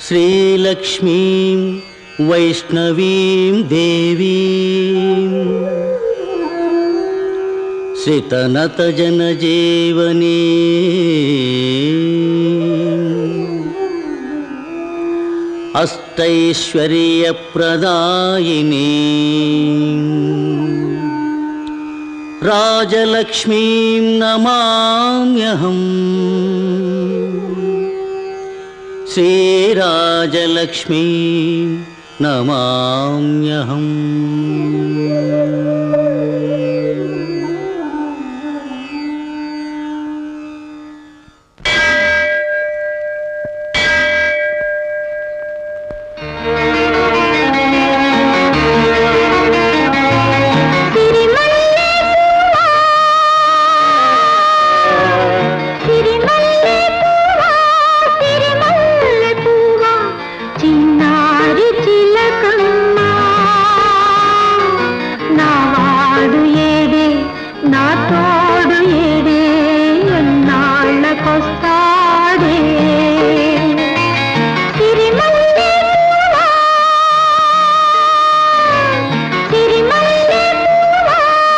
శ్రీలక్ష్మీం వైష్ణవీం దేవీం శ్రితనతజనజీవనీ అష్టైశ్వర్యప్రదాయిని రాజలక్ష్మీం నమామ్యహం శ్రీరాజలక్ష్మీ నమామ్యహం చిన్నారి చిలకమ్మ నా వాడు ఏడే నా తోడు ఏడే ఎన్నాళ్ళకొస్తాడే సిరిమల్లె పువ్వా, సిరిమల్లె పువ్వా.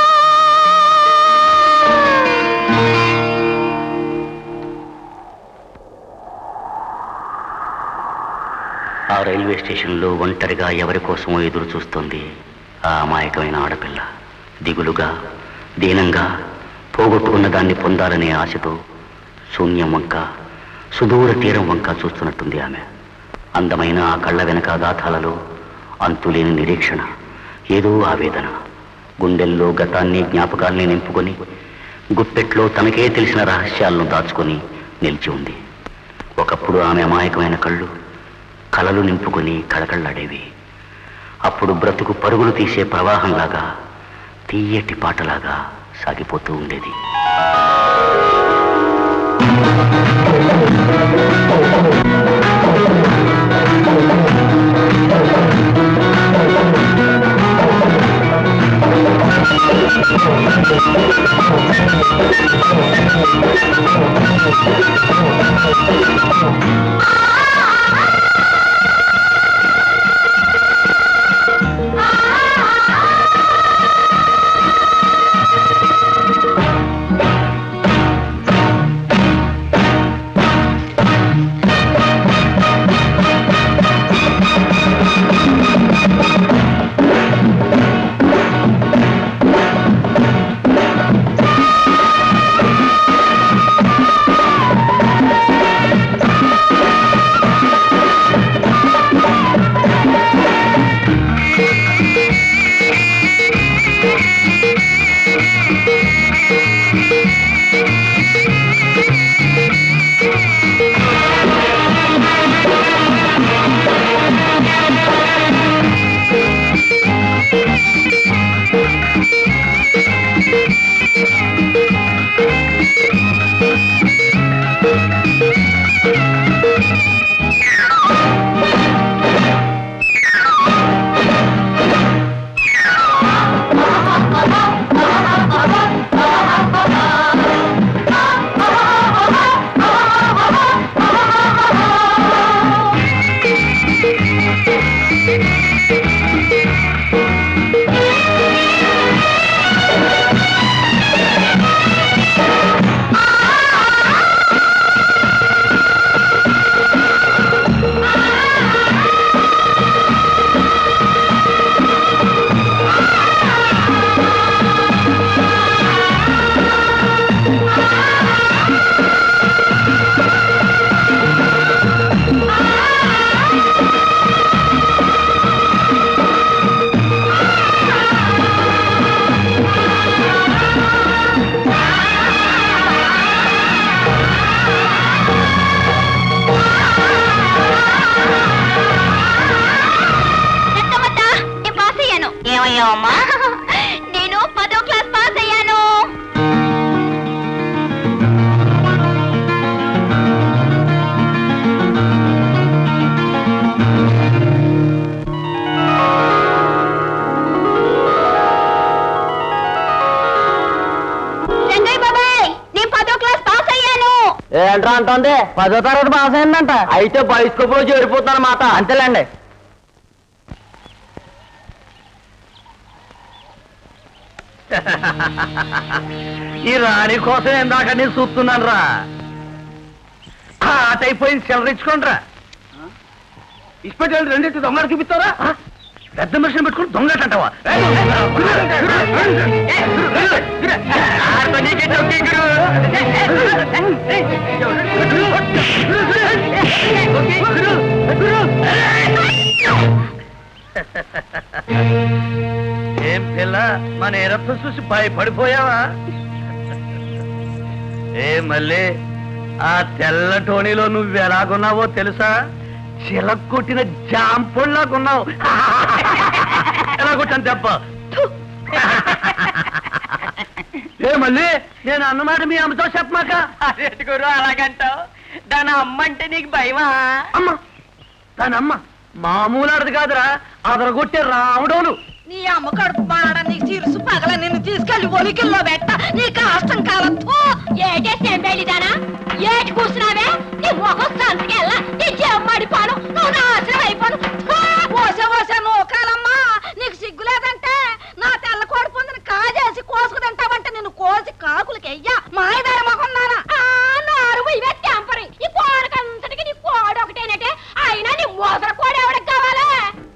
ఆ రైల్వే స్టేషన్లో ఒంటరిగా ఎవరి కోసమో ఎదురు చూస్తోంది ఆ అమాయకమైన ఆడపిల్ల దిగులుగా దీనంగా పోగొట్టుకున్న దాన్ని పొందాలనే ఆశతో శూన్యం వంక సుదూర తీరం వంక చూస్తున్నట్టుంది ఆమె అందమైన ఆ కళ్ళ వెనక గాథాలలో అంతులేని నిరీక్షణ ఏదో ఆవేదన గుండెల్లో గతాన్ని జ్ఞాపకాల్ని నింపుకొని గుప్పెట్లో తనకే తెలిసిన రహస్యాలను దాచుకొని నిలిచి ఉంది ఒకప్పుడు ఆమె అమాయకమైన కళ్ళు కలలు నింపుకొని కళకళ్ళాడేవి అప్పుడు బ్రతుకు పరుగులు తీసే ప్రవాహంలాగా తీయటి పాటలాగా సాగిపోతూ ఉండేది నేను పాస్ అయ్యాను ఏమయ్యావమ్మా నేను పదో క్లాస్ పాస్ అయ్యాను రంగయ్య బాబాయ్ నేను పదో క్లాస్ పాస్ అయ్యాను ఏంట్రా అంటుంది పదో తరగతి పాస్ అయిందంట అయితే బైస్కోప్ లో చేరిపోతాను మాట అంతేలేండి ఈ రాణి కోసం ఇందాక నేను చూస్తున్నాను రా ఆట అయిపోయింది సెలరించుకోండి రా ఇష్టపెట్టి రెండింటి దొంగలు చూపిస్తారా పెద్ద మనిషిని పెట్టుకుని దొంగట అంటావా ఏం పిల్ల మన ఎరప్ప చూసి భయపడిపోయావా ఏ మళ్ళీ ఆ తెల్ల టోనీలో నువ్వు ఎలాగున్నావో తెలుసా చిలక్కొట్టిన జాంపుల్లాగున్నావు ఎలా కొట్టాను దెబ్బ ఏ మళ్ళీ నేను అన్నమాట మీ అమ్మతో చెప్పమాక అదేంటి గురు అలాగంటావు దాని అమ్మంటే నీకు భయమా అమ్మ దాని అమ్మ మామూలు అడది కాదురా అదరగొట్టే రాముడోలు నీ అమ్మ కడుపు మాడ నీ చిరుసు పగల నిన్ను తీసుకెళ్లి ఒలికిల్లో పెట్ట నీ కష్టం కాలత్తు ఏటే సెంబేళిదానా ఏటి కూర్చున్నావే నీ ముఖం సంతకెళ్ళ నీ చెమ్మడిపోను నువ్వు నాశనం అయిపోను పోసే పోసే నూకాలమ్మా నీకు సిగ్గులేదంటే నా తెల్ల కోడి పొందిన కాజేసి కోసుకు తింటావంటే నిన్ను కోసి కాకులకి అయ్యా మాయదార ముఖం నానా నారు ఇవే టెంపరీ ఈ కోడకంతటికి నీ కోడి ఒకటేనటే అయినా నీ మోసర కోడి ఎవరికి కావాలా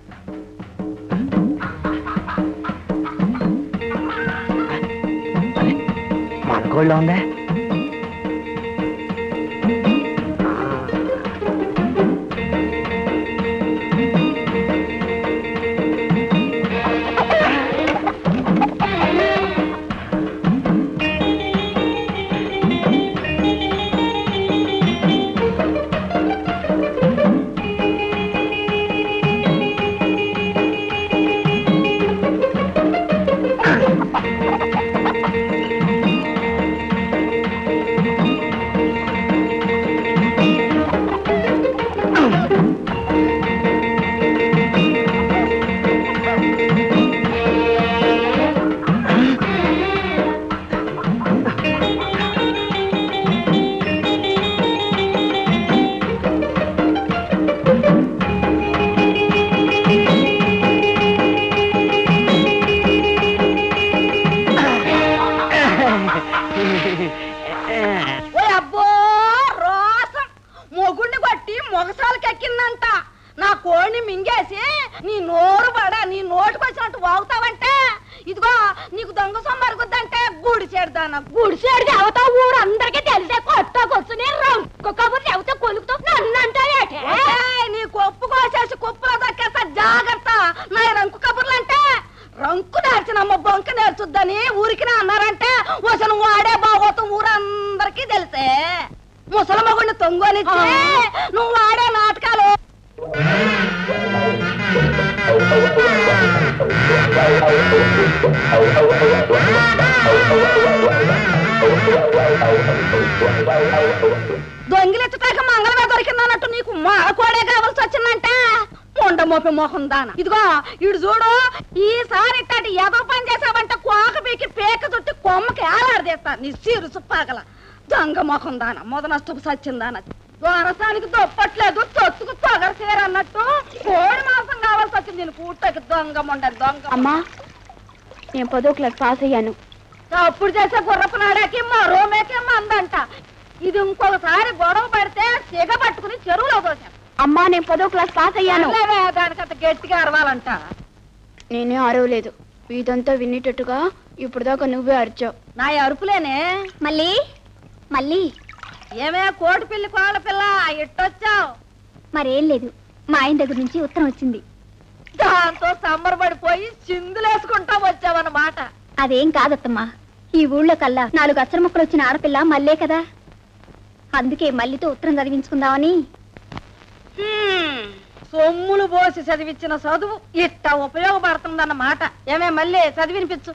మనకోళ్ళ ఉందే ఓ అబ్బో రోసం మొగుడిని కొట్టి మొగసాలకి ఎక్కిందంట నా కోడిని మింగేసి నీ నోరు పడ నీ నోటికి వచ్చినట్టు వాగుతావంటే ఇదిగో నీకు దొంగ సొమ్మరుగుద్దంటే గుడి చేడదాన గుడి చేడిది అవతా ఊరు అందరికీ తెలిసే కొట్టకొచ్చుని రంకు కబుర్లు చెబితే కొలుకుతూ నన్ను అంటావేటే నీ కొప్పు కోసేసి కుప్పలో దక్కేస్తా జాగ్రత్త నా ఈ రంకు కబుర్లు అంటే రంకు నేర్చినమ్మ బొంక నేర్చుద్దని ఊరికి అన్నారంటే వసను వాడే బాగోతం ఊరందరికీ తెలిసే ముసలి మగుడిని తొంగోనిచ్చి నువ్వు వాడే నాటకాలు దొంగిలెత్తుతాక మంగళమే దొరికిందన్నట్టు నీకు మాకోడే కావాల్సి వచ్చిందంటే ముండ మోపి మోహం దాన ఇదిగో ఇడు చూడు ఈసారి ఇట్టటి ఏదో పని చేసావంటే కోక పీకి పేక చుట్టి కొమ్మకి ఏలాడదీస్తా నీ సిరుసు పగల దొంగ మొహం దాన మొద నష్టపు సచ్చిందాన దొరసానికి దొప్పట్లేదు తొత్తుకు పొగర అన్నట్టు కోడి మాంసం కావాల్సి వచ్చింది నేను కూటకి దొంగ మొండ దొంగ అమ్మా నేను పదో క్లాస్ పాస్ అయ్యాను అప్పుడు చేసే గుర్రపు నాడాకి మరో మేకే మందంట ఇది ఇంకొకసారి గొడవ పడితే సిగ పట్టుకుని చెరువులో దోశాం అమ్మా నేను పదో క్లాస్ పాస్ అయ్యాను దానికంత గట్టిగా అరవాలంట నేనే అరవలేదు ఇదంతా వినేటట్టుగా ఇప్పుడు దాకా నువ్వే అరిచావు నా అరుపులేనే మళ్ళీ మళ్ళీ ఏమే కోటి పిల్లి కోళ్ళ పిల్ల ఇట్టొచ్చావు మరేం లేదు మా ఆయన దగ్గర నుంచి ఉత్తరం వచ్చింది దాంతో సంబరపడిపోయి చిందులేసుకుంటా వచ్చావన్నమాట అదేం కాదత్తమ్మా ఈ ఊళ్ళో కల్లా నాలుగు అచ్చర ముక్కలు వచ్చిన ఆడపిల్ల మళ్ళే కదా అందుకే మల్లితో ఉత్తరం చదివించుకుందామని హ్మ్, సొమ్ములు పోసి చదివించిన చదువు ఇట్ట ఉపయోగపడుతుందన్నమాట ఏమే మళ్ళీ చదివినిపించు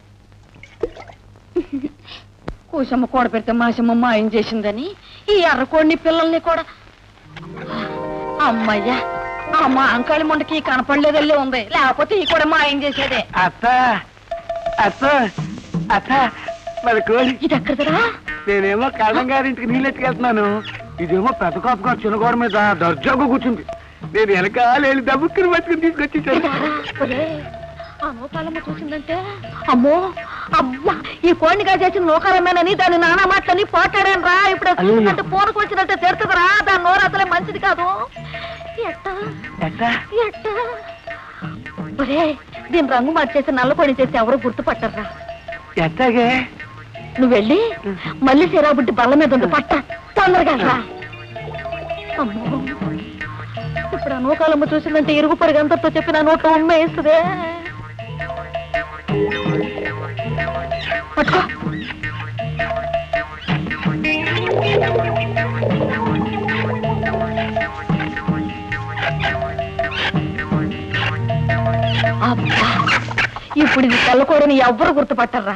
కూసమ్మ కూడ పెడితే మాసమ్మ మాయం చేసిందని ఈ ఎర్రకోడిని పిల్లల్ని కూడా అమ్మయ్యా అమ్మ అంకాళి మొండకి కనపడలేదల్లే ఉంది లేకపోతే ఈ కూడా మాయం చేసేదే అత్త అత్త అత్త మరి కోడి ఇది ఎక్కడదరా నేనేమో కళ్ళం గారింటికి నీళ్ళు ఎత్తుకెళ్తున్నాను ఇదేమో పెద్ద కాపు గారు చిన్న గోడ మీద దర్జాగా కూర్చుంది నేను వెనకాల వెళ్ళి దబ్బుక్కుని పట్టుకుని తీసుకొచ్చేసాను ఆ నూకాలమ్మ చూసిందంటే అమ్మో అమ్మా ఈ కోడిగా చేసిన నూకాలమ్మేనని దాని నానా మాటలని పోటాడాను రా ఇప్పుడు అది అయ్యో. చూసిందంటే పూనకు వచ్చినట్టే తెరుతుందిరా దాని నోరు అసలే మంచిది కాదు ఎట్టా ఎట్టా ఎట్టా ఒరే దీని రంగు మార్చేసి నల్ల కోడి చేసి ఎవరు గుర్తుపట్టరా ఎట్టాగే నువ్వు వెళ్ళి మళ్ళీ సిరాబుడ్డి బల్ల మీద ఉంది పట్ట తొందరగా రా అమ్మో ఇప్పుడు ఆ నూకాలమ్మ చూసిందంటే ఇరుగు పొరుగు అంతటితో చెప్పి నా నోట్లో ఉమ్మ వేస్తుందే పట్టుకో అబ్బా ఇప్పుడు ఇది తెల్లకూడని ఎవ్వరు గుర్తుపట్టర్రా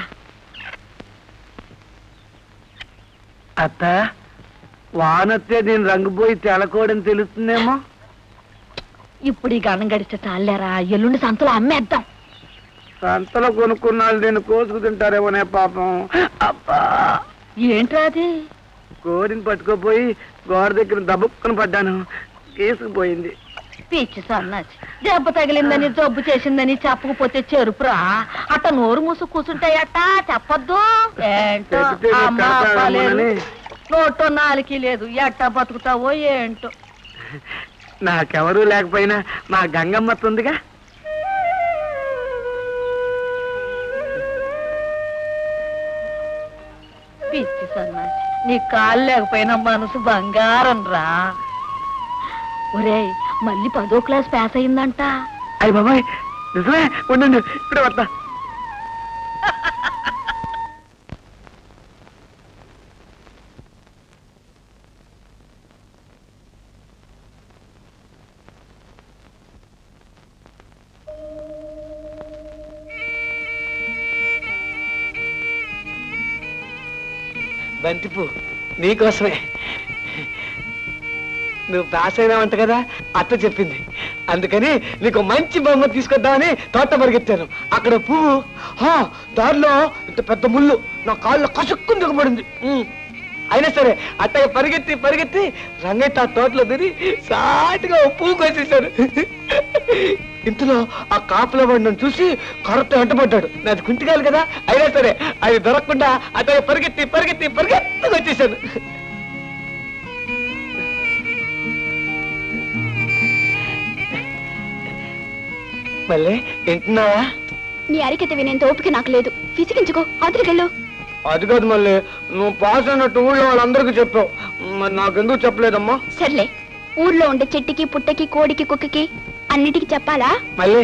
అత్త వానొస్తే నేను రంగు పోయి తెలకోడని తెలుస్తుందేమో ఇప్పుడు ఈ గణం గడిచే చాలేరా ఎల్లుండి సంతలో అమ్మేద్దాం సంతలో కొనుక్కున్నాళ్ళు నేను కోసుకు తింటారేమోనే పాపం అబ్బా ఏంట్రా అది కోరిని పట్టుకోపోయి గోడ దగ్గర దబుక్కుని పడ్డాను తీసుకుపోయింది పిచ్చి సన్నాచి దెబ్బ తగిలిందని జబ్బు చేసిందని చెప్పకపోతే చెరుపురా అట్ట నోరు మూసు కూర్చుంటే అట్ట చెప్పొద్దు ఏంటో చెబితే నీకు అమ్మా అబ్బా లేదు. కడతామేమోనని. నోటో నాలుకి లేదు ఎట్ట బతుకుతావో ఏంటో నాకెవరూ లేకపోయినా మా గంగమ్మ ఉందిగా పిచ్చి సన్నాచి నీ కాలు లేకపోయినా మనసు బంగారం రా ఒరేయ్ మళ్ళీ పదో క్లాస్ పాస్ అయిందంట అయ్యి బాబాయ్ నిజమే ఉండండి ఇప్పుడే వస్తా బంతిపు నీకోసమే నువ్వు పాస్ అయినావంట కదా అత్త చెప్పింది అందుకని నీకు మంచి బొమ్మ తీసుకొద్దామని తోట పరిగెత్తాను అక్కడ పువ్వు హా, దారిలో ఇంత పెద్ద ముళ్ళు నా కాళ్ళు కసుక్కుని దిగబడింది ఉమ్. అయినా సరే అట్టగా పరిగెత్తి పరిగెత్తి రంగయ్య ఆ తోటలో తిని సాటుగా ఓ పువ్వు కోసేశాడు ఇంతలో ఆ కాపుల వాడు నన్ను చూసి కరెక్ట్ వెంటబడ్డాడు నాది కుంటికాలు కదా అయినా సరే అది దొరకకుండా అట్టగా పరిగెత్తి పరిగెత్తి పరిగెత్తి వచ్చేసాను మళ్ళీ వింటున్నావా నీ అరికత వినేంత ఓపిక నాకు లేదు విసిగించుకో అవతలికెళ్ళు అది కాదు మళ్ళీ నువ్వు పాస్ అయినట్టు ఊళ్ళో వాళ్ళందరికీ చెప్పావు మరి నాకెందుకు చెప్పలేదమ్మా సర్లే ఊర్లో ఉండే చెట్టుకి పుట్టకి కోడికి కుక్కకి అన్నిటికీ చెప్పాలా మళ్ళీ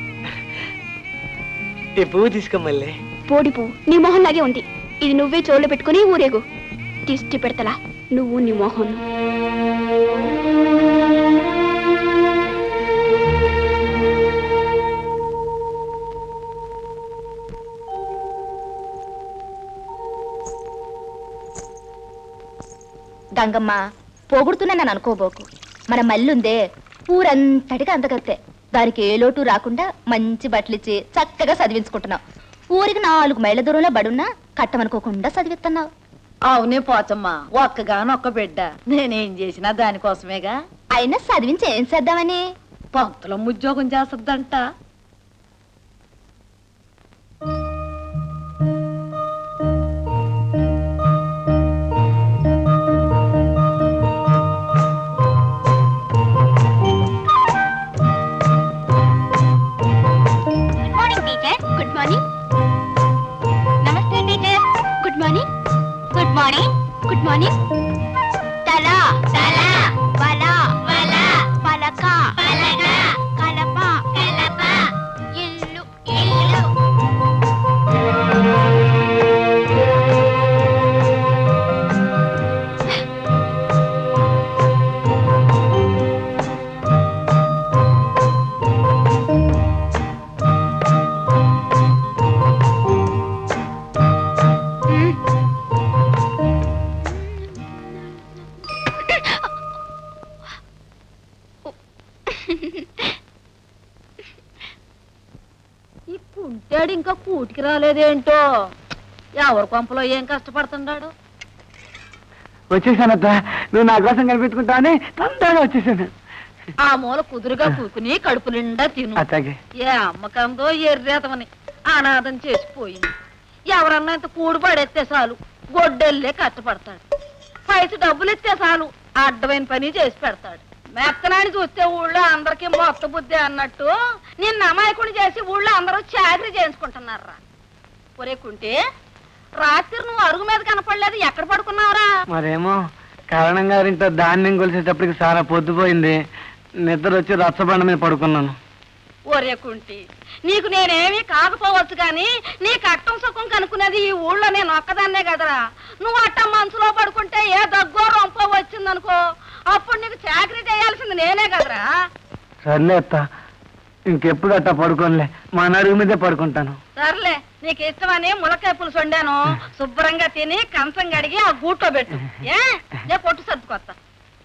ఈ పువ్వు తీసుకో మళ్ళీ పోడి పువ్వు నీ మొహంలాగే ఉంది ఇది నువ్వే చోళ్ళు పెట్టుకుని ఊరేగు దిష్టి పెడతలా నువ్వు నీ మొహం గంగమ్మ పోగొడుతున్నానని అనుకోబోకు మన మల్లుందే ఊరంతటిగా అందగత్తే దానికి ఏ లోటు రాకుండా మంచి బట్టలిచ్చి చక్కగా చదివించుకుంటున్నావు ఊరికి నాలుగు మైళ్ళ దూరంలో బడున్నా కట్టమనుకోకుండా చదివిస్తున్నావు అవునే పోచమ్మా ఒక్కగానొక్క బిడ్డ నేనేం చేసినా దానికోసమేగా అయినా చదివించి ఏం చేద్దామని పంతులం ఉద్యోగం చేస్తుందంట good morning teacher good morning నమస్తే teacher good morning good morning good morning తల తల వల వల పలక పలక కలప కలప ఇల్లు ఇల్లు ఈ కుంటాడు ఇంకా కూటికి రాలేదేంటో ఎవరి కొంపలో ఏం కష్టపడుతున్నాడు వచ్చేసానత్త నువ్వు నా కోసం కనిపెట్టుకుంటా అని తొందరగా వచ్చేసాను ఆ మూల కుదురుగా కూకుని కడుపు నిండా తిను అత్తగే ఏ అమ్మకందో ఎర్రేతమని అనాథం చేసిపోయింది ఎవరన్నా ఇంత కూడు పడేస్తే చాలు గొడ్డెల్లే కష్టపడతాడు పైసలు డబ్బులు ఇస్తే చాలు అడ్డమైన పని చేసి పెడతాడు మెత్తనాన్ని చూస్తే ఊళ్ళో అందరికీ మొత్త బుద్ధి అన్నట్టు నిన్న అమాయకుని చేసి ఊళ్ళో అందరూ చాకరీ చేయించుకుంటున్నారా ఒరే కుంటే రాత్రి నువ్వు అరుగు మీద కనపడలేదు ఎక్కడ పడుకున్నావురా మరేమో కారణం గారింట ధాన్యం కొలిసేటప్పటికి చాలా పొద్దుపోయింది నిద్ర వచ్చి రచ్చబండ మీద పడుకున్నాను ఒరే కుంటి నీకు నేనేమీ కాకపోవచ్చు కానీ నీ కట్టం సుఖం కనుక్కునేది ఈ ఊళ్ళో నేను ఒక్కదాన్నే కదరా నువ్వు అట్ట మనసులో పడుకుంటే ఏ దగ్గో రొంపో వచ్చిందనుకో అప్పుడు నీకు చాకరీ చేయాల్సింది నేనే కదరా సర్లే అత్త ఇంకెప్పుడు అట్టా పడుకోనులే మా నడుగు మీదే పడుకుంటాను సర్లే నీకు ఇష్టమని ములకాయ పులుసు వండాను శుభ్రంగా తిని కంచం కడిగి ఆ గూట్లో పెట్టు ఏ నేను పొట్టు సర్దుకొస్తా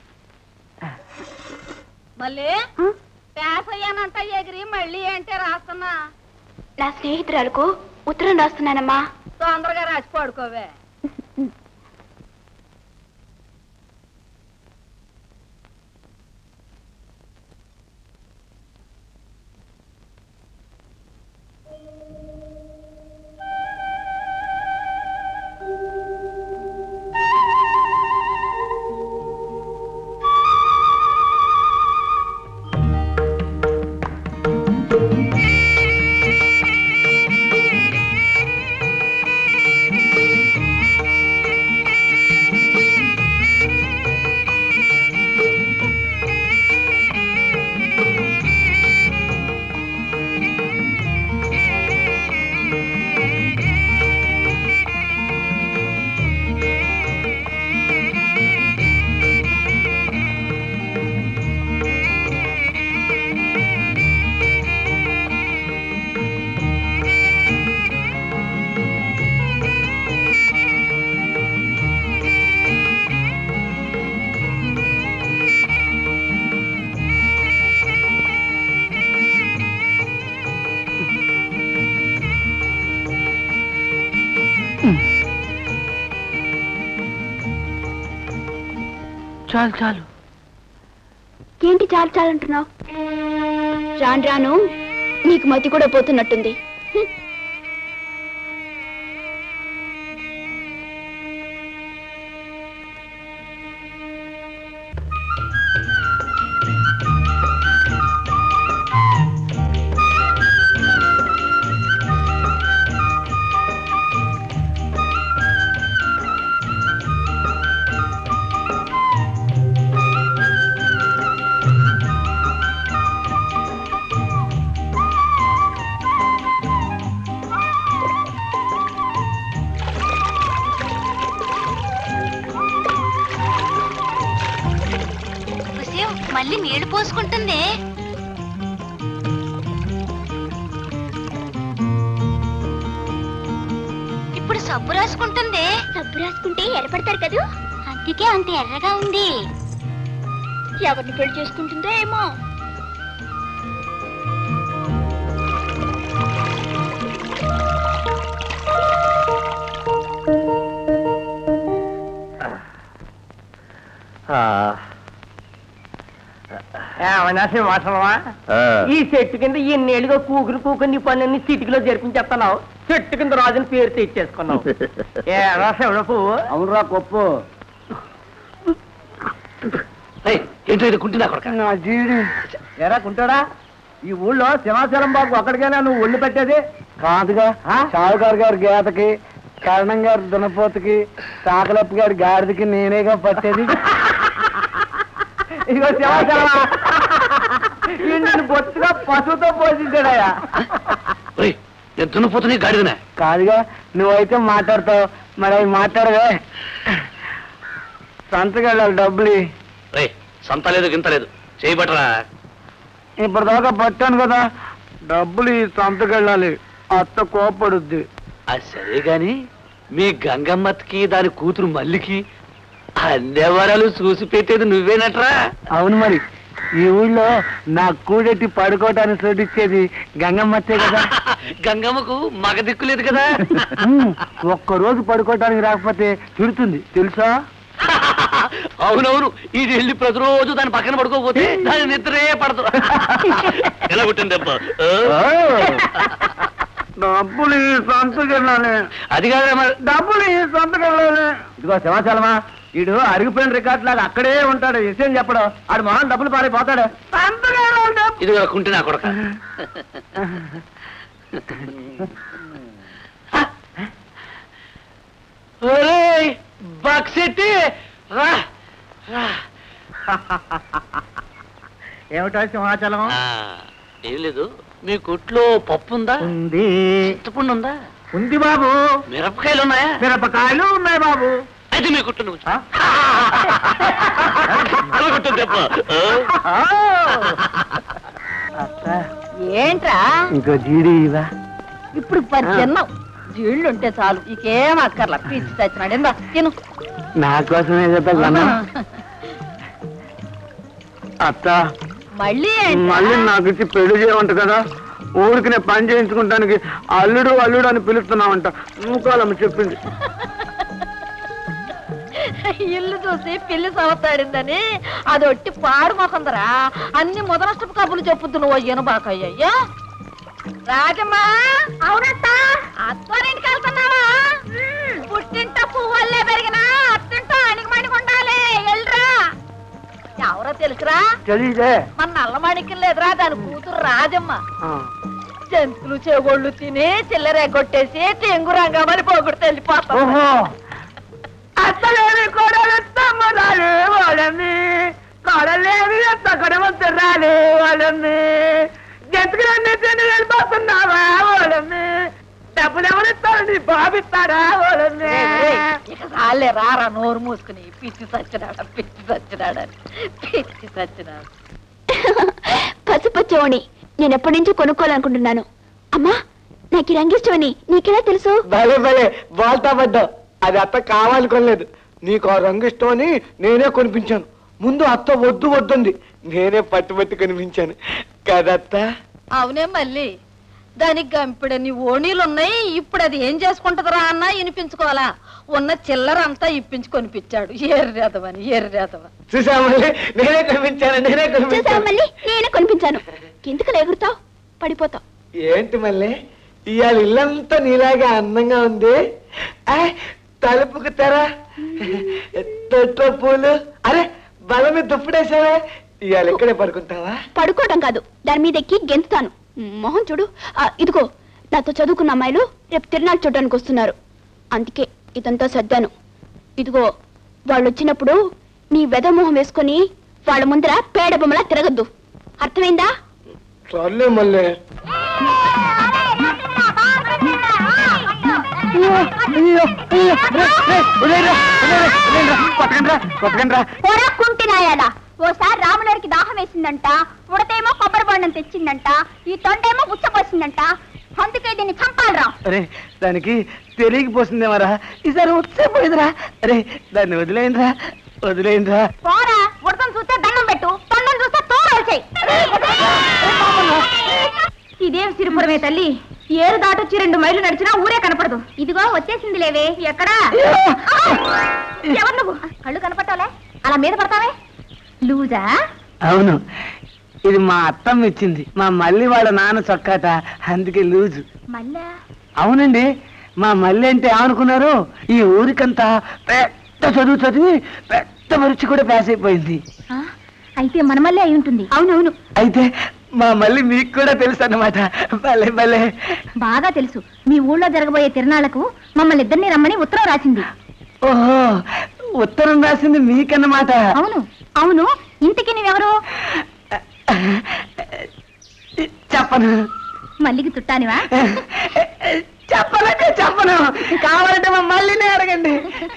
మళ్ళీ పాస్ అయ్యానంట ఎగిరి మళ్ళీ అంటే రాస్తున్నా నా స్నేహితురాలకు ఉత్తరం రాస్తున్నానమ్మా తొందరగా రాసి పడుకోవే చాలు చాలు ఏంటి చాలు చాలు అంటున్నావు రాను రాను నీకు మతి కూడా పోతున్నట్టుంది హ్మ్. మళ్ళీ నీళ్లు పోసుకుంటుంది ఇప్పుడు సబ్బు రాసుకుంటుంది సబ్బు రాసుకుంటే ఎర్రపడతారు కదూ అందుకే అంత ఎర్రగా ఉంది ఎవరిని పెళ్లి చేసుకుంటుందో ఏమో సింహాసనమా ఈ చెట్టు కింద ఎన్నేళ్ళుగా కూకుని కూకుని నీ పనులన్నీ సిటికిలో జరిపించేస్తున్నావు చెట్టు కింద రాజుని పేరు తెచ్చేసుకున్నావు ఏ రాసేవడ పువ్వు అవునురా కొప్పు ఏంటో ఇది కుంటున్నా కొడక నా జీడి ఎరా కుంటాడా ఈ ఊళ్ళో సింహాచలం బాబు ఒక్కడికైనా నువ్వు ఒళ్ళు పెట్టేది కాదుగా షావుకారు గారి గేతకి కరణం గారి దునపోతుకి సాకలప్ప గారి గాడిదకి నేనేగా పట్టేది ఇదిగో సింహాచలమా నిన్ను బొత్తుగా పశువుతో పోషించాడయా నేను దున్నపోతున్నా గాడిదనే కాదుగా నువ్వైతే మాట్లాడతావు మరి అవి మాట్లాడవే సంతకెళ్ళాలి డబ్బులు ఇయ్యి. రే సంత లేదు గింత లేదు చేయబట్టరా ఇప్పటిదాకా పట్టాను కదా డబ్బులు ఈ సంతకెళ్ళాలి అత్త కోపడుద్ది అది సరే గాని మీ గంగమ్మకి దాని కూతురు మల్లికి అన్నెవరాలు చూసి పెట్టేది నువ్వేనట్రా అవును మరి ఈ ఊళ్ళో నా కూడెట్టి పడుకోవటానికి చోటిచ్చేది గంగమ్మచ్చే కదా గంగమ్మకు మగ దిక్కు లేదు కదా ఉమ్, ఒక్క రోజు పడుకోవటానికి రాకపోతే తిడుతుంది తెలుసా అవునవును ఇది వెళ్ళి ప్రతిరోజు దాని పక్కన పడుకోకపోతే దాని నిద్రే పడదు ఎలా పుట్టింది దెబ్బ ఆ? డబ్బులు ఈ సంతకెళ్ళాలి అది కాదా మరి డబ్బులు ఈ సంతకెళ్ళాలి ఇదిగో సింహాచలమా వీడు అరిగిపోయిన రికార్డ్ లాగా అక్కడే ఉంటాడు విషయం చెప్పడం ఆడు మొహం డబ్బులు పారైపోతాడు సంతకెళ్ళాలి ఇది కుంటే నా కొడక ఒరేయ్, బక్సెట్టి రా రా. ఏమిటో సింహాచలం ఆ, ఏం లేదు మీ కొట్లో పప్పు ఉందా ఉంది చింతపండు ఉందా ఉంది బాబు మిరపకాయలు ఉన్నాయా మిరపకాయలు ఉన్నాయి బాబు అయితే మీ కుట్టు నువ్వు అలా కుట్టు దెబ్బ ఆ? ఏంట్రా ఇంకో జీడి ఇవా ఇప్పుడు పది తిన్నావు జీళ్ళు ఉంటే చాలు ఇకేం అక్కర్లా పిచ్చి తెచ్చినాడు ఎందా తిను నా కోసమే చెప్పాను అత్త మళ్ళీ ఏంట్రా? మళ్ళీ నాకు ఇచ్చి పెళ్లి చేయమంట కదా ఊరికి నేను పని చేయించుకుంటానికి అల్లుడు అల్లుడు అని పిలుస్తున్నావంట మూకాలమ్మ చెప్పింది ఇల్లు చూసి పిల్లి సవతాడిందని అది ఒట్టి పాడు మొకందరా అన్ని మొదలష్టపు కబులు చెప్పుద్దు నువ్వు అయ్యను బాకయ్యా రాజమ్మా అవునత్త అత్తారింటికి వెళ్తున్నావా పుట్టింట పువ్వుల్లే పెరిగినా అత్తింటో అణిగిమణిగి ఉండాలి ఎల్రా ఎవరో తెలుసురా తెలియదే మన నల్లమణికి లేదురా దాని కూతురు రాజమ్మ జంతువులు చెగోళ్ళు తిని చిల్లర ఎగ్గొట్టేసి తెంగు రంగమని పోగొడితే వెళ్ళిపోతాం ఓహో అత్తలేని కోడలు తమ్మరాలు వాళ్ళని కోడలేని ఎత్తకడమంత రాలే వాళ్ళని జంతుకులన్నీ తిని వెళ్ళిపోతున్నావా వాళ్ళని డబ్బులు ఎవరిస్తారు నీ బాబిస్తారా వాళ్ళని ఇక చాలే రారా నోరు మూసుకుని పిచ్చి సచ్చినాడ పిచ్చి సచ్చినాడ పిచ్చి సచ్చినాడు పసుపచ్చోని నేను ఎప్పటి నుంచో కొనుక్కోవాలనుకుంటున్నాను అమ్మా నాకు ఈ రంగు ఇష్టమని నీకెలా తెలుసు భలే భలే బాల్తా పడ్డావు అది అత్త కావాలనుకోలేదు నీకు ఆ రంగు ఇష్టమని నేనే కొనిపించాను ముందు అత్త వద్దు వద్దుంది నేనే పట్టుబట్టి కనిపించాను కదత్త అవునే మళ్ళీ దానికి గంపిడని ఓణీలు ఉన్నాయి ఇప్పుడు అది ఏం చేసుకుంటదిరా అన్న వినిపించుకోవాలా ఉన్న చిల్లర అంతా ఇప్పించి కొనిపించాడు ఎర్రేదవని ఎర్రేదవ చూసా మళ్ళీ నేనే కనిపించాను నేనే చూసావా కనిపించాను మళ్ళీ నేనే కొనిపించాను ఎందుకు ఎగురుతావు పడిపోతావు ఏంటి మళ్ళీ ఇవాళ ఇల్లంతా నీలాగే అందంగా ఉంది ఆ, తలుపుకు తెర తొట్టో పూలు అరే బల మీద దుప్పుడేసావే ఇవాళ ఇక్కడే పడుకుంటావా పడుకోవడం కాదు దాని మీద ఎక్కి గెంతుతాను మొహం చూడు ఆ, ఇదిగో నాతో చదువుకున్న అమ్మాయిలు రేపు తిరునాళ్ళు చూడడానికి వస్తున్నారు అందుకే ఇదంతా సర్దాను ఇదిగో వాళ్ళు వచ్చినప్పుడు నీ వెద మొహం వేసుకొని వాళ్ళ ముందర పేడ బొమ్మలా తిరగద్దు అర్థమైందా సర్లే మళ్ళీ కుంటినాయాలా ఓసారి రాములరికి దాహం వేసిందంట ఉడతేమో కొబ్బరి బొండం తెచ్చిందంట ఈ తొండేమో ఉచ్చపోసిందంట అందుకే దీన్ని చంపాలరా అరే దానికి తెలియకపోతుందేమరా ఈసారి వచ్చేపోయిందిరా అరే దాన్ని వదిలేయండిరా వదిలేయండిరా పోరా ఉడతను చూస్తే దండం పెట్టు తొండం చూస్తే తోరాల్చేయి ఇదేం సిరిపురమే తల్లి ఏరు దాటొచ్చి రెండు మైళ్ళు నడిచినా ఊరే కనపడదు ఇదిగో వచ్చేసింది లేవే ఎక్కడా ఎవరు నువ్వు కళ్ళు కనపట్టాలే అలా మీద పడతావే లూజా అవును ఇది మా అత్తమ్మ ఇచ్చింది మా మల్లి వాళ్ళ నాన్న చొక్కాట అందుకే లూజు మళ్ళా అవునండి మా మల్లి అంటే ఏమనుకున్నారు ఈ ఊరికంతా పెద్ద చదువు చదివి పెద్ద పరీక్ష కూడా పాస్ అయిపోయింది అయితే మన మళ్ళీ అయి ఉంటుంది అవునవును అయితే మా మల్లి మీకు కూడా తెలుసు అన్నమాట భలే భలే బాగా తెలుసు మీ ఊళ్ళో జరగబోయే తిరణాలకు మమ్మల్ని ఇద్దరిని రమ్మని ఉత్తరం రాసింది ఓహో ఉత్తరం రాసింది మీకన్నమాట అవును అవును ఇంతకీ నువ్వెవరు చెప్పను మల్లికి చుట్టానివా చెప్పనంటే చెప్పను కావాలంటే మా మల్లినే అడగండి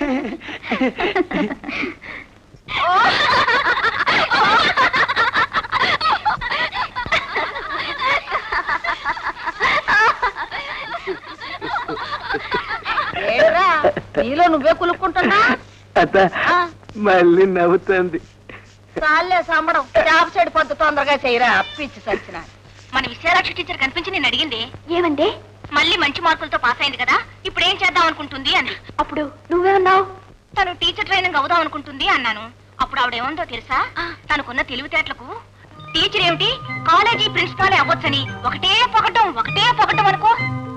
ఏరా నీలో నువ్వే కులుక్కుంటున్నా అత్త మళ్ళీ నవ్వుతుంది చాలే సంబడం చేప చెడు పొద్దు తొందరగా చేయరా పిచ్చి సచ్చిన మన విశాలాక్షి టీచర్ కనిపించి నేను అడిగింది ఏమండి మళ్ళీ మంచి మార్కులతో పాస్ అయింది కదా ఇప్పుడు ఏం చేద్దాం అనుకుంటుంది అంది అప్పుడు నువ్వేమన్నావు తను టీచర్ ట్రైనింగ్ అవుదాం అనుకుంటుంది అన్నాను అప్పుడు ఆవిడేమందో తెలుసా తనకున్న తెలివితేటలకు టీచర్ ఏమిటి కాలేజీ ప్రిన్సిపాలే అవ్వచ్చని ఒకటే పొగటం ఒకటే పొగటం అనుకో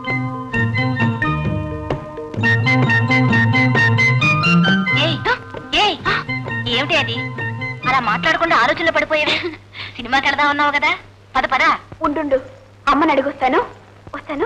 ఏయ్, ఏయ్, ఏమిటి అది అలా మాట్లాడకుండా ఆలోచనలో పడిపోయేవి సినిమాకి వెళదాం అన్నావు కదా పద పద ఉండు అమ్మని అడిగొస్తాను వస్తాను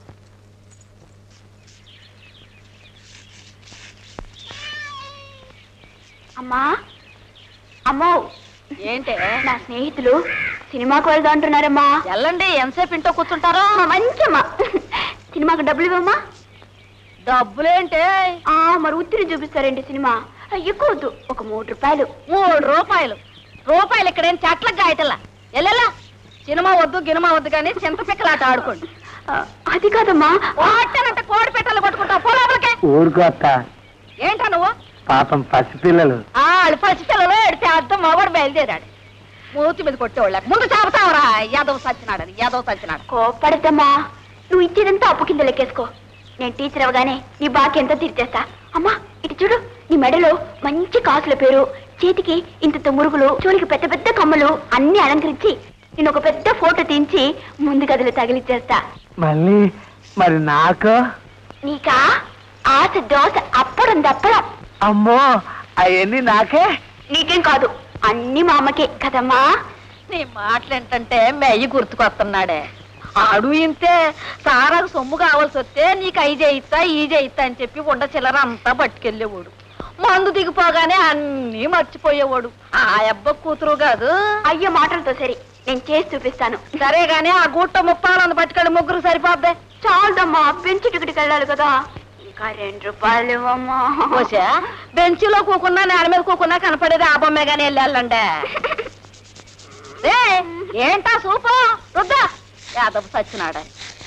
అమ్మా అమ్మో ఏంటే నా స్నేహితులు సినిమాకు వెళ్దాం అంటున్నారమ్మా వెళ్ళండి ఎంతసేపు ఇంట్లో కూర్చుంటారో మంచమ్మా సినిమాకు డబ్బులు ఇవ్వమ్మా డబ్బులేంటే ఆ మరి ఉత్తిని చూపిస్తారండి సినిమా ఎక్కువ వద్దు ఒక మూడు రూపాయలు మూడు రూపాయలు రూపాయలు ఇక్కడేం చెట్లకు గాయటల్లా ఎల్లెల్లా సినిమా వద్దు గినిమా వద్దు కానీ చింత పిక్కలాట ఆడుకోండి ఆ, అది కాదమ్మా వాటనంటే కోడి పెట్టలు కొట్టుకుంటావు పొలాలకే ఊరుకో అక్క ఏంటా నువ్వు పాపం పసిపిల్లలు ఆ వాళ్ళు పసిపిల్లలు ఎడితే అద్దం మగవాడు బయలుదేరాడు మూతి మీద కొట్టేవాళ్ళకి ముందు చాపుతావరా యాదవ్ సచ్చినాడని యాదవ్ సచ్చినాడు కోపడద్దమ్మా నువ్వు ఇచ్చేదంతా అప్పు కింద లెక్కేసుకో నేను టీచర్ అవగానే నీ బాకీ ఎంతో తీర్చేస్తా అమ్మా ఇటు చూడు నీ మెడలో మంచి కాసుల పేరు చేతికి ఇంత మురుగులు చెవులకి పెద్ద పెద్ద కమ్మలు అన్ని అలంకరించి నేను ఒక పెద్ద ఫోటో తీయించి ముందు గదిలో తగిలిచ్చేస్తా మళ్ళీ మరి నాకు నీకా ఆశ దోశ అప్పడం దప్పడం అమ్మో అవన్నీ నాకే నీకేం కాదు అన్ని మా అమ్మకే కదమ్మా నీ మాటలేంటంటే మెయ్యి గుర్తుకొస్తున్నాడే ఆడు ఇంతే సారాకు సొమ్ము కావాల్సి వస్తే నీకు అయి చేయిస్తా ఈ చేయిస్తా అని చెప్పి ఉండ చిల్లర అంతా పట్టుకెళ్ళేవాడు మందు దిగిపోగానే అన్నీ మర్చిపోయేవాడు ఆ అబ్బ కూతురు కాదు అయ్యో మాటలతో సరి నేను చేసి చూపిస్తాను సరే గానీ ఆ గుట్ట ముప్పాలను పట్టుకెళ్ళి ముగ్గురు సరిపోద్దే చాలదమ్మా పెంచుటికి వెళ్ళాలి కదా ఇంకా రెండు రూపాయలు ఇవ్వమ్మా పోసా బెంచిలో కూకున్నా నేల మీద కూకున్నా కనపడేది ఆ బొమ్మే గానీ వెళ్ళాలండే రే ఏంటా సూపు రుద్దా యాదవ్ సచ్చినాడే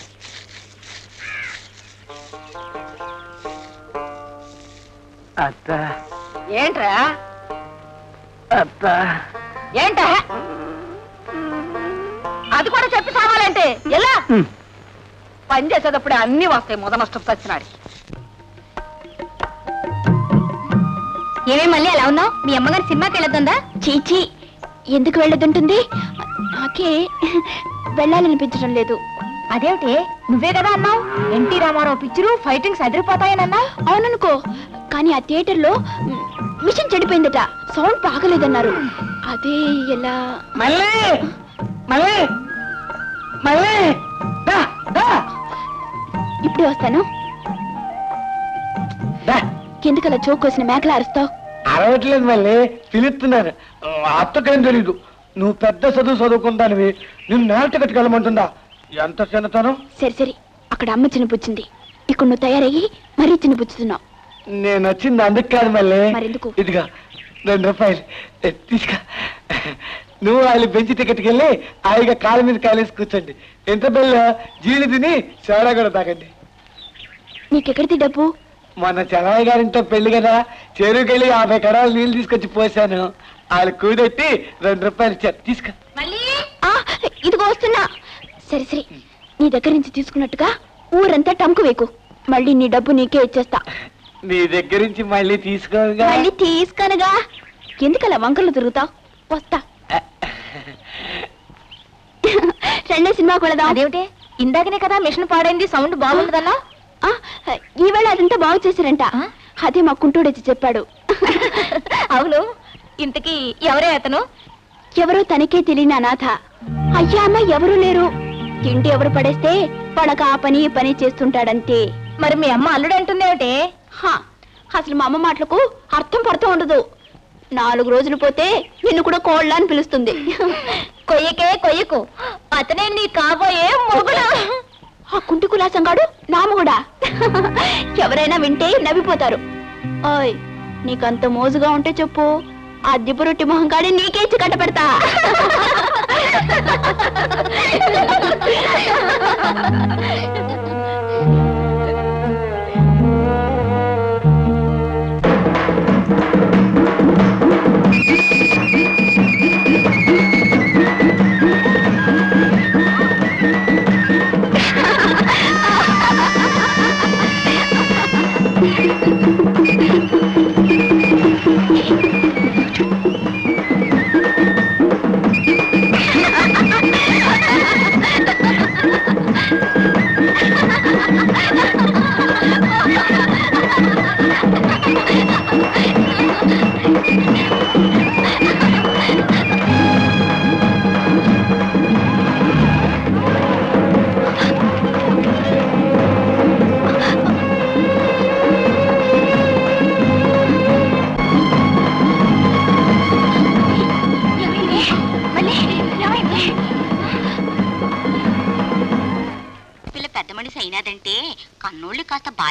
అత్త ఏంట్రా అత్త ఏంటా అది కూడా చెప్పి సావాలంటే ఎలా పని చేసేటప్పుడు అన్ని వస్తాయి మొద నష్టం సచ్చినాడు ఏమే మళ్ళీ అలా ఉన్నావు మీ అమ్మగారి సినిమాకి వెళ్ళొద్దా చీచి ఎందుకు వెళ్ళదుంటుంది నాకే వెళ్ళాలనిపించడం లేదు అదేమిటి నువ్వే కదా అన్నావు ఎన్టీ రామారావు పిక్చరు ఫైటింగ్స్ అదిరిపోతాయనన్నావు అవుననుకో కానీ ఆ థియేటర్లో మ్, మిషన్ చెడిపోయిందట సౌండ్ బాగలేదన్నారు అదే ఎలా మళ్ళీ మళ్ళీ మళ్ళీ దా, దా, ఇప్పుడే వస్తాను దా. ఎందుకలా చోకోసిన మేకలా అరుస్తావు అరవట్లేదు మళ్ళీ పిలుస్తున్నారు అత్తకేం తెలీదు నువ్వు పెద్ద చదువు చదువుకుంటానివి నిన్ను నేల టికెట్ వెళ్ళమంటుందా ఎంత చిన్నతనం సరే సరే అక్కడ అమ్మ చిన్నపుచ్చింది ఇక్కడ నువ్వు తయారయ్యి మరీ చిన్నపుచ్చుతున్నావు నేను వచ్చింది అందుకు కాదు మళ్ళీ మరెందుకు? ఇదిగా రెండు రూపాయలు ఏ, తీసుకో నువ్వు వాళ్ళు బెంచి టికెట్కి వెళ్ళి హాయిగా కాళ్ళ మీద కాలేసి కూర్చోండి ఎంత బెల్ల జీడి తిని సోడా కూడా తాగండి నీకెక్కడిది డబ్బు మొన్న చెలవయ్య గారింట్లో పెళ్లి కదా చెరువుకెళ్ళి యాభై కడాలు నీళ్లు తీసుకొచ్చి పోసాను వాళ్ళు కూడెట్టి రెండు రూపాయలు ఇచ్చారు తీసుకో ఆ ఇదిగో వస్తున్నా సరే సరే నీ దగ్గర నుంచి తీసుకున్నట్టుగా ఊరంతా టంకు వేకు మళ్ళీ నీ డబ్బు నీకే ఇచ్చేస్తా నీ దగ్గర నుంచి మళ్ళీ తీసుకోగా మళ్ళీ తీసుకనగా ఎందుకలా వంకలు తిరుగుతావు వస్తా రెండే సినిమాకి వెళదాం అదేమిటి ఇందాకనే కదా మిషన్ పాడైంది సౌండ్ బాగుండదన్నా ఆ, ఈవేళ అదంతా బాగు చేశారంట ఆ? అదే మా కుంటోడొచ్చి చెప్పాడు అవును ఇంతకీ ఎవరే అతను ఎవరో తనకే తెలియని అనాథ అయ్యా అమ్మ ఎవరూ లేరు తిండి ఎవరు పడేస్తే పడక ఆ పని ఈ పని చేస్తుంటాడంతే మరి మీ అమ్మ అల్లుడు అంటుందేమిటి హా, అసలు మా అమ్మ మాటలకు అర్థం పడతా ఉండదు నాలుగు రోజులు పోతే నిన్ను కూడా కోళ్ళ అని పిలుస్తుంది కొయ్యకే కొయ్యకు అతనే నీ కాబోయే మొగుడు ఆ కుంటి కులాసంగాడు నామగుడా ఎవరైనా వింటే నవ్విపోతారు ఓయ్ నీకంత మోజుగా ఉంటే చెప్పు ఆ దిబ్బరొట్టి మొహం కాడి నీకేచ్చి కట్ట పెడతా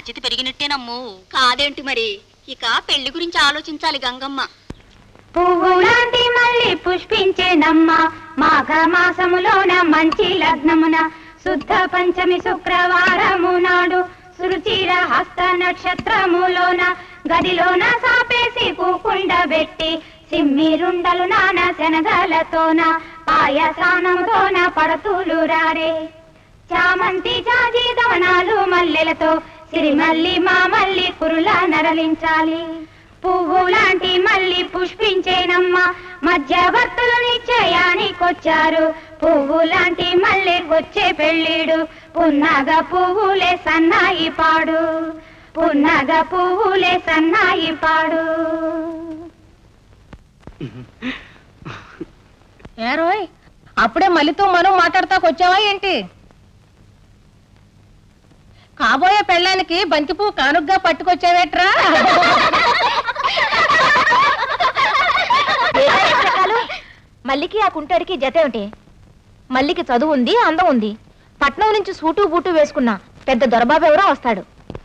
బాధ్యత పెరిగినట్టేనమ్ము కాదేంటి మరి ఇక పెళ్లి గురించి ఆలోచించాలి గంగమ్మ పువ్వులాంటి మళ్ళీ పుష్పించేనమ్మ మాఘ మాసములోన మంచి లగ్నమున శుద్ధ పంచమి శుక్రవారము నాడు సురుచిర హస్త నక్షత్రములోన గదిలోన సాపేసి కూకుండ పెట్టి సిమ్మిరుండలు నాన శనగలతోన పాయసానముతోన పడతులు రారే చామంతి జాజి దవనాలు మల్లెలతో సిరిమల్లి మా మల్లి కురుల నరలించాలి పువ్వు లాంటి మల్లి పుష్పించేనమ్మ మధ్యవర్తులు నిశ్చయానికొచ్చారు పువ్వు లాంటి మల్లెకొచ్చే పెళ్ళిడు పున్నగ పువ్వులే సన్నాయి పాడు పున్నగ పువ్వులే సన్నాయి పాడు ఏరోయ్ అప్పుడే మళ్ళీతో మనం మాట్లాడతాకొచ్చావా ఏంటి కాబోయే పెళ్ళానికి బంతిపూ కానుగ్గా పట్టుకొచ్చావేట్రా మల్లికి ఆ కుంటాడికి జత ఏమిటి మల్లికి చదువు ఉంది అందం ఉంది పట్నం నుంచి సూటు బూటు వేసుకున్న పెద్ద దొరబాబు ఎవరో వస్తాడు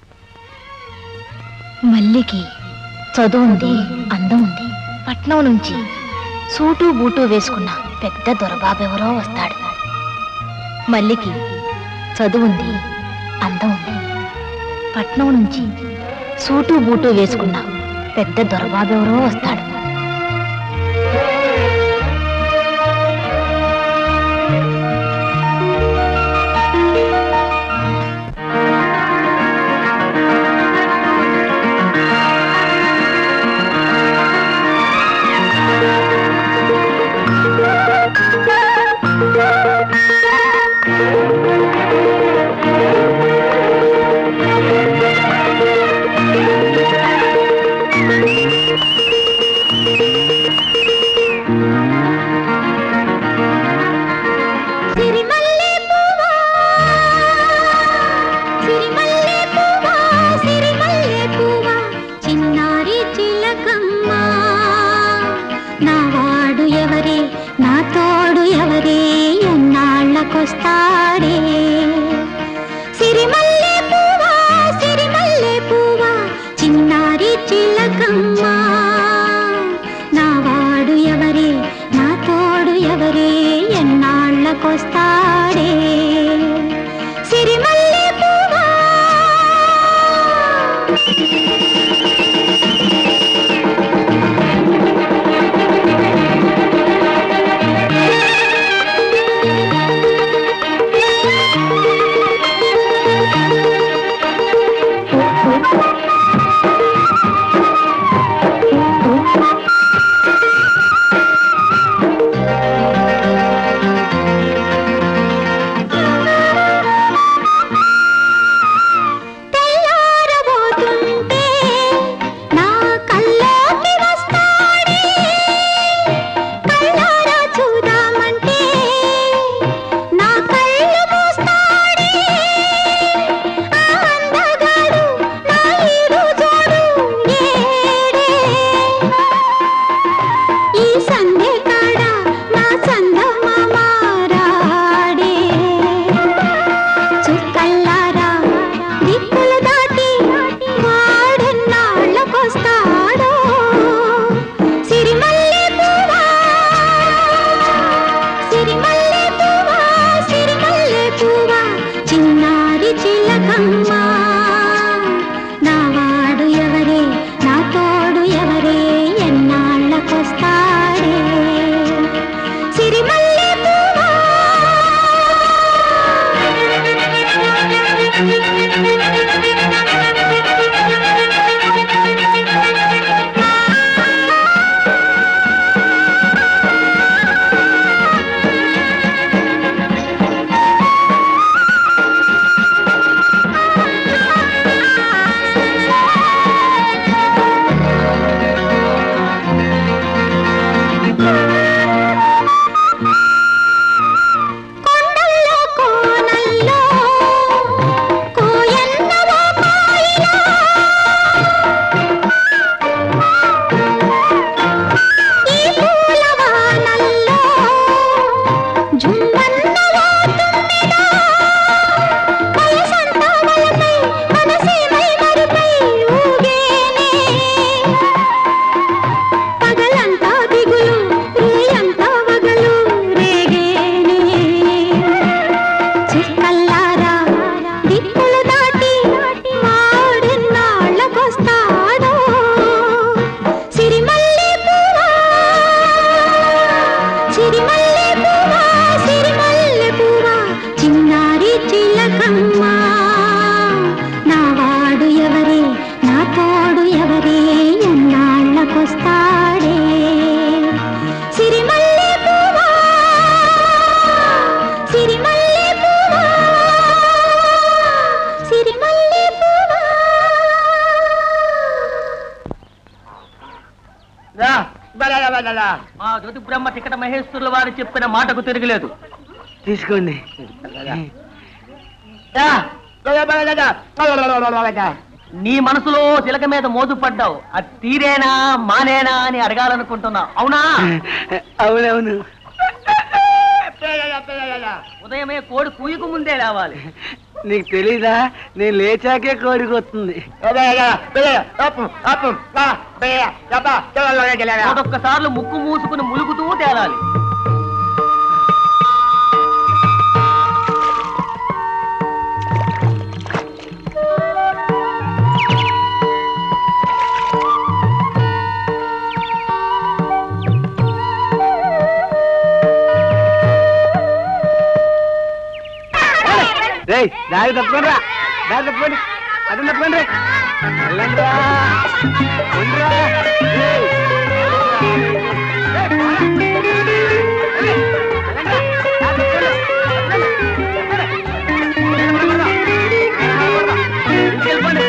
మల్లికి చదువు ఉంది అందం ఉంది పట్నం నుంచి సూటు బూటు వేసుకున్న పెద్ద దొరబాబు ఎవరో వస్తాడు మల్లికి చదువు ఉంది అందం ఉంది పట్నం నుంచి సూటు బూటు వేసుకున్న పెద్ద దొరబాబు ఎవరో వస్తాడు మా జ్యోతి బ్రహ్మ టికట మహేశ్వరుల వారు చెప్పిన మాటకు తిరగలేదు తీసుకోండి నీ మనసులో చిలక మీద మోదు పడ్డావు అది తీరేనా మానేనా అని అడగాలనుకుంటున్నా అవునా అవునవును ఉదయమే కోడి కూయకు ముందే లేవాలి నీకు తెలీదా నేను లేచాకే కోరికొస్తుంది ఒక్కొక్కసార్లు ముక్కు మూసుకుని ములుగుతూ తేలాలి రేయ్ దారి తప్పకుండా రా దారి తప్పండి అటు తప్పండి వెళ్ళండి రా ఉండురా. రేయ్. రేయ్, పోరా. రేయ్, వెళ్ళండి రా. దారి తప్పండి. తప్పండి. ఇంకెళ్ళిపోండి.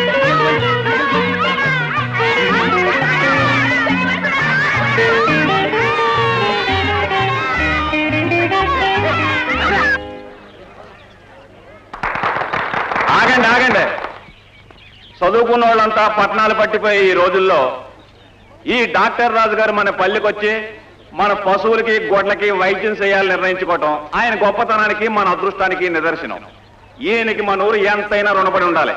ఆగండి ఆగండి చదువుకున్న వాళ్ళంతా పట్టణాలు పట్టిపోయి ఈ రోజుల్లో ఈ డాక్టర్ రాజు గారు మన పల్లెకొచ్చి మన పశువులకి గొడ్లకి వైద్యం చేయాలని నిర్ణయించుకోవటం ఆయన గొప్పతనానికి మన అదృష్టానికి నిదర్శనం ఈయనకి మన ఊరు ఎంతైనా రుణపడి ఉండాలి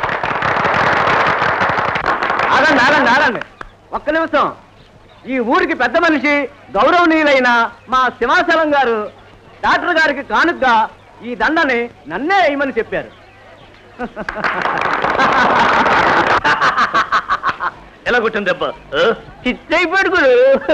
ఆగండి ఆగండి ఆగండి ఒక్క నిమిషం ఈ ఊరికి పెద్ద మనిషి గౌరవనీయులైన మా సింహాచలం గారు డాక్టర్ గారికి కానుగ్గా ఈ దండని నన్నే వేయమని చెప్పారు ఎలా కొట్టింది దెబ్బ చిచ్చైపోయాడు గురు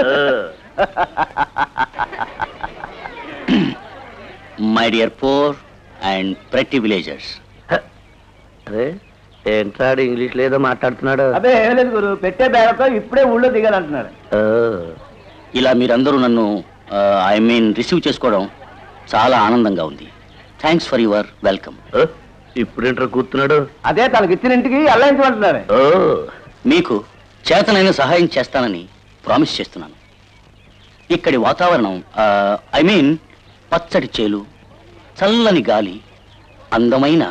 మై డియర్ పోర్ అండ్ ప్రతి విలేజర్స్ అరే ఏంటాడు ఇంగ్లీష్ లేదో మాట్లాడుతున్నాడు అదే ఏం లేదు గురు పెట్టే బేరతో ఇప్పుడే ఊళ్ళో దిగాలంటున్నాడు ఇలా మీరందరూ నన్ను ఐ మీన్ రిసీవ్ చేసుకోవడం చాలా ఆనందంగా ఉంది థ్యాంక్స్ ఫర్ యువర్ వెల్కమ్ ఇప్పుడేంట్రా కూర్చున్నాడు అదే తనకి ఇచ్చిన ఇంటికి అల్లాయించమంటున్నారు మీకు చేతనైన సహాయం చేస్తానని ప్రామిస్ చేస్తున్నాను ఇక్కడి వాతావరణం ఐ మీన్ పచ్చటి చేలు చల్లని గాలి అందమైన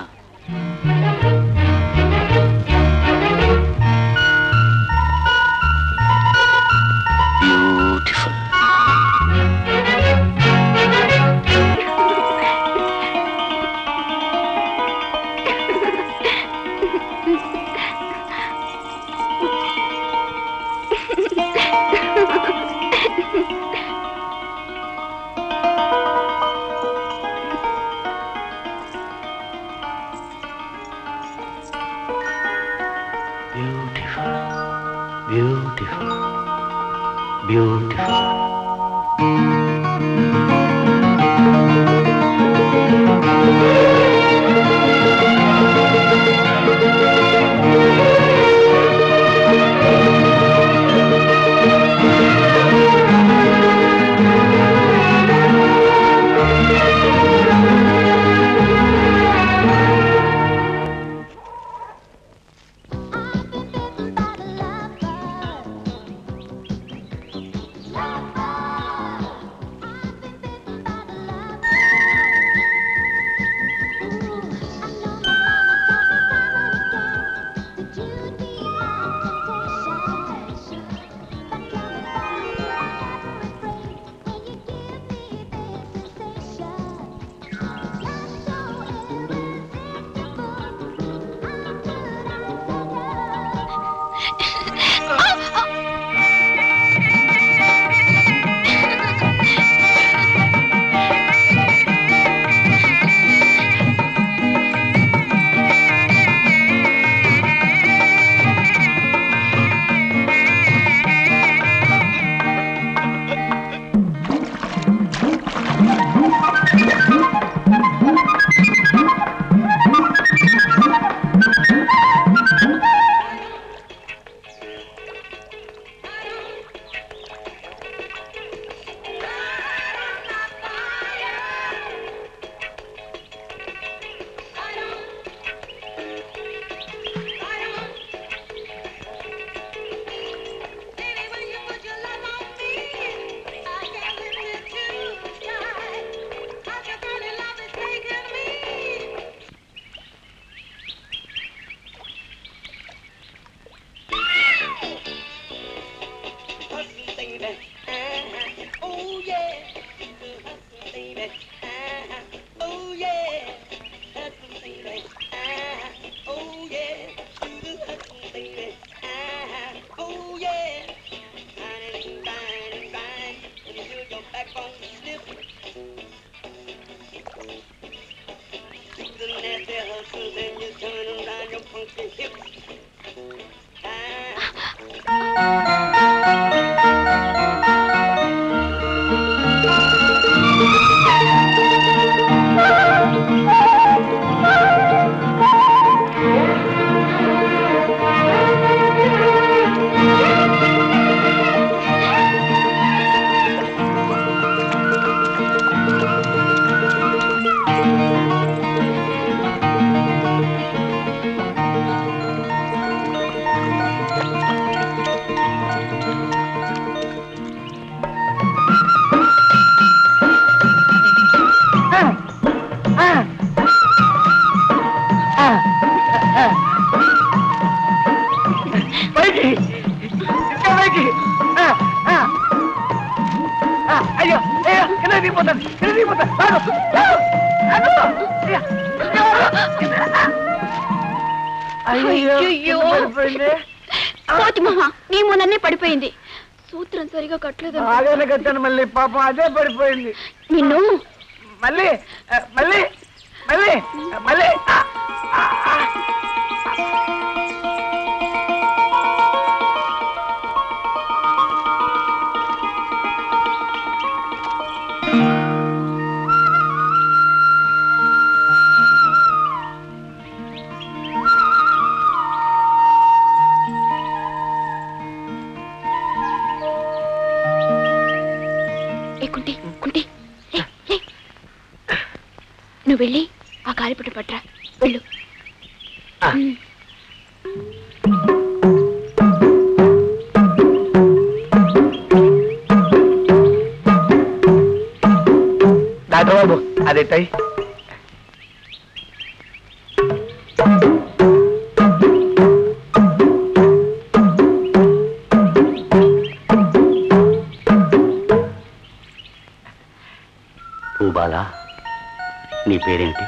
బ్యూటిఫుల్ బ్యూటిఫుల్ బ్యూటిఫుల్ బ్యూటిఫుల్ పైకి ఆ, ఆ. ఆ, అయ్యో అయ్యో కింద దిగిపోతాను కింద దిగిపోతాను ఆగు, ఆగు, ఆగు. అయ్యో, అయ్యో అయ్యయ్యో. కింద పడిపోయింది. కోతి మొహ నీ మూలనే పడిపోయింది సూత్రం సరిగా కట్టలేదు బాగానే కట్టాను మళ్ళీ పాపం అదే పడిపోయింది నిన్ను మళ్ళీ ఆ, మళ్ళీ మళ్ళీ ఆ, మళ్ళీ ఆ, ఆ, ఆ. ఏ కుంటి కుంటి లే, లే. నువ్వు వెళ్ళి ఆ గాలిపట పట్రా వెళ్ళు ఉమ్. డాక్టర్ బాబు అదే టై పూబాల నీ పేరేంటి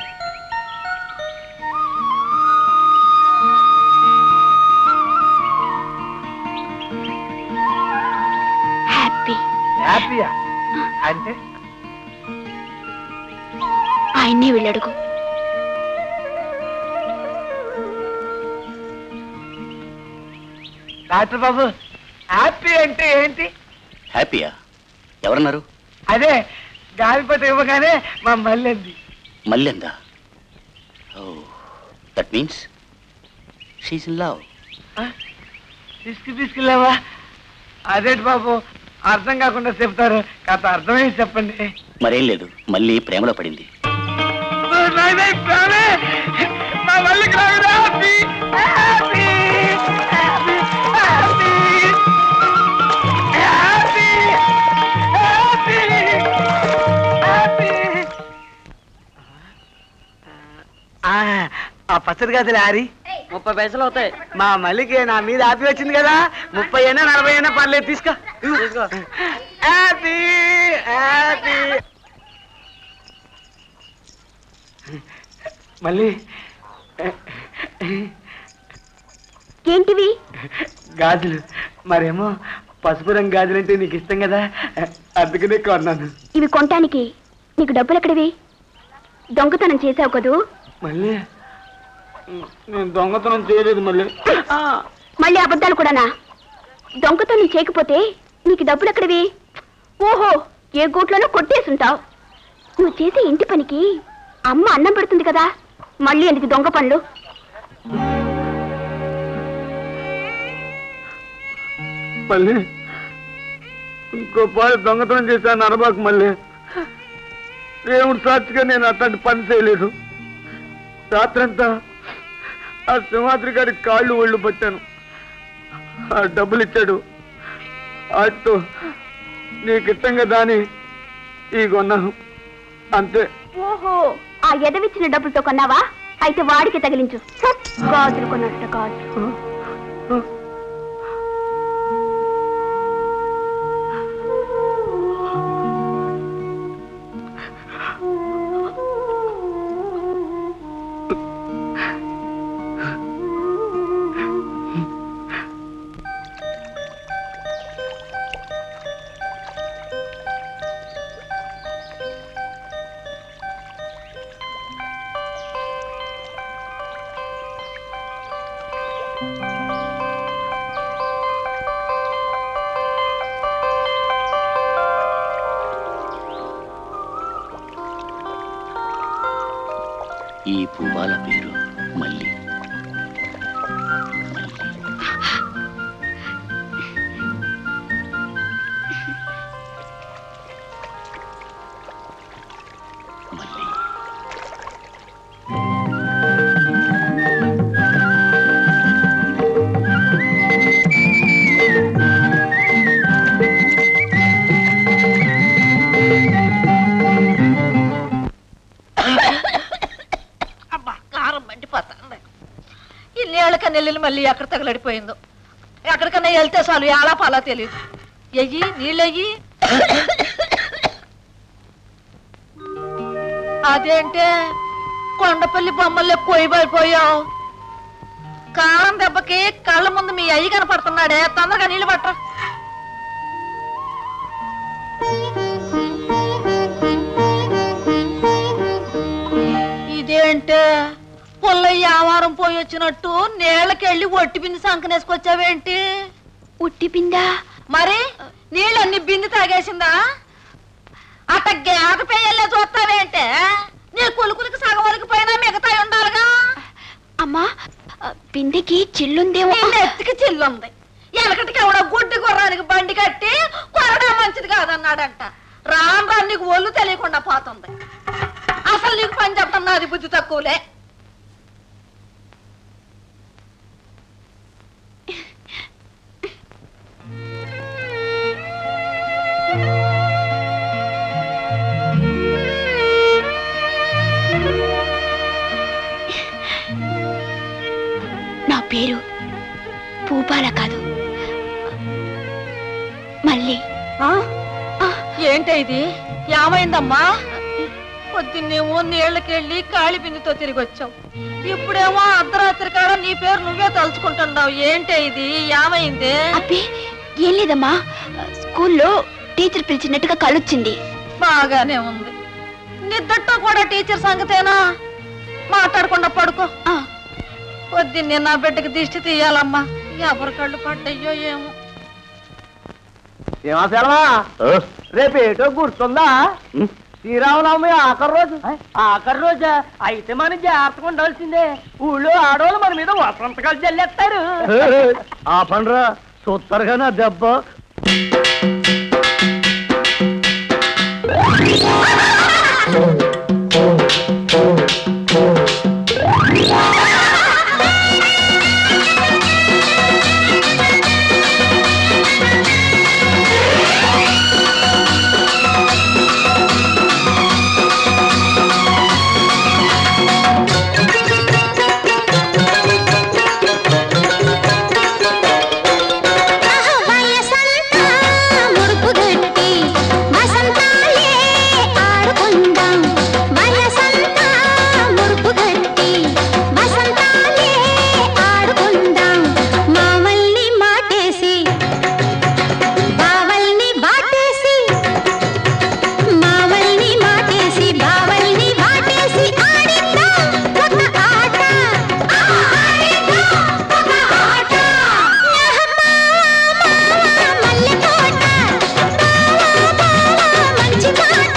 హ్యాపీ హ్యాపీయా అంటే ఆయన్నే వెళ్ళడుగు డాక్టర్ బాబు హ్యాపీ అంటే ఏంటి హ్యాపీయా ఎవరన్నారు అదే గాలిపట ఇవ్వగానే మా మళ్ళీ మల్లెందా oh that means she's in love తీసుకు తీసుకెళ్ళావా అదేంటి బాబు అర్థం కాకుండా చెప్తారు కాస్త అర్థమయ్యి చెప్పండి మరేం లేదు మళ్ళీ ప్రేమలో పడింది నాయ్ నాయ్ ప్రాణే! మా మల్లికి రావిరా! Happy! Happy! Happy! Happy! Happy! Happy! Happy! ఆ, ఆ పచ్చడి గదిలే ఆరి ముప్పై పైసలు అవుతాయి మా మల్లికి నా మీద హ్యాపీ వచ్చింది కదా ముప్పై అయినా నలభై అయినా పర్లేదు తీసుకో తీసుకో. హ్యాపీ హ్యాపీ మళ్ళీ ఏంటివి గాజులు మరేమో పసుపు రంగు గాజులు అంటే నీకు ఇష్టం కదా అందుకనే కొన్నాను ఇవి కొనటానికి నీకు డబ్బులు ఎక్కడివి దొంగతనం చేసావు కదూ మళ్ళీ నేను దొంగతనం చేయలేదు మళ్ళీ మళ్ళీ అబద్ధాలు కూడానా దొంగతనం చేయకపోతే నీకు డబ్బులు ఎక్కడివి ఓహో ఏ గూట్లోనో కొట్టేసుంటావు నువ్వు చేసే ఇంటి పనికి అమ్మ అన్నం పెడుతుంది కదా మళ్ళీ ఎందుకు దొంగ పనులు మళ్ళీ ఇంకో పాలు దొంగతనం చేశాను అనబాకు మళ్ళీ దేవుడు సాక్షిగా నేను అట్లాంటి పని చేయలేదు రాత్రంతా ఆ సింహాద్రి గారి కాళ్ళు ఒళ్ళు పట్టాను ఆ డబ్బులు ఇచ్చాడు వాటితో నీకు ఇష్టం కదా అని ఈ కొన్నాను అంతే ఓహో ఆ ఎదవిచ్చిన డబ్బులతో కొన్నావా అయితే వాడికి తగిలించు హ, గాజులు కొన్నట్టు గాజులు ఈ పువ్వాల పేరు మల్లి మల్లి అబ్బా కారం మండిపోతుంది ఇన్నేళ్ళ కన్నెల్లు మళ్ళీ ఎక్కడ తగలడిపోయిందో ఎక్కడికన్నా వెళ్తే చాలు ఎలా పాలా తెలియదు ఎయ్యి నీళ్ళెయ్యి అదేంటే కొండపల్లి బొమ్మల్లో కొయ్యబడిపోయావు కారం దెబ్బకి కళ్ళ ముందు మీ అయ్యి కనపడుతున్నాడే తొందరగా నీళ్ళు పట్టరా ఇదేంటే పుల్లయ్య ఆవారం పోయి వచ్చినట్టు నీళ్ళకెళ్ళి ఒట్టి బింది సంకనేసుకొచ్చావేంటి ఉట్టి పిందా మరి నీళ్ళన్ని బింది తాగేసిందా అట్ట గేక పేయల్లే చూస్తావేంటే నీ కులుకులకి సగం వరకు పైన మిగతా ఉండాలిగా అమ్మా ఆ, బిందెకి చిల్లుందేమో నీ నెత్తికి చిల్లుంది ఎనకటికి ఎవడో గుడ్డి గుర్రానికి బండి కట్టి కొరడా మంచిది కాదన్నాడంట రాను రాను నీకు ఒళ్ళు తెలియకుండా పోతుంది అసలు నీకు పని చెప్పడం నాది బుద్ధి తక్కువలే నా పేరు పూపాల కాదు మళ్ళీ ఏంటి ఇది ఏమైందమ్మా పొద్దున్నేమో నీళ్ళకెళ్ళి కాళి బిందుతో తిరిగి వచ్చావు ఇప్పుడేమో అర్ధరాత్రి కాడ నీ పేరు నువ్వే తలుచుకుంటున్నావు ఏంటి ఇది ఏమైంది అబ్బే ఏం లేదమ్మా స్కూల్లో టీచర్ పిలిచినట్టుగా కళ్ళొచ్చింది బాగానే ఉంది నిద్దట్లో కూడా టీచర్ సంగతేనా మాట్లాడకుండా పడుకో ఆ, పొద్దున్నే నా బిడ్డకి దిష్టి తీయాలమ్మా ఎవరి కళ్ళు పడ్డయ్యో ఏమో ఏమా సెలవా రేపు ఏటో గుర్తుందా శ్రీరామనవమి ఆఖరి రోజు ఆఖరి రోజా అయితే మనం జాగ్రత్తగా ఉండాల్సిందే ఊళ్ళో ఆడవాళ్ళు మన మీద వసంతకాలు జల్లేస్తారు ఆ పండ్రా సూత్తరుగా నా దెబ్బ వయసంతా ముడుపుగట్టి వసంతాలే ఆడుకుందాం వయసంతా ముడుపుగట్టి వసంతాలే ఆడుకుందాం మావల్ని మాటేసి బావల్ని బాటేసి మావల్ని మాటేసి బావల్ని బాటేసి ఆడిద్దాం ఒక ఆట ఆడిద్దాం ఒక ఆట మల్లె తోట మంచి మాట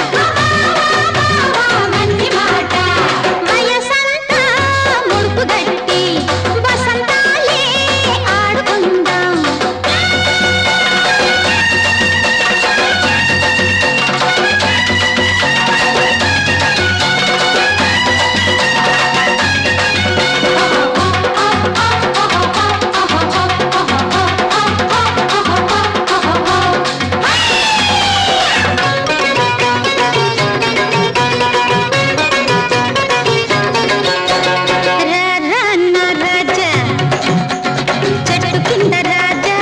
మంచి మాట వయసంతా ముడుపు గట్టి వసంతాలే ఆడుకుందాం రాన్న రాజా చెట్టు కింద రాజా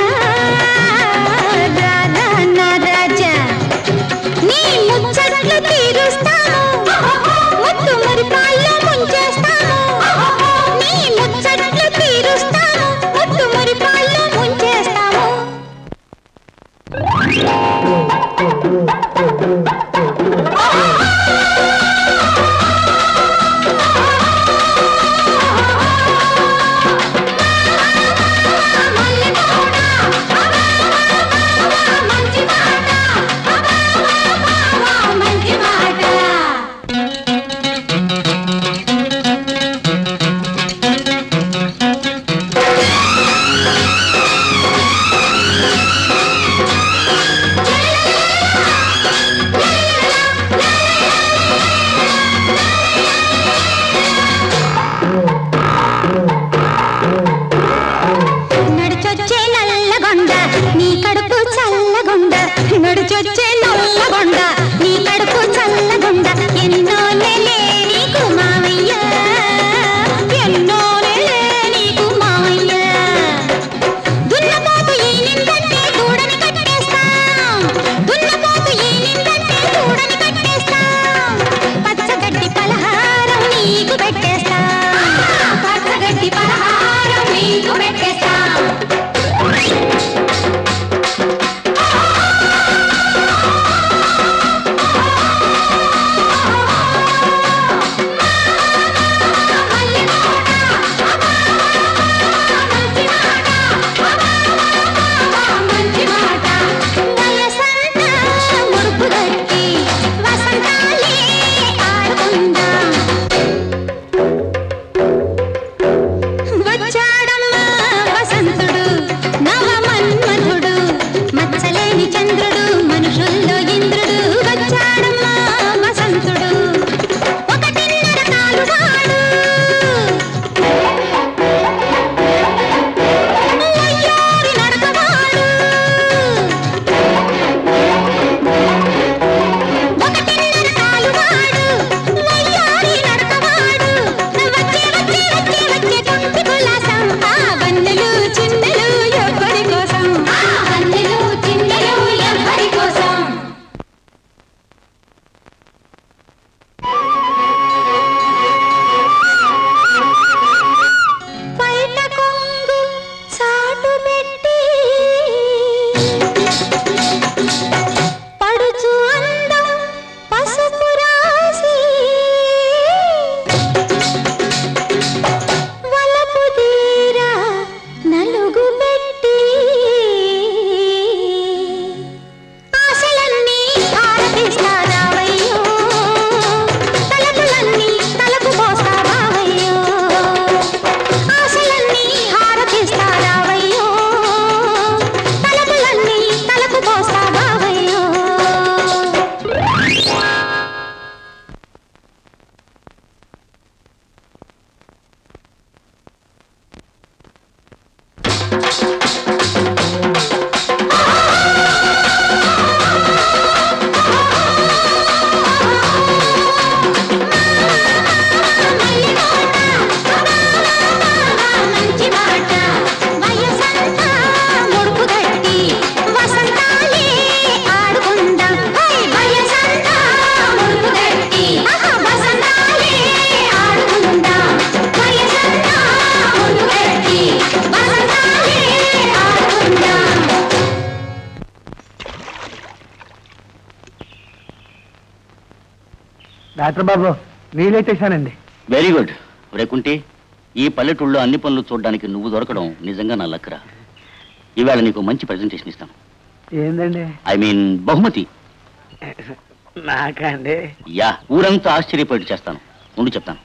రాన్న రాజా నీ ముచ్చట్లు తీరుస్తాను ముద్దు మరి పాల్లో ముంచేస్తాను నీ ముచ్చట్లు తీరుస్తాను ముద్దు మరి పాల్లో ముంచేస్తాము మంచి మాట మంచి మాట నడిచొచ్చే నల్లగొండ నీ కడుపు చల్లగొండ నడిచొచ్చే నల్లగొండ నీ కడుపు చల్లగొండ ఎన్నో నెలే నీకు మావయ్య ఎన్నో నెలే నీకు మావయ్య డాక్టర్ బాబు నీళ్ళెట్టేశానండి వెరీ గుడ్ రేకుంటి ఈ పల్లెటూళ్ళలో అన్ని పనులు చూడడానికి నువ్వు దొరకడం నిజంగా నా లక్కరా ఇవాళ నీకు మంచి ప్రెజెంటేషన్ ఇస్తాను ఏందండి ఐ మీన్ బహుమతి నాకండి యా ఊరంతా ఆశ్చర్యపోయి చేస్తాను ఉండి చెప్తాను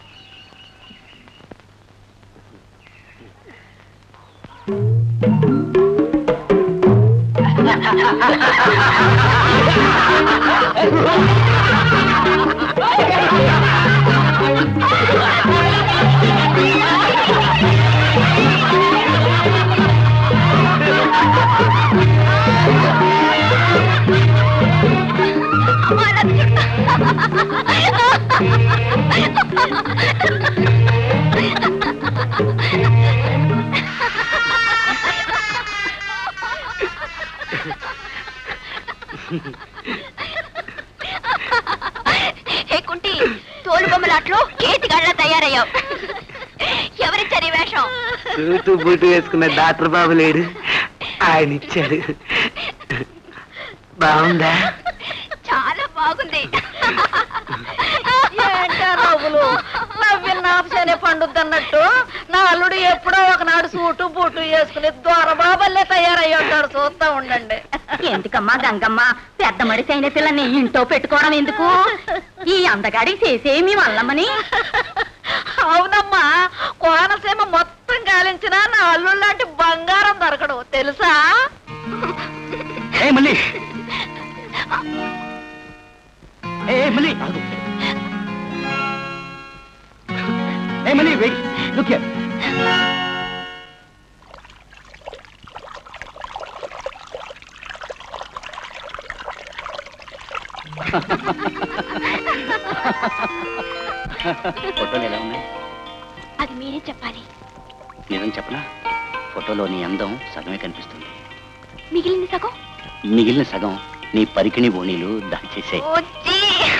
హే కుంటి తోలు బొమ్మలాట్లో కేతిగాళ్ళ తయారయ్యావు ఎవరిచ్చారు ఈ వేషం సూటు బూటు వేసుకున్న డాక్టర్ బాబు లేడు ఆయన ఇచ్చాడు బాగుందా చాలా బాగుంది ఏంటా నవ్వులు నవ్విన నాపసేనే పండుద్దన్నట్టు నా అల్లుడు ఎప్పుడో ఒకనాడు సూటు బూటు వేసుకుని దొరబాబల్లే తయారయ్యి ఉంటాడు చూస్తా ఉండండి ఎందుకమ్మా గంగమ్మ పెద్ద మడిసి అయిన పిల్లని ఇంట్లో పెట్టుకోవడం ఎందుకు ఈ అందగాడికి చేసేమి వల్లమ్మని అవునమ్మా కోనసీమ మొత్తం గాలించిన నా అల్లుడు లాంటి బంగారం దొరకడు తెలుసా ఏ మళ్ళీ ఏ మళ్ళీ ఆగు. ఏ మళ్ళీ వెయిట్ లుక్ హియర్ ఫోటోలు ఎలా ఉన్నాయి అది మీరే చెప్పాలి నిజం చెప్పనా ఫోటోలో నీ అందం సగమే కనిపిస్తుంది మిగిలిన సగం మిగిలిన సగం నీ పరికిణి బోణీలు దాచేసాయి వచ్చి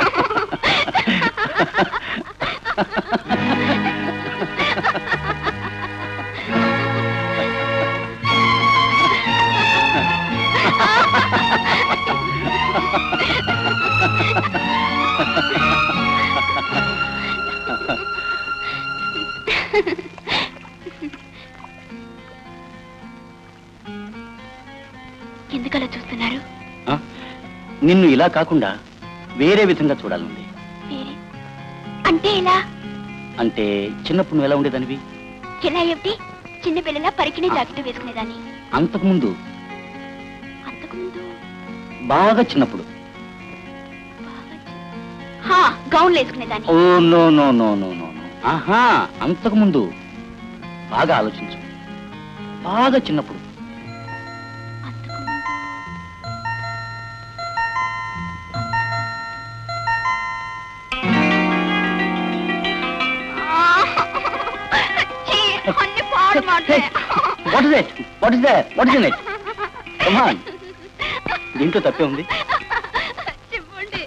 ఎందుకలా చూస్తున్నారు ఆ? నిన్ను ఇలా కాకుండా వేరే విధంగా చూడాలండి వేరే అంటే ఎలా అంటే చిన్నప్పుడు నువ్వు ఎలా ఉండేదానివి ఎలా ఏమిటి చిన్న పిల్లల పరికిణి జాకెట్ వేసుకునేదాన్ని అంతకుముందు అంతకుముందు బాగా చిన్నప్పుడు బాగా చి- హా గౌన్లు వేసుకునేదాన్ని oh no no no no no no ఆహా అంతకుముందు బాగా ఆలోచించు బాగా చిన్నప్పుడు అంతకుముందు ఛీ, అన్ని పాడు మాటలే. What is it what is that what is in it come on దీంట్లో తప్పే ఉంది చెప్పండి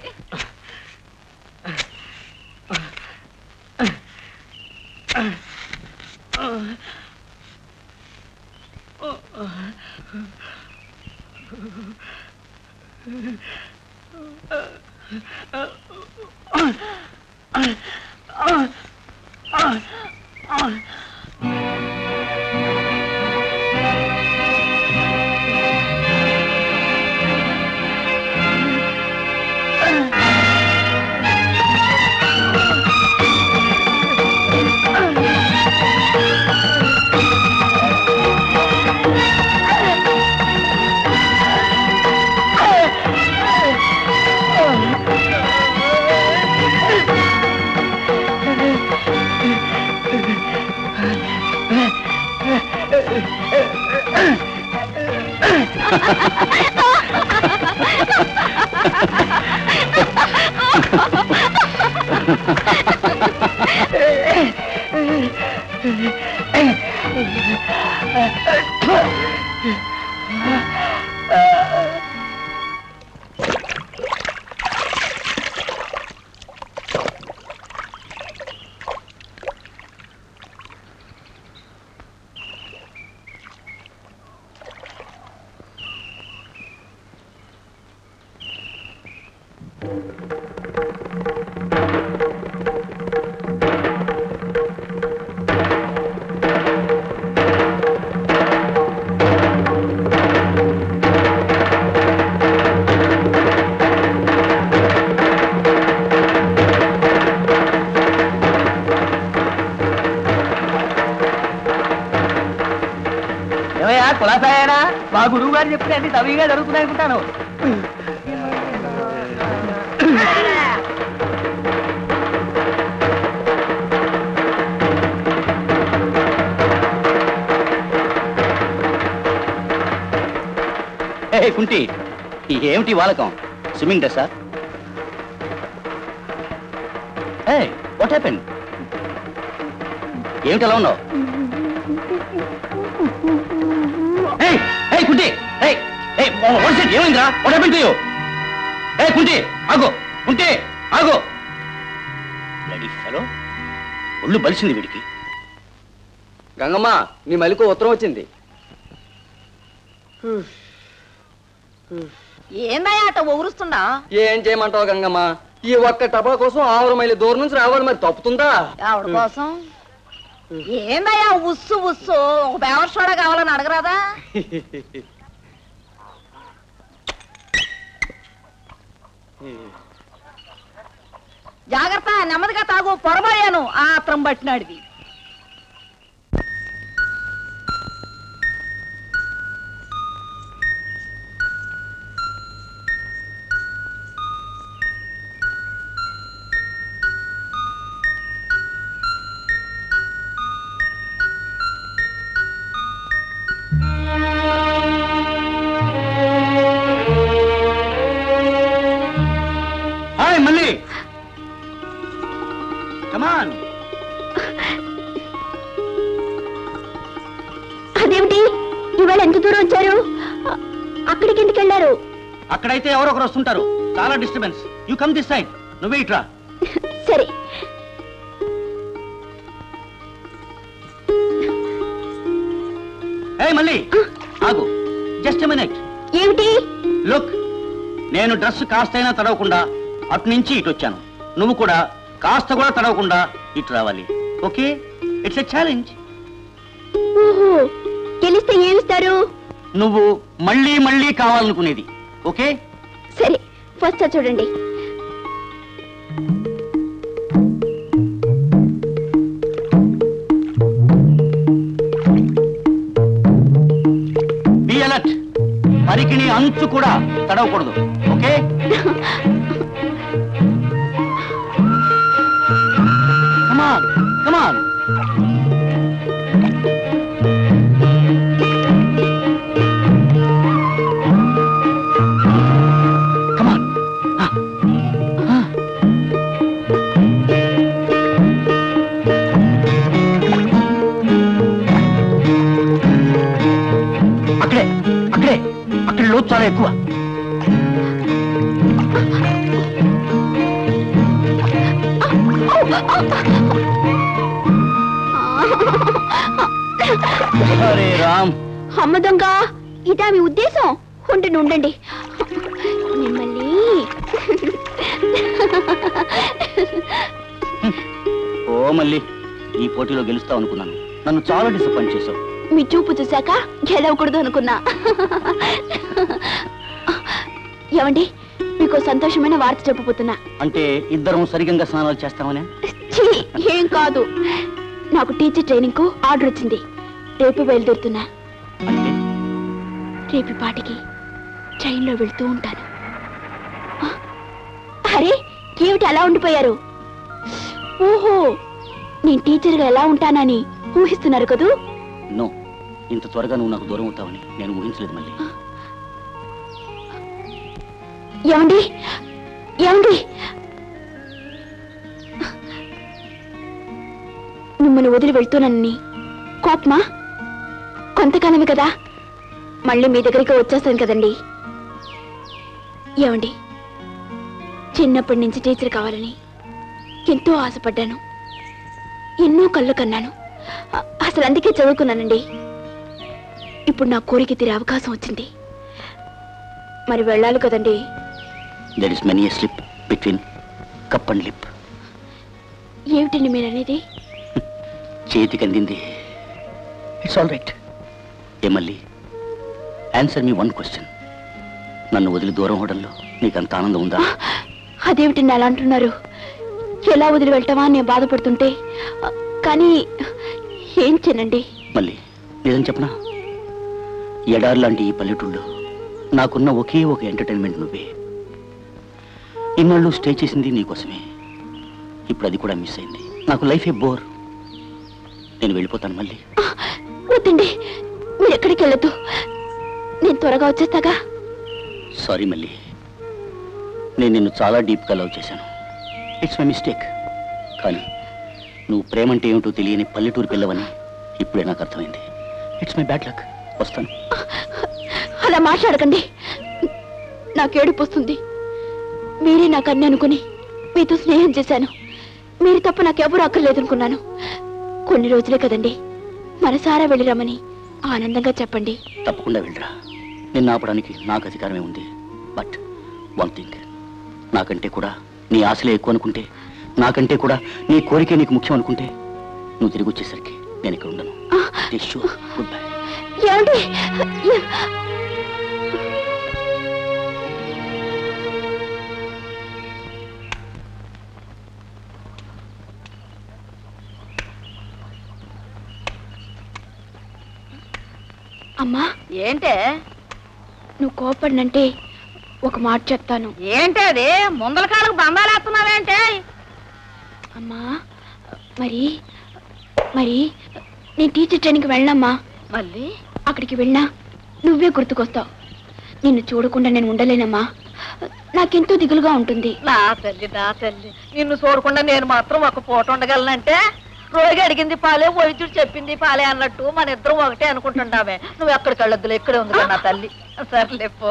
మా గురువు గారు చెప్తే అన్ని సవిగా జరుగుతున్నాయి అనుకుంటాను ఏ కుంటి ఈ ఏమిటి వాలకం స్విమ్మింగ్ డ్రెస్సా ఏ వాట్ హ్యాపెన్ ఏమిటి అలా ఉన్నావు ఏయ్ ఏయ్ కుంటి ఏయ్ ఏయ్ వాట్స్ ఇట్ ఏమైందిరా వాట్ హ్యాపెన్ టు యు ఏయ్ కుంటి ఆగు కుంటి ఆగు బ్లడీ ఫెలో ఒళ్ళు బలిసింది వీడికి గంగమ్మ నీ మలికో ఉత్తరం వచ్చింది ఏందయ్యా అట ఒగురుస్తున్నా ఏం చేయమంటావు గంగమ్మ ఈ ఒక్క టపా కోసం ఆరు మైలు దూరం నుంచి రావాలి మరి తప్పుతుందా ఆవిడ కోసం ఏందయ్యా ఉస్సు ఉస్సు ఒక బేవర్ సోడా కావాలని అడగరాదా జాగ్రత్త నెమ్మదిగా తాగు పొరబోయాను ఆ ఆత్రం పట్టినాడిది హాయ్ మళ్ళీ కమాన్ అదేమిటి ఇవాళ ఎంత దూరం వచ్చారు అ- అక్కడికి ఎందుకు వెళ్ళారు అక్కడైతే ఎవరో ఒకరు వస్తుంటారు చాలా disturbance you come this side నువ్వే ఇట్రా సరే ఏ మళ్ళీ ఆగు జస్ట్ మినిట్ ఏమిటి లుక్ నేను డ్రెస్ కాస్తైనా తడవకుండా అటు నుంచి ఇటు వచ్చాను నువ్వు కూడా కాస్త కూడా తడవకుండా ఇటు రావాలి ఓకే ఇట్స్ ఎ ఛాలెంజ్ ఓహో గెలిస్తే ఏమిస్తారు నువ్వు మళ్ళీ మళ్ళీ కావాలనుకునేది ఓకే సరే ఫస్ట్ అది చూడండి బి అలర్ట్ పరికిణి అంచు కూడా తడవకూడదు ఓకే కమాన్ కమాన్ కమాన్ అక్కడే అక్కడే అక్కడ లోతు చాలా ఎక్కువ హరే రామ్ అమ్మ దొంగ ఇదా మీ ఉద్దేశం ఉండండి ఉండండి మిమ్మల్ని ఓ మళ్ళీ ఈ పోటీలో గెలుస్తావు అనుకున్నాను నన్ను చాలా డిసప్పాయింట్ చేసావు మీ చూపు చూశాక గెలవకూడదు అనుకున్నా ఏమండి మీకు సంతోషమైన వార్త చెప్పబోతున్నా అంటే ఇద్దరం సరిగంగా స్నానాలు చేస్తామనే ఛీ, ఏం కాదు నాకు టీచర్ ట్రైనింగ్ కు ఆర్డర్ వచ్చింది రేపు బయలుదేరుతున్నా అంటే రేపు పాటికి ట్రైన్లో వెళ్తూ ఉంటాను ఆ, అరే ఏమిటి అలా ఉండిపోయారు ఓహో నేను టీచర్గా ఎలా ఉంటానని ఊహిస్తున్నారు కదూ నో ఇంత త్వరగా నువ్వు నాకు దూరం అవుతావని నేను ఊహించలేదు మళ్ళీ ఏమండి ఏమండి మిమ్మల్ని వదిలి వెళ్తున్నానని కోపమా కొంతకాలమే కదా మళ్ళీ మీ దగ్గరికి వచ్చేస్తాను కదండి ఏమండి చిన్నప్పటి నుంచి టీచర్ కావాలని ఎంతో ఆశపడ్డాను ఎన్నో కళ్ళు కన్నాను అ- అసలు అందుకే చదువుకున్నానండి ఇప్పుడు నా కోరిక తీరే అవకాశం వచ్చింది మరి వెళ్ళాలి కదండి there is many slip between cup and lip ఏమిటండి మీరు అనేది చేతికి అందింది ఇట్స్ ఆల్ రైట్ ఏ మళ్ళీ ఆన్సర్ మీ వన్ క్వశ్చన్ నన్ను వదిలి దూరం అవడంలో నీకు అంత ఆనందం ఉందా అదేమిటండి అలా అంటున్నారు ఎలా వదిలి వెళ్తావా అని నేను బాధపడుతుంటే ఆ, కానీ ఏం చేయనండి మళ్ళీ నిజం చెప్పనా ఎడార్ లాంటి ఈ పల్లెటూళ్ళలో నాకున్న ఒకే ఒక ఎంటర్టైన్మెంట్ నువ్వే ఇన్నాళ్ళు స్టే చేసింది నీకోసమే ఇప్పుడు అది కూడా మిస్ అయింది నాకు లైఫే బోర్ నేను వెళ్ళిపోతాను మళ్ళీ వద్దండి మీరు ఎక్కడికి వెళ్ళొద్దు నేను త్వరగా వచ్చేస్తాగా సారీ మళ్ళీ నేను నిన్ను చాలా డీప్గా లవ్ చేశాను ఇట్స్ మై మిస్టేక్ కానీ నువ్వు ప్రేమంటే ఏమిటో తెలియని పల్లెటూరు పిల్లవని ఇప్పుడే నాకు అర్థమైంది ఇట్స్ మై బ్యాడ్ లక్ వస్తాను అలా మాట్లాడకండి నాకు ఏడుపు వస్తుంది మీరే నాకు అన్ని అనుకుని మీతో స్నేహం చేశాను మీరు తప్ప నాకెవరూ అక్కర్లేదనుకున్నాను కొన్ని రోజులే కదండి మనసారా వెళ్ళిరమ్మని ఆనందంగా చెప్పండి తప్పకుండా వెళ్ళరా నిన్ను ఆపడానికి నాకు అధికారమే ఉంది బట్ వన్ థింగ్ నాకంటే కూడా నీ ఆశలే ఎక్కువ అనుకుంటే నాకంటే కూడా నీ కోరికే నీకు ముఖ్యం అనుకుంటే నువ్వు తిరిగి వచ్చేసరికి నేను ఇక్కడ ఉండను గుడ్ బై ఏమండి ఏ- అమ్మా ఏంటే నువ్వు కోపడినంటే ఒక మాట చెప్తాను ఏంటే అది ముందల కాలకు బంధాలేస్తున్నావేంటే అమ్మా మరి మరి నేను టీచర్ ట్రైనింగ్కి వెళ్ళనమ్మా మళ్ళీ అక్కడికి వెళ్ళినా నువ్వే గుర్తుకొస్తావు నిన్ను చూడకుండా నేను ఉండలేనమ్మా నాకెంతో దిగులుగా ఉంటుంది నా తల్లి నా తల్లి నిన్ను చూడకుండా నేను మాత్రం ఒక పూట ఉండగలనంటే రోజు అడిగింది పాలే వైద్యుడు చెప్పింది పాలే అన్నట్టు మన ఇద్దరం ఒకటే అనుకుంటున్నామే నువ్వు ఎక్కడికి వెళ్ళొద్దులే ఇక్కడే ఉంది కదా నా తల్లి సర్లే పో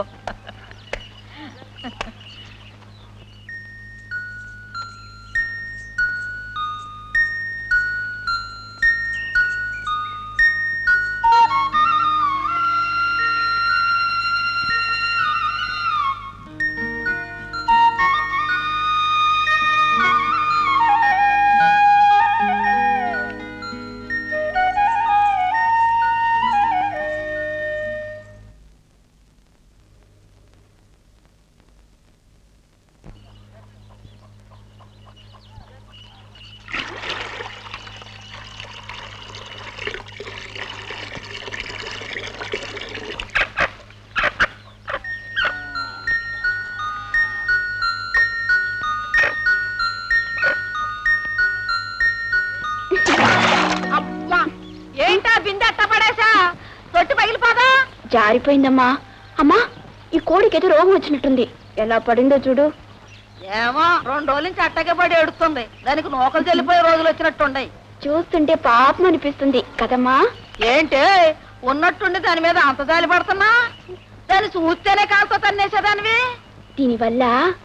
అమ్మా ఏంటా బిందె అట్ట పడేసా తొట్టి పగిలిపోదా జారిపోయిందమ్మా అమ్మా ఈ కోడికి ఏదో రోగం వచ్చినట్టుంది ఎలా పడిందో చూడు ఏమో రెండు రోజుల నుంచి అట్టగే పడి ఎడుతుంది దానికి నూకలు చెల్లిపోయే రోజులు వచ్చినట్టుండయి చూస్తుంటే పాపం అనిపిస్తుంది కదమ్మా ఏంటి ఉన్నట్టుండి దాని మీద అంత జాలి పడుతున్నా దాన్ని చూస్తేనే కాస్త తన్నేసేదానివి దీనివల్ల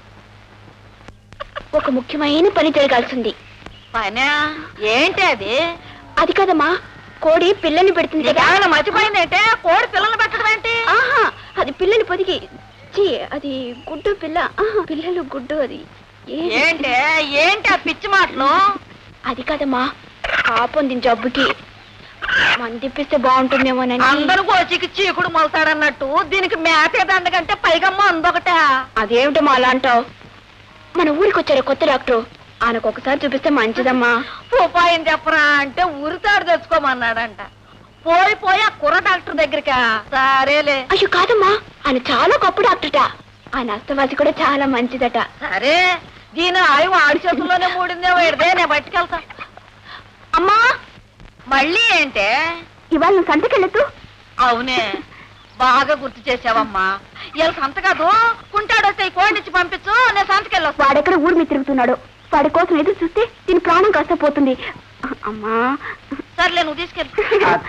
ఒక ముఖ్యమైన పని జరగాల్సింది పైన ఏంటి అది అది కదమ్మా కోడి పిల్లని పెడుతుంది కదా నీకేమైనా మర్చిపోయిందంటే కోడి పిల్లలు పెట్టడం ఏంటి ఆహా అది పిల్లని పొదిగి ఛీ, అది గుడ్డు పిల్ల ఆహా, పిల్లలు గుడ్డు అది ఏ- ఏంటి ఏంటి ఆ పిచ్చి మాటలు అది కదమ్మా పాపం దీని జబ్బుకి మందిప్పిస్తే బాగుంటుందేమోనని అందరూ గోచికి చీకుడు మొలతాడన్నట్టు దీనికి మేతే దండకంటే పైగమ్మ అందొకట అదేమిటమ్మా అలా అంటావు మన ఊరికి వచ్చారు కొత్త డాక్టర్ ఆయనకు ఒకసారి చూపిస్తే మంచిదమ్మా ఉపాయం చెప్పరా అంటే ఉరితాడు తెచ్చుకోమన్నాడంట పోయి పోయి ఆ కుర్ర డాక్టర్ దగ్గరికా సరేలే అయ్యో కాదమ్మా ఆయన చాలా గొప్ప డాక్టర్ట ఆయన అస్తవాసి కూడా చాలా మంచిదట సరే దీని ఆయువు ఆడి చేతుల్లోనే మూడిందే వేడిదే నేను పట్టుకెళ్తా అమ్మా మళ్ళీ ఏంటే ఇవాళ నువ్వు సంతకెళ్ళదు అవునే బాగా గుర్తు చేసావమ్మా ఇలా సంత కాదు కుంటాడు వస్తే ఈ కోడినిచ్చి పంపించు నేను సంతకెళ్ళొస్తా వాడెక్కడ ఊరి మీద తిరుగుతున్నాడు వాడి కోసం ఎదురు చూస్తే దీని ప్రాణం కాస్త పోతుంది అమ్మా సర్లే నువ్వు తీసుకెళ్ళి అత్త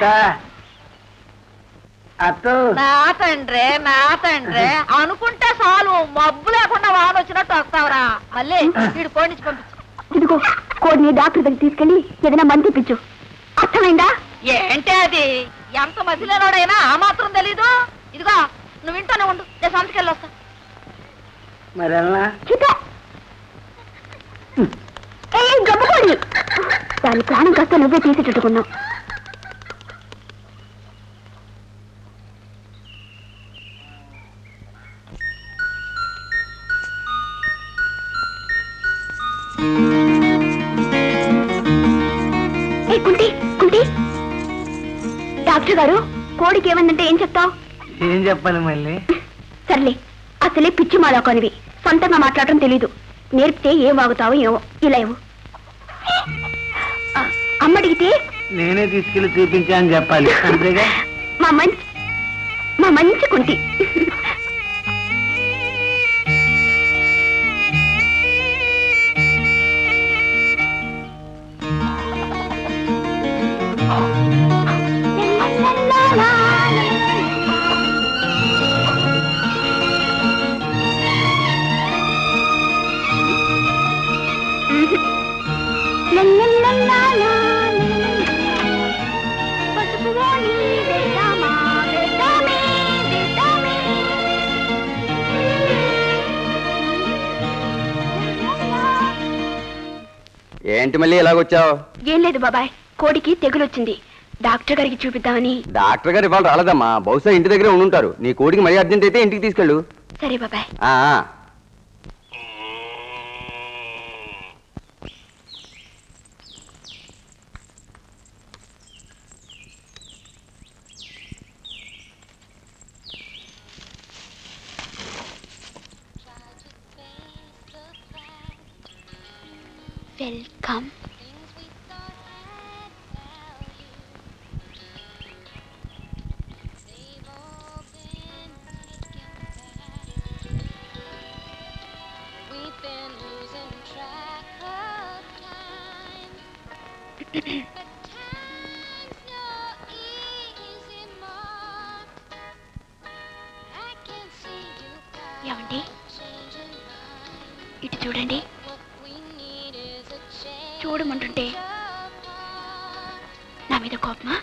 అత్త నా తండ్రే నా తండ్రే అనుకుంటే చాలు మబ్బు లేకుండా వాన వచ్చినట్టు వస్తావురా మళ్ళీ వీడు కోడినిచ్చి పంపించు ఇదిగో కోడిని డాక్టర్ దగ్గర తీసుకెళ్ళి ఏదైనా మంది ఇప్పించు అర్థమైందా ఏంటి అది ఎంత మధ్యలోనోడైనా ఆ మాత్రం తెలీదు ఇదిగో నువ్వు ఇంట్లోనే ఉండు నేను సంతకెళ్ళి వస్తా మరెల్లా చిత ఏ గబ్బకోడి దాని ప్రాణం కాస్త నువ్వే తీసేటట్టుకున్నావు ఏ కుంటి కుంటి డాక్టర్ గారు కోడికి ఏమందంటే ఏం చెప్తావు ఏం చెప్పాలి మళ్ళీ సర్లే అసలే పిచ్చి మాలోకొనివి సొంతంగా మాట్లాడటం తెలీదు నేర్పితే ఏం వాగుతావో ఏమో ఇలా ఇవ్వు ఆ, అమ్మ అడిగితే నేనే తీసుకెళ్లి చూపించా అని చెప్పాలి అంతేగా మా మంచి మా మంచి కుంటి ఏంటి మళ్ళీ ఇలాగొచ్చావు ఏం లేదు బాబాయ్ కోడికి తెగులొచ్చింది డాక్టర్ గారికి చూపిద్దామని డాక్టర్ గారు ఇవాళ రాలేదమ్మా బహుశా ఇంటి దగ్గరే ఉండుంటారు నీ కోడికి మరీ అర్జెంట్ అయితే ఇంటికి తీసుకెళ్ళు సరే బాబాయ్ ఆ, ఆ. వెల్కమ్ ఏమండి ఇటు చూడండి చూడమంటుంటే నా మీద కోపమా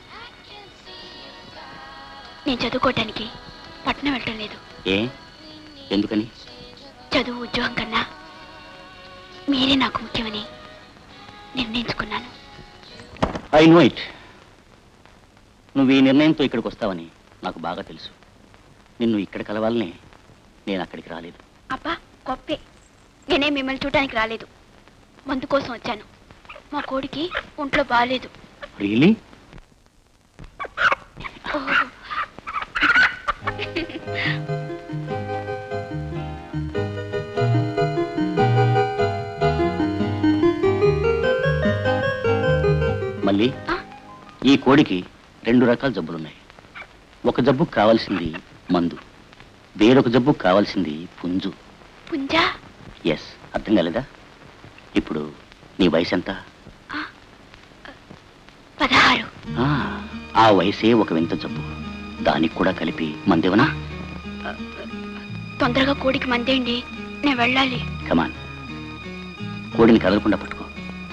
నేను చదువుకోవటానికి పట్నం వెళ్ళటం లేదు ఏ ఎందుకని చదువు ఉద్యోగం కన్నా మీరే నాకు ముఖ్యమని నిర్ణయించుకున్నాను ఐ నో ఇట్ నువ్వు ఈ నిర్ణయంతో ఇక్కడికి వస్తావని నాకు బాగా తెలుసు నిన్ను ఇక్కడ కలవాలని నేను అక్కడికి రాలేదు అబ్బా గొప్పే నేనే మిమ్మల్ని చూడటానికి రాలేదు మందు కోసం వచ్చాను మా కోడికి ఒంట్లో బాగాలేదు రియలీ మళ్ళీ ఈ కోడికి రెండు రకాల జబ్బులున్నాయి ఒక జబ్బుకు కావాల్సింది మందు వేరొక జబ్బుకు కావాల్సింది పుంజు పుంజా ఎస్ అర్థం కాలేదా ఇప్పుడు నీ వయసు ఎంత పదహారు ఆ, ఆ వయసే ఒక వింత జబ్బు దానికి కూడా కలిపి మందేవనా తొందరగా కోడికి మందేండి నేను వెళ్ళాలి కమాన్ కోడిని కదలకుండా పట్టుకో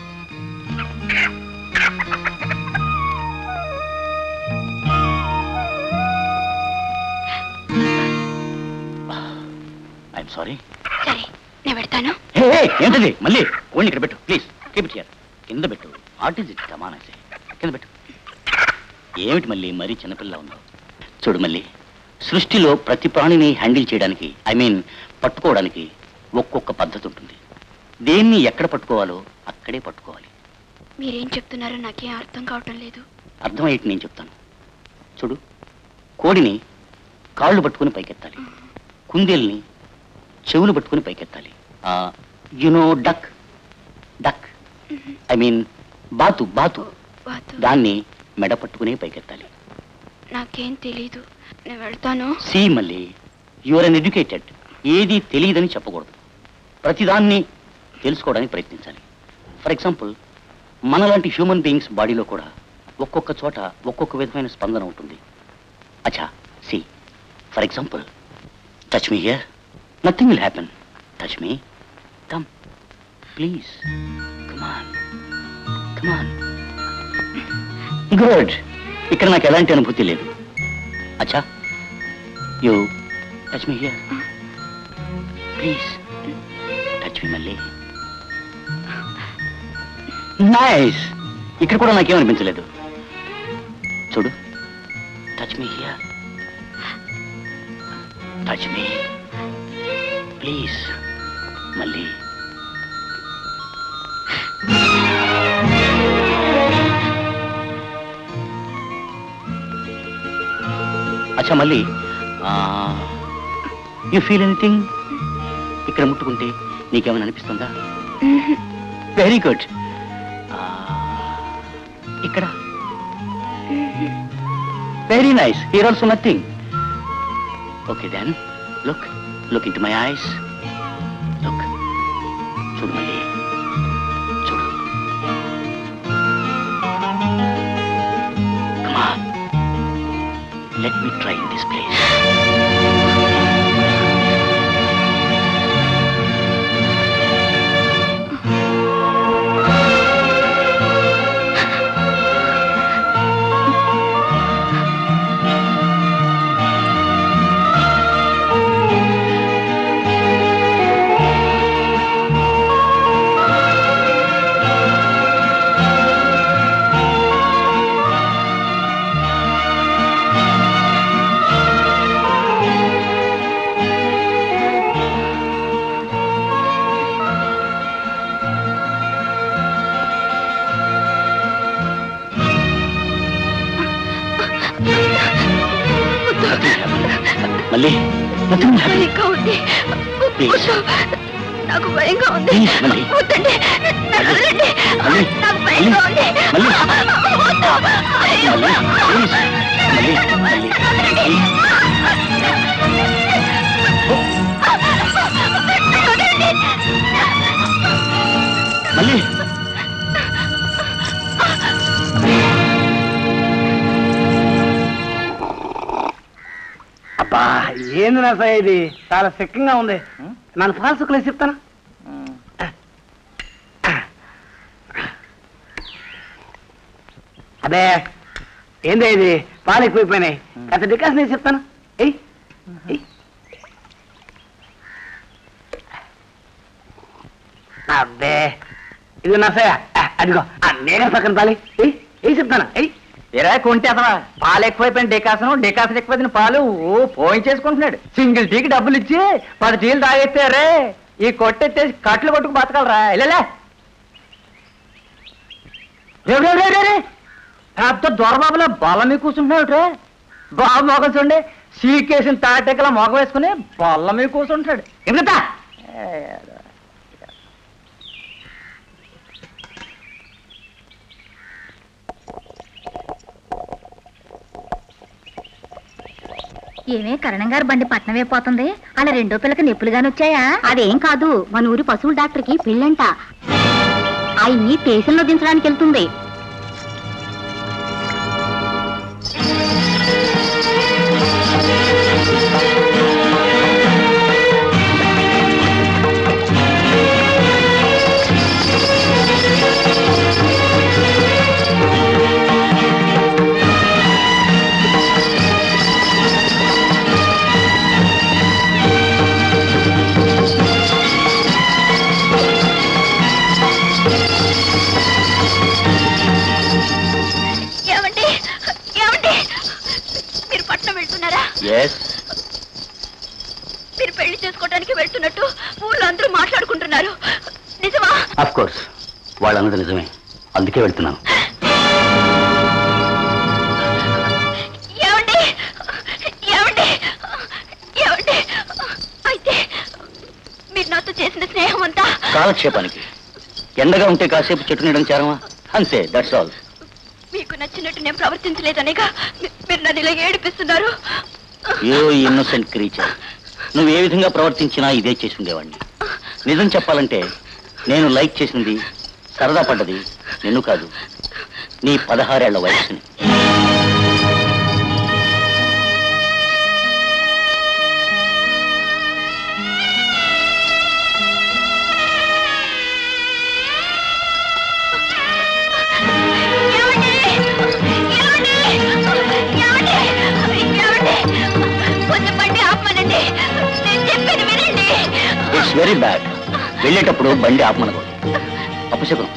ఐఎమ్ సారీ సరే నేను పెడతాను హే హే, ఏంటది మళ్ళీ కోడిని ఇక్కడ పెట్టు ప్లీజ్ కీప్ ఇట్ హియర్ కింద పెట్టు వాట్ ఈజ్ ఇట్ కమాన్ ఐసే కింద పెట్టు ఏమిటి మళ్ళీ మరీ చిన్నపిల్ల ఉన్నావు చూడు మళ్ళీ సృష్టిలో ప్రతి ప్రాణిని హ్యాండిల్ చేయడానికి ఐ మీన్ పట్టుకోవడానికి ఒక్కొక్క పద్ధతి ఉంటుంది దేన్ని ఎక్కడ పట్టుకోవాలో అక్కడే పట్టుకోవాలి మీరేం చెప్తున్నారో నాకేం అర్థం కావటం లేదు అర్థమయ్యేటి నేను చెప్తాను చూడు కోడిని కాళ్ళు పట్టుకుని పైకెత్తాలి కుందేల్ని చెవులు పట్టుకుని పైకెత్తాలి you know duck duck I mean బాతు బాతు బాతు. దాన్ని మెడ పట్టుకుని పైకెత్తాలి నాకేం తెలీదు నేను వెళ్తాను సి మళ్ళీ యువర్ అన్ ఎడ్యుకేటెడ్ ఏది తెలియదని చెప్పకూడదు ప్రతిదాన్ని తెలుసుకోవడానికి ప్రయత్నించాలి ఫర్ ఎగ్జాంపుల్ మనలాంటి హ్యూమన్ బీయింగ్స్ బాడీలో కూడా ఒక్కొక్క చోట ఒక్కొక్క విధమైన స్పందన ఉంటుంది అచ్చా see for example touch me here nothing will happen touch me come please come on come on good ఇక్కడ నాకు ఎలాంటి అనుభూతి లేదు అచ్చా you touch me here please touch me మళ్ళీ నైస్ ఇక్కడ కూడా నాకేమనిపించలేదు చూడు touch me here touch me please మళ్ళీ అచ్చా మళ్ళీ యూ ఫీల్ ఎనీథింగ్ ఇక్కడ ముట్టుకుంటే నీకేమైనా అనిపిస్తుందా వెరీ గుడ్ ఇక్కడ very nice here also nothing okay then look look into my eyes look చూడు మళ్ళీ చూడు come on let me try in this place మళ్ళీ nothing will happen. భయంగా ఉంది Please. వద్దు. నాకు భయంగా ఉంది Please, మళ్ళీ. వద్దండి నన్ను వదలండి. మళ్ళీ. నాకు భయంగా ఉంది మళ్ళీ. వద్దు. అయ్యో. మళ్ళీ ప్లీజ్ మళ్ళీ మళ్ళీ మళ్ళీ మళ్ళీ అబ్బా ఏంది నా సార్ ఇది చాలా సిక్కంగా ఉంది నన్ను ఫాల్స్ క్లాస్ చెప్తాను అదే ఏందే ఇది పాలు ఎక్కువైపోయినాయి కాస్త డికాస్ నేను చెప్తాను ఎయ్ ఎయ్. అబ్బే ఇది నా సయ అదిగో ఆ నేనే పక్కన పాలి ఎయ్ ఎయ్ చెప్తాను ఎయ్ ఎరా కొంటే అతను పాలు ఎక్కువైపోయిన డెకాసనం డెకాసన్ ఎక్కువైన పాలు ఓ పోయించేసుకుంటున్నాడు సింగిల్ టీకి డబ్బులు ఇచ్చి పది టీలు తాగెత్తారే ఈ కొట్టెత్తేసి కట్లు కొట్టుకు బతకాలరా వెళ్ళలే రే, రే, రే, రే, రే. పెద్ద దొరబాబులో బలం మీద కూర్చుంటున్నాడు రే బాబు మొగం చూడండి సీకేసిన తాటెక్కల మొగ వేసుకుని బల్ల మీద కూర్చుంటాడు ఎందుకంటా ఏమే కరణం గారు బండి పట్నం అయిపోతుంది అలా రెండో పిల్లకి నొప్పులుగాని వచ్చాయా అదేం కాదు మన ఊరి పశువుల డాక్టర్కి పెళ్ళంట ఆయన్ని స్టేషన్లో దించడానికి వెళ్తుంది ఏమండి ఏమండి మీరు పట్నం వెళ్తున్నారా ఎస్ మీరు పెళ్లి చేసుకోవడానికి వెళ్తున్నట్టు ఊళ్ళో అందరూ మాట్లాడుకుంటున్నారు నిజమా అఫ్ కోర్స్ వాళ్ళన్నది నిజమే అందుకే వెళ్తున్నాను ఏమండి ఏమండి ఏమండి అయితే మీరు నాతో చేసిన స్నేహం అంతా కాలక్షేపానికి ఎండగా ఉంటే కాసేపు చెట్టు నీడని చేరమా అంతే దట్స్ ఆల్ మీకు నచ్చినట్టు నేను ప్రవర్తించలేదనేగా మీ- మీరు నన్ను ఇలా ఏడిపిస్తున్నారు యో ఇన్నోసెంట్ క్రీచర్ నువ్వు ఏ విధంగా ప్రవర్తించినా ఇదే చేసి ఉండేవాడిని నిజం చెప్పాలంటే నేను లైక్ చేసింది సరదా పడ్డది నిన్ను కాదు నీ పదహారేళ్ల వయసుని ఏమండి ఏమండి ఏమండి ఏమండి కొంచెం బండి ఆపమనండి నేను చెప్పేది వినండి ఇట్స్ వెరీ బ్యాడ్ వెళ్ళేటప్పుడు బండి ఆపమనకూడదు అపశకునం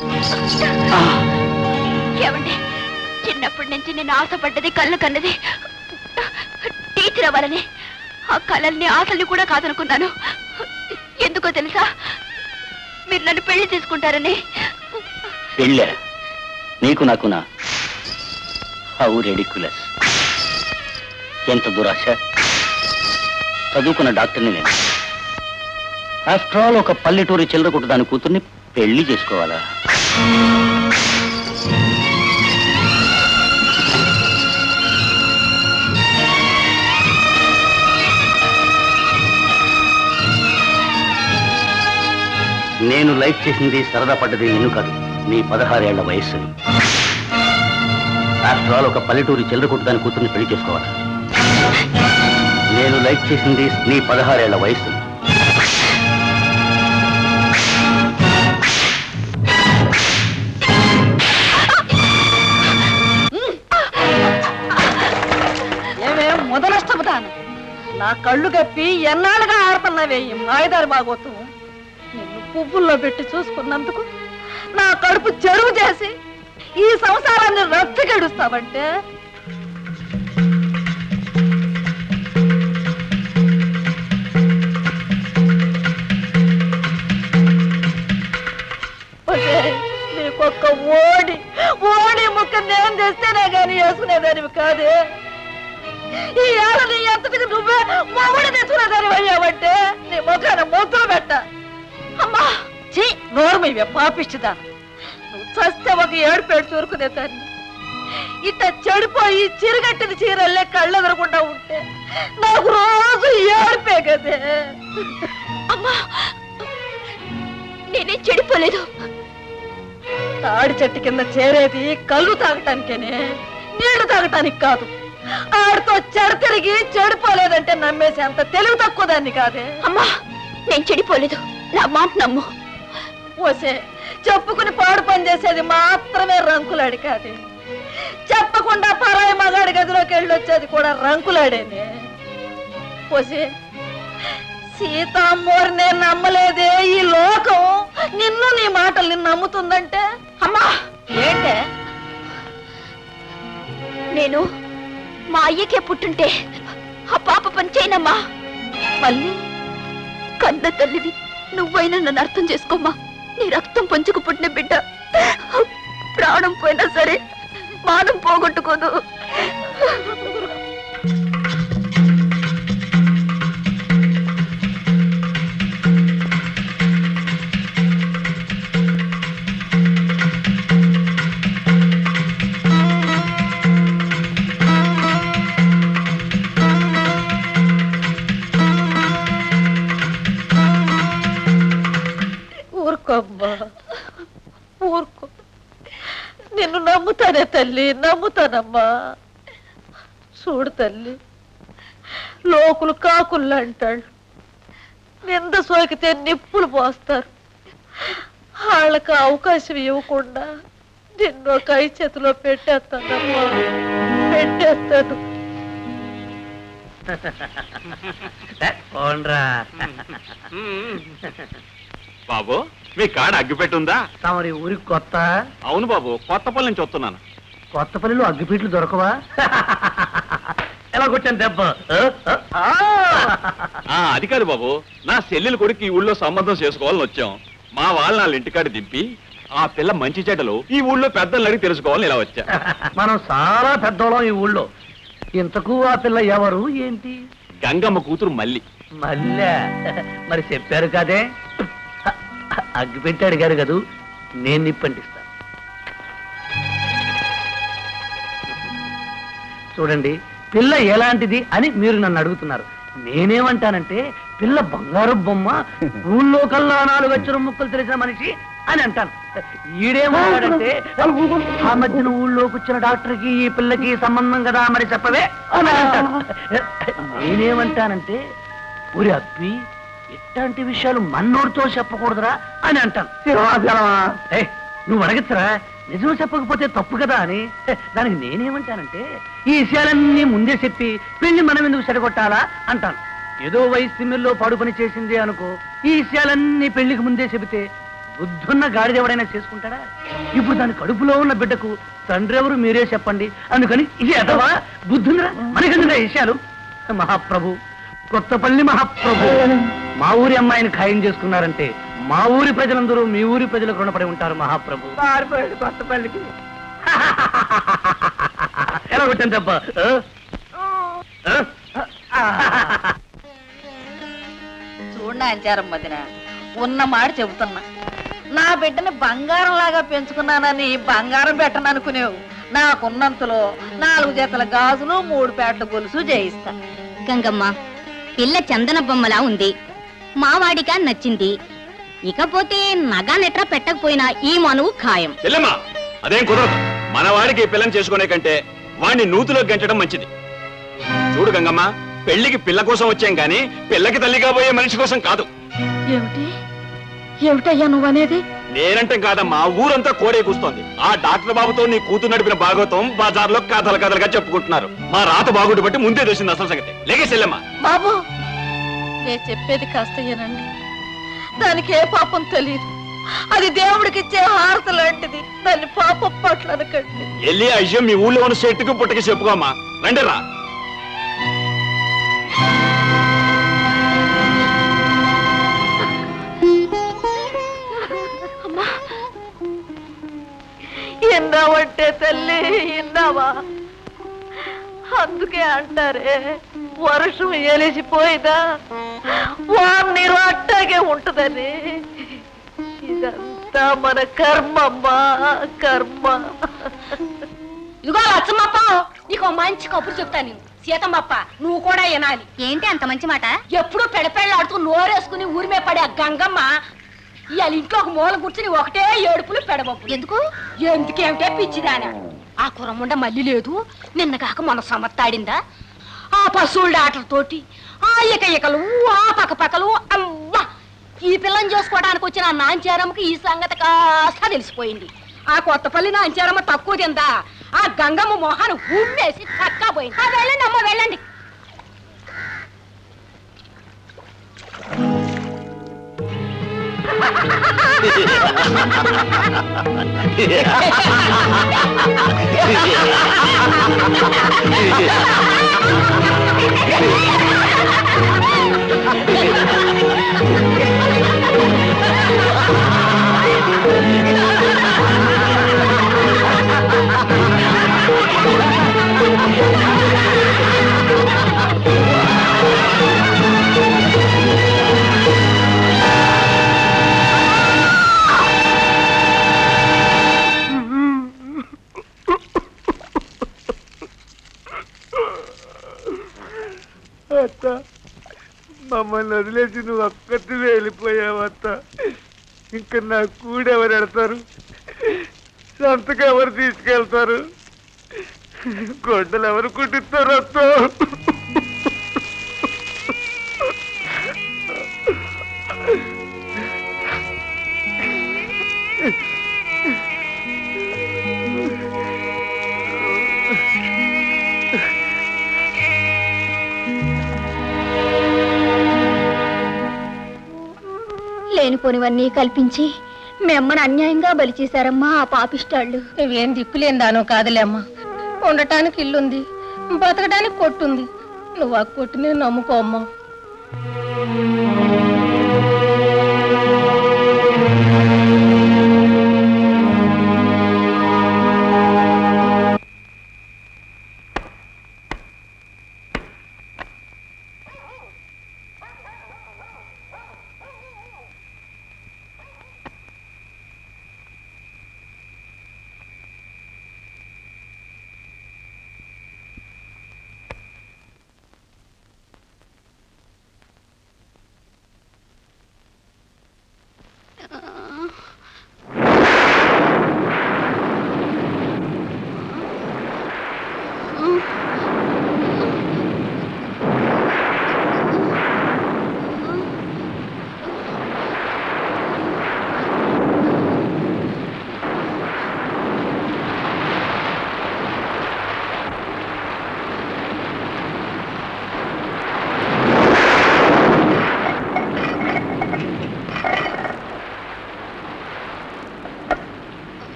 ఏమండి చిన్నప్పటి నుంచి నేను ఆశపడ్డది కళ్ళు కన్నది టీచర్ అవ్వాలని ఆ కళల్ని ఆశల్ని కూడా కాదనుకున్నాను ఎందుకో తెలుసా మీరు నన్ను పెళ్లి చేసుకుంటారని వెళ్ళా నీకు నాకునా హౌ రెడిక్యులస్ ఎంత దురాశ చదువుకున్న డాక్టర్ని నేను ఆఫ్టర్ ఆల్ ఒక పల్లెటూరి చిల్లర కొట్టు దాని కూతుర్ని పెళ్లి చేసుకోవాలా నేను లైక్ చేసింది సరదా పడ్డది నిన్ను కాదు నీ పదహారేళ్ల వయస్సుని ఆఫ్టర్ ఆల్ ఒక పల్లెటూరి చిల్లర కొట్టు దాని కూతుర్ని పెళ్లి చేసుకోవాలా నేను లైక్ చేసింది నీ పదహారేళ్ల వయస్సుని ఏమే మొదలష్టపుతాను నా కళ్ళు కప్పి ఎన్నాళ్ళుగా ఆడుతున్నావే ఈ మాయదారి బాగోతు నిన్ను పువ్వుల్లో పెట్టి చూసుకున్నందుకు నా కడుపు చెరువు చేసి ఈ సంసారాన్ని రచ్చగడుస్తావంటే ఒసేయ్, నీకొక్క ఓడి ఓడి ముక్క నేను తెస్తేనే గాని వేసుకునేదానివి కాదే ఈ ఏళ్ళ నీ ఎంతటికి నువ్వే మొగుడు తెచ్చుకునేదాని అయ్యావంటే నీ ముఖాన మూతులు పెట్ట అమ్మా చీ నోరు మీవే పాపిస్తుందా నువ్వు చస్తే ఒక ఏడు పేడు చూరుకునేదాన్ని ఇట్ట చెడిపోయి చిరుగట్టిన చీరల్లే కళ్ళు ఎదరకుండా ఉంటే నాకు రోజు ఏడిపే కదే అమ్మా నేనేం చెడిపోలేదు తాడి చెట్టు కింద చేరేది కళ్ళు తాగటానికేనే నీళ్లు తాగటానికి కాదు ఆడితో చెడ తిరిగి చెడిపోలేదంటే నమ్మేసి అంత తెలివి తక్కువ దాన్ని కాదే అమ్మా నేను చెడిపోలేదు నా మాట నమ్ము ఓసే చెప్పుకుని పాడు పని చేసేది మాత్రమే రంకులాడి కాదే చెప్పకుండా పరాయి మగాడి గదిలోకి వెళ్ళొచ్చేది కూడా రంకులాడేనే ఓసే సీతామ్మోరు నేను నమ్మలేదే ఈ లోకం నిన్ను నీ మాటలు నిన్ను నమ్ముతుందంటే అమ్మా ఏంటే నేను మా అయ్యకే పుట్టుంటే ఆ పాప పని చేయనమ్మా మళ్ళీ కన్న తల్లివి నువ్వైనా నన్ను అర్థం చేసుకోమ్మా నీ రక్తం పంచుకు పుట్టిన బిడ్డ ప్రాణం పోయినా సరే మానం పోగొట్టుకోదు ఊరుకోమ్మా ఊరుకో నిన్ను నమ్ముతానే తల్లి నమ్ముతానమ్మా చూడు తల్లి లోకులు కాకుళ్ళు అంటాడు నింద సోకితే నిప్పులు పోస్తారు వాళ్ళకి అవకాశం ఇవ్వకుండా నిన్ను కై చేతిలో పెట్టేస్తానమ్మా పెట్టేస్తాను పోండ్రా బాబు మీ కాడ అగ్గిపెట్టుందా తమరి ఊరికి కొత్త అవును బాబు కొత్తపల్లి నుంచి వస్తున్నాను కొత్తపల్లిలో అగ్గిపీట్లు దొరకవా ఎలా కొట్టాను దెబ్బ ఆ? ఆ అది కాదు బాబు నా చెల్లెలు కొడుకు ఈ ఊళ్ళో సంబంధం చేసుకోవాలని వచ్చాం మా వాళ్ళ వాళ్ళ ఇంటికాడ దింపి ఆ పిల్ల మంచి చెడ్డలు ఈ ఊళ్ళో పెద్దలు అడిగి తెలుసుకోవాలని ఇలా వచ్చా మనం చాలా పెద్దోళ్ళం ఈ ఊళ్ళో ఇంతకు ఆ పిల్ల ఎవరు ఏంటి గంగమ్మ కూతురు మల్లి మళ్ళా మరి చెప్పారు కదే అగ్గి పెట్టి అడిగారు కదూ నేను నిప్పంటిస్తా చూడండి పిల్ల ఎలాంటిది అని మీరు నన్ను అడుగుతున్నారు నేనేమంటానంటే పిల్ల బంగారు బొమ్మ ఊళ్ళో కల్లా నాలుగు అచ్చరం ముక్కలు తెలిసిన మనిషి అని అంటాను ఈడేమన్నాడంటే ఆ మధ్యన ఊళ్ళోకి వచ్చిన డాక్టర్కి ఈ పిల్లకి సంబంధం కదా మరి చెప్పవే అని అంటాడు నేనేమంటానంటే ఊరి అబ్బి ఇట్లాంటి విషయాలు మన్నోడితో చెప్పకూడదురా అని అంటాను ఏయ్, నువ్వు అడగచ్చురా నిజం చెప్పకపోతే తప్పు కదా అని హె, దానికి నేనేమంటానంటే ఈ విషయాలన్నీ ముందే చెప్పి పెళ్లి మనం ఎందుకు చెడగొట్టాలా అంటాను ఏదో వయసు తిమ్మిల్లో పాడు పని చేసింది అనుకో ఈ విషయాలన్నీ పెళ్లికి ముందే చెబితే బుద్ధున్న గాడిద ఎవడైనా చేసుకుంటాడా ఇప్పుడు దాని కడుపులో ఉన్న బిడ్డకు తండ్రి ఎవరు మీరే చెప్పండి అందుకని ఇది ఎదవా బుద్ధుందిరా మనకెందుకు ఈ విషయాలు మహాప్రభు కొత్తపల్లి మహాప్రభు మా ఊరి అమ్మాయిని ఖాయం చేసుకున్నారంటే మా ఊరి ప్రజలందరూ మీ ఊరి ప్రజలకు రుణపడి ఉంటారు మహాప్రభు పారిపోయాడు కొత్తపల్లికి ఎలా కొట్టాను తప్ప చూడు నాంచారం మదిన ఉన్న మాట చెబుతున్నా నా బిడ్డని బంగారం లాగా పెంచుకున్నానని బంగారం పెట్టను అనుకునేవు నాకున్నంతలో నాలుగు జతల గాజులు మూడు పేటల గొలుసు చేయిస్తా గంగమ్మ పిల్ల చందన బొమ్మలా ఉంది మావాడిగా నచ్చింది ఇకపోతే నగా నెట్రా పెట్టకపోయినా ఈ మనువు ఖాయం చెల్లెమ్మా అదేం కుదరదు మన వాడికి ఈ పిల్లని చేసుకునే కంటే వాడిని నూతిలో గెంచడం మంచిది చూడు గంగమ్మ పెళ్లికి పిల్ల కోసం వచ్చాం గాని పిల్లకి తల్లి కాబోయే మనిషి కోసం కాదు ఏమిటి ఏమిటయ్యా నువ్వనేది నేనంటే కాదమ్మా ఊరంతా కోడే కూస్తోంది ఆ డాక్టర్ బాబుతో నీ కూతురు నడిపిన భాగవతం బజార్లో కథలు కథలుగా చెప్పుకుంటున్నారు మా రాత బాగుడు బట్టి ముందే తెలిసింది అసలు సంగతి లేకే చెల్లెమ్మా బాబు నేను చెప్పేది కాస్త వినండి దానికి ఏ పాపం తెలియదు అది దేవుడికి ఇచ్చే హారత లాంటిది దాన్ని పాపం పట్ల అనకండి వెళ్ళి ఆ విషయం మీ ఊళ్ళో ఉన్న చెట్టుకు పుట్టకి చెప్పుకోమ్మా రండి రా ఎన్నావంటే తల్లి ఎన్నావా అందుకే అంటారే వర్షం ఎలిసిపోయినా వారిని అట్టాగే ఉంటదని ఇదంతా మన కర్మమ్మా కర్మ ఇదిగో లచ్చమ్మప్ప నీకు మంచి కబురు చెప్తాను నేను సీతమ్మప్ప నువ్వు కూడా వినాలి ఏంటి అంత మంచి మాట ఎప్పుడు పెడపెళ్ళాడుతూ నోరేసుకుని ఊరిమే పడే ఆ గంగమ్మ ఇవాళ ఇంట్లో ఒక మూల కూర్చుని ఒకటే ఏడుపులు పెడబొప్పు ఎందుకు ఎందుకేమిటే పిచ్చిదానా ఆ కురముండ మళ్ళీ లేదు నిన్న కాక మన సమత్తాడిందా ఆ పశువుల ఆటలతోటి ఆ ఇక ఇకలు ఆ పక్క పక్కలు అమ్మా ఈ పిల్లని చేసుకోవడానికి వచ్చిన ఆ నాంచారమ్మకి ఈ సంగతి కాస్త తెలిసిపోయింది ఆ కొత్తపల్లి నాంచారమ్మ తక్కువ తిందా ఆ గంగమ్మ మొహాన్ని ఉమ్మేసి చక్కా పోయింది ఆ, వెళ్ళండి అమ్మ వెళ్ళండి అత్త మమ్మల్ని వదిలేసి నువ్వు ఒక్కటి వెళ్ళిపోయావు అత్త ఇంకా నా కూడి ఎవరు ఎడతారు సంతకు ఎవరు తీసుకెళ్తారు గొడ్డలు ఎవరు కుట్టిస్తారు అత్త లేనిపోనివన్నీ కల్పించి మిమ్మల్ని అన్యాయంగా బలి చేశారమ్మా ఆ పాపిష్టాళ్ళు నువ్వేం దిక్కులేందాను కాదులే అమ్మా ఉండటానికి ఇల్లుంది బతకడానికి కొట్టుంది నువ్వు ఆ కొట్టుని నమ్ముకో అమ్మా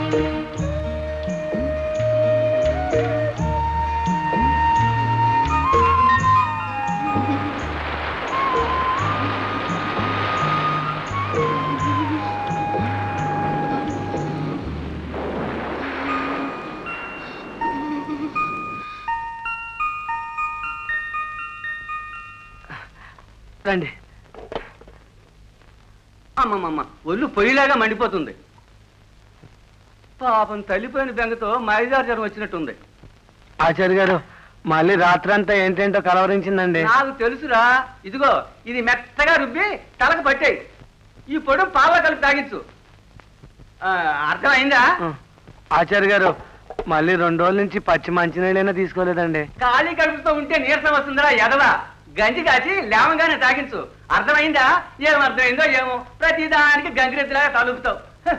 రండి అమ్మమ్మమ్మ ఒళ్ళు పొయ్యిలాగా మండిపోతుంది పాపం తల్లిపోయిన బెంగతో మైదారు జ్వరం వచ్చినట్టుంది ఆచార్య గారు మళ్ళీ రాత్రంతా ఏంటేంటో కలవరించిందండి నాకు తెలుసురా ఇదిగో ఇది మెత్తగా రుబ్బి తలకు పట్టేయి ఈ పొడు పాల కలిపి తాగించు ఆ, అర్థమైందా ఆచార్య గారు మళ్ళీ రెండు రోజుల నుంచి పచ్చి మంచినీళ్ళైనా తీసుకోలేదండి ఖాళీ కడుపుతో ఉంటే నీరసం వస్తుందిరా ఎదవా గంజి కాచి లేవంగానే తాగించు అర్థమైందా ఏం అర్థమైందో ఏమో ప్రతిదానికి గంగిరెద్దులాగా తలుపుతావు హ.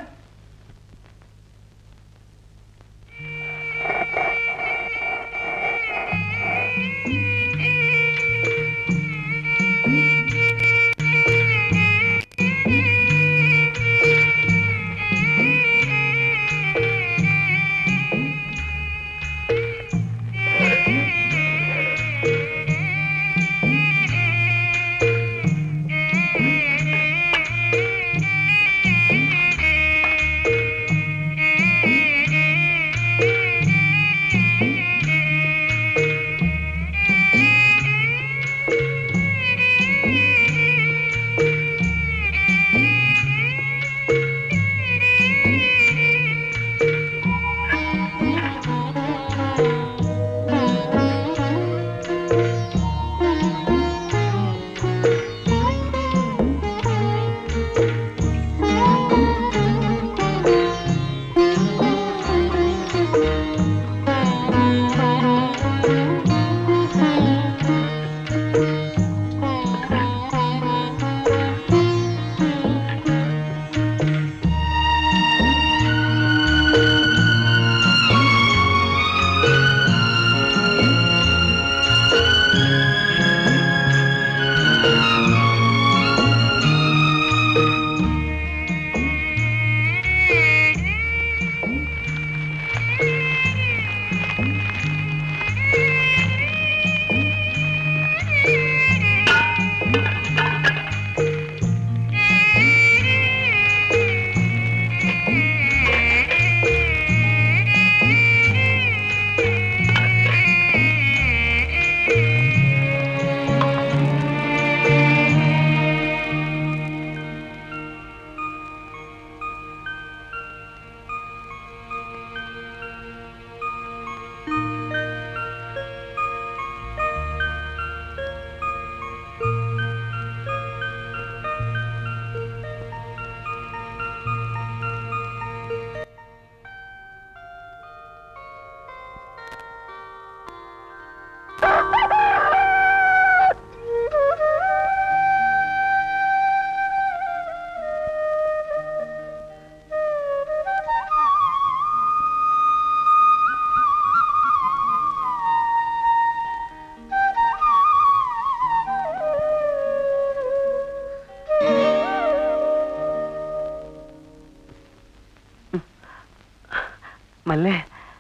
మళ్ళీ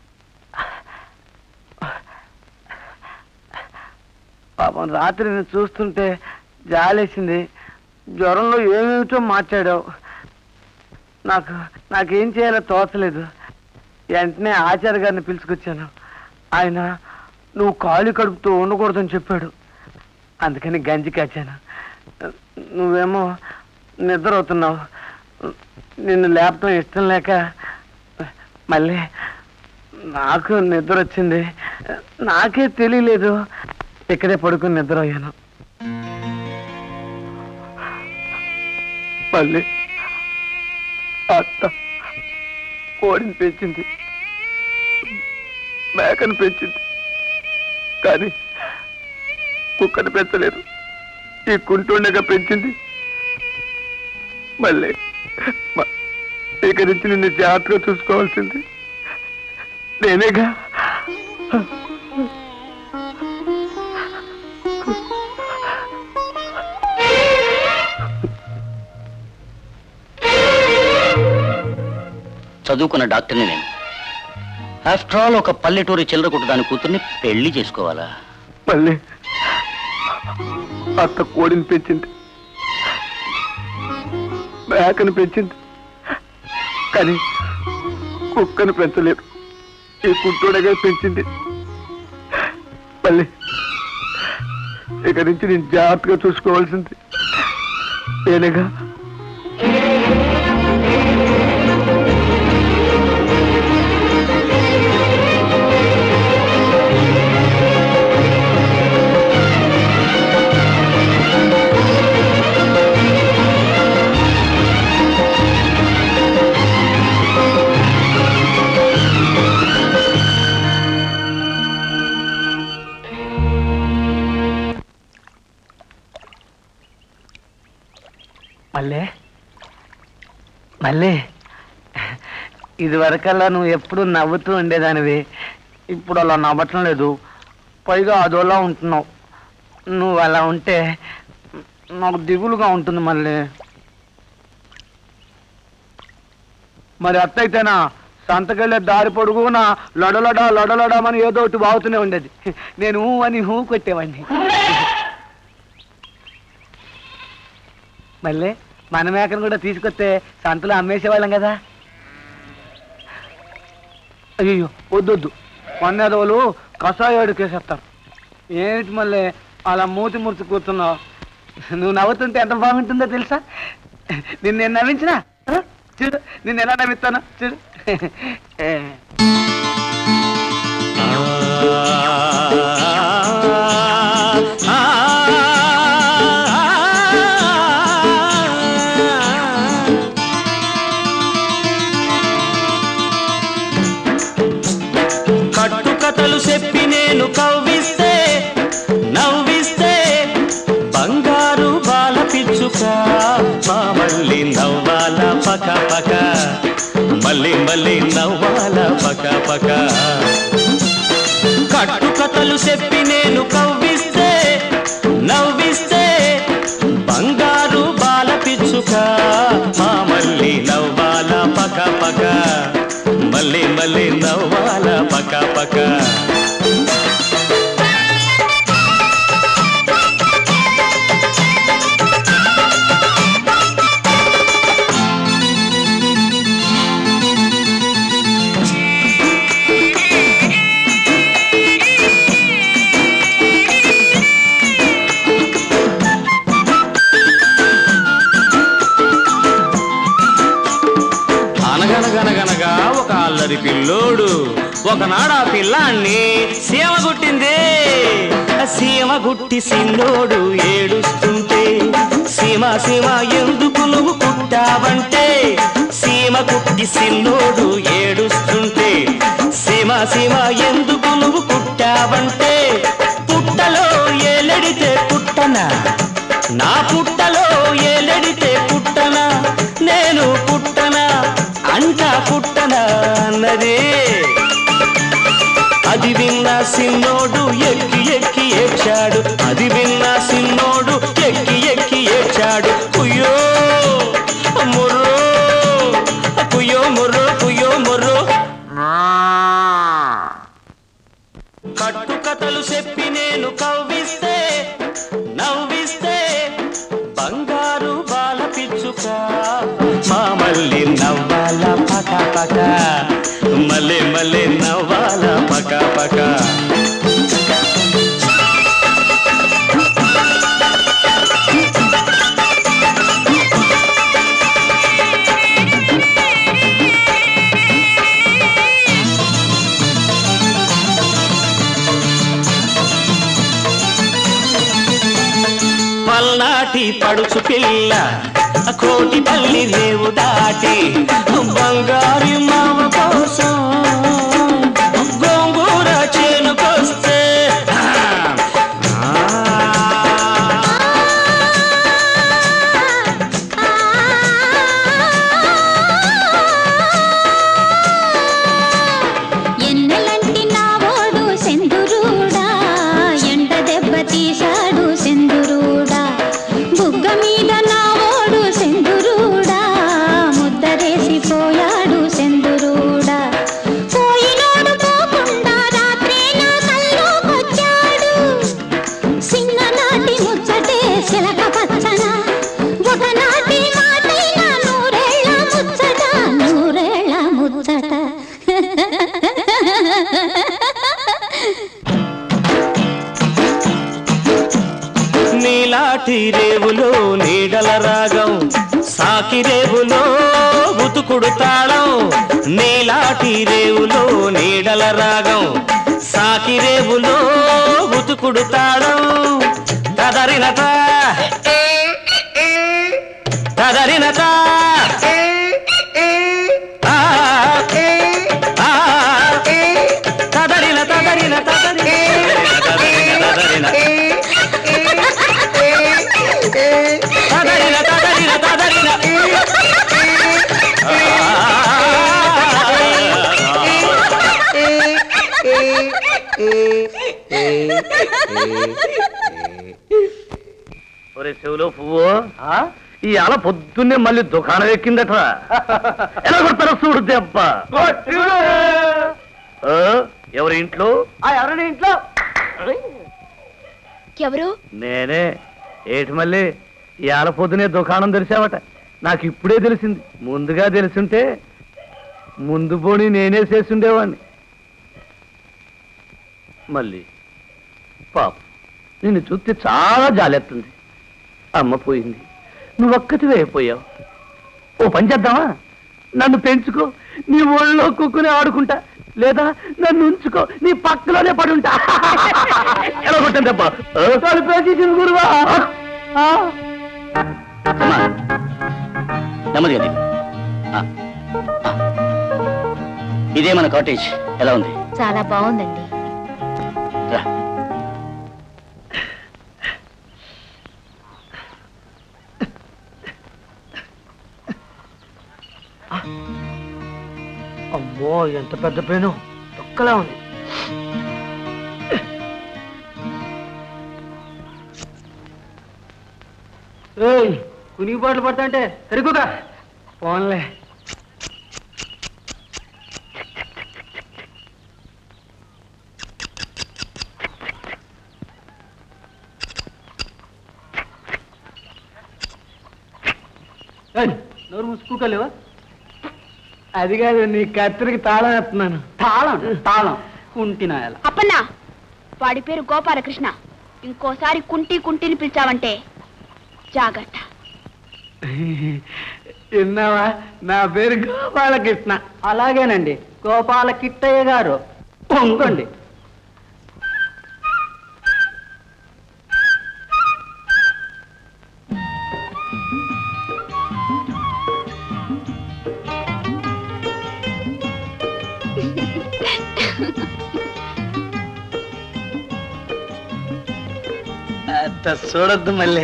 పాపం రాత్రి నేను చూస్తుంటే జాలేసింది జ్వరంలో ఏమేమిటో మార్చాడావు నాకు నాకేం చేయాలో తోచలేదు వెంటనే ఆచార్య గారిని పిలుచుకొచ్చాను ఆయన నువ్వు కాలు కడుపుతూ ఉండకూడదని చెప్పాడు అందుకని గంజి కాచాను నువ్వేమో నిద్ర అవుతున్నావు నిన్ను లేపటం ఇష్టం లేక మళ్ళీ నాకు నిద్ర వచ్చింది నాకే తెలియలేదు ఇక్కడే పడుకుని నిద్ర అయ్యాను మళ్ళీ అత్త కోడిని పెంచింది మేకను పెంచింది కానీ కుక్కను పెంచలేదు ఈ కుంటుండగా పెంచింది మళ్ళీ మ- ఇక నుంచి నిన్ను జాగ్రత్తగా చూసుకోవాల్సింది నేనేగా చదువుకున్న డాక్టర్ని నేను ఆఫ్టర్ ఆల్ ఒక పల్లెటూరి చిల్లర కొట్టు దాని కూతుర్ని పెళ్లి చేసుకోవాలా మళ్ళీ అత్త కోడిని పెంచింది మేకను పెంచింది కానీ కుక్కను పెంచలేదు ఈ కుట్టోడగా పెంచింది మళ్ళీ ఇక నుంచి నేను జాగ్రత్తగా చూసుకోవాల్సింది నేనేగా మళ్ళీ మళ్ళీ ఇది వరకల్లా నువ్వు ఎప్పుడు నవ్వుతూ ఉండేదానివి ఇప్పుడు అలా నవ్వటం లేదు పైగా అదోలా ఉంటున్నావు నువ్వు అలా ఉంటే నాకు దిగులుగా ఉంటుంది మళ్ళీ మరి అత్తయితేనా సంతకెళ్ళే దారి పొడుగున లడలడా లడలడామని ఏదో ఒకటి బాగుతూనే ఉండేది నేను ఊ అని హూ కొట్టేవాడిని మళ్ళీ మన మేకను కూడా తీసుకొస్తే సంతలో అమ్మేసేవాళ్ళం కదా అయ్యో వద్దొద్దు మొన్నదోలు కషాయాడు కేసేస్తారు ఏంటి మళ్ళీ అలా మూతి మురిచి కూర్చున్నావు నువ్వు నవ్వుతుంటే ఎంత బాగుంటుందో తెలుసా నిన్ను నేను నవ్వించినా ఆ? చూడు నిన్ను ఎలా నవ్విస్తాను చూడు కట్టు కథలు చెప్పి నేను కవ్విస్తే నవ్విస్తే బంగారు బాల పిచ్చుక మా మళ్ళీ నవ్వాల పక పక మళ్ళీ మళ్ళీ నవ్వాల పక పక కట్టు కథలు చెప్పి నేను కవ్విస్తే నవ్విస్తే బంగారు బాల పిచ్చుక మా మళ్ళీ నవ్వాల పక పక మళ్ళీ మళ్ళీ నవ్వాల పక పక అనగనగనగనగా ఒక అల్లరి పిల్లోడు ఒకనాడు ఆ పిల్లాన్ని సీమ గుట్టింది ఆ సీమ గుట్టి సిన్నోడు ఏడుస్తుంటే సీమ సీమ ఎందుకు నువ్వు కుట్టావంటే సీమ కుట్టి సిన్నోడు ఏడుస్తుంటే సీమ సీమ ఎందుకు నువ్వు కుట్టావంటే పుట్టలో ఏలెడితే పుట్టనా నా పుట్టలో ఏలెడితే పుట్టనా నేను పుట్టనా అంట పుట్టనా అన్నది అది విన్న సిన్నోడు ఎక్కి ఎక్కి ఏడ్చాడు అది విన్న సిన్నోడు ఎక్కి ఎక్కి ఏడ్చాడు కుయ్యో ముర్రో కుయ్యో ముర్రో కుయ్యో ముర్రో కట్టు కథలు చెప్పి నేను కవ్విస్తే నవ్విస్తే బంగారు బాల పిచ్చుక మా మళ్ళీ నవ్వాల పక పక మళ్ళీ మళ్ళీ నవ్వాల పక పక పల్నాటి పడుచు పిల్ల కోటి పల్లి రేవు దాటి బంగారు మామ కోసం గోంగూర చేనుకొస్తే ఎన్నెలంటి నావోడు సెందురూడా ఎండ దెబ్బ తీశాడు సెందురూడా బుగ్గ మీద నావోడు సెందురూడా ముద్దరేసిపోయాడు సెందురూడా సాకి రేవులో ఉతుకుడు తాళం నీలాటి రేవులో నీడల రాగం సాకి రేవులో ఉతుకుడు తాళం తదరినత తదరినత ఆ, ఆ, తదరిన తదరిన తదరిన తదరిన తదరిన తదరిన తదరిన ఒరే చెవులో పువ్వు ఈ అల పొద్దున్నే మళ్ళీ దుకాణం ఎక్కిందట ఎలా కొడతారో చూడు దెబ్బ ఆ, ఎవరి ఇంట్లో ఎవరండి ఇంట్లో ఎవరు నేనే ఏటి మళ్ళీ ఈ ఆల పొద్దునే దుకాణం తెరిచావట నాకు ఇప్పుడే తెలిసింది ముందుగా తెలుసుంటే ముందు పోని నేనే చేసుండేవాణ్ణి మళ్ళీ పాప నిన్ను చూస్తే చాలా జాలెత్తుంది అమ్మ పోయింది నువ్వు ఒక్కటివే అయిపోయావు ఓ పని చేద్దామా నన్ను పెంచుకో నీ ఒళ్ళో కుక్కుని ఆడుకుంటా లేదా నన్ను ఉంచుకో నీ పక్కలోనే పడుంటా ఎలా కొట్టాను దెబ్బ తలుపేసేసింది గురువా ఆ. అమ్మా నెమ్మదిగా దిగు. ఆ, ఆ. ఇదే మన కాటేజ్ ఎలా ఉంది చాలా బాగుందండి రా అమ్మో ఎంత పెద్ద పేను తొక్కలా ఉంది ఏయ్ కునికి బాటలు పడతా అంటే సరిగ్గా పోన్లే ఏయ్, నోరు మూసుకోలేవా అది కాదు నీ కత్తిరికి తాళం వేస్తున్నాను తాళం తాళం కుంటినాయాల అప్పన్నా వాడి పేరు గోపాలకృష్ణ ఇంకోసారి కుంటి కుంటిని పిలిచావంటే జాగ్రత్త విన్నావా నా పేరు గోపాలకృష్ణ అలాగేనండి గోపాల కిట్టయ్య గారు పొంగండి అంత చూడొద్దు మళ్ళీ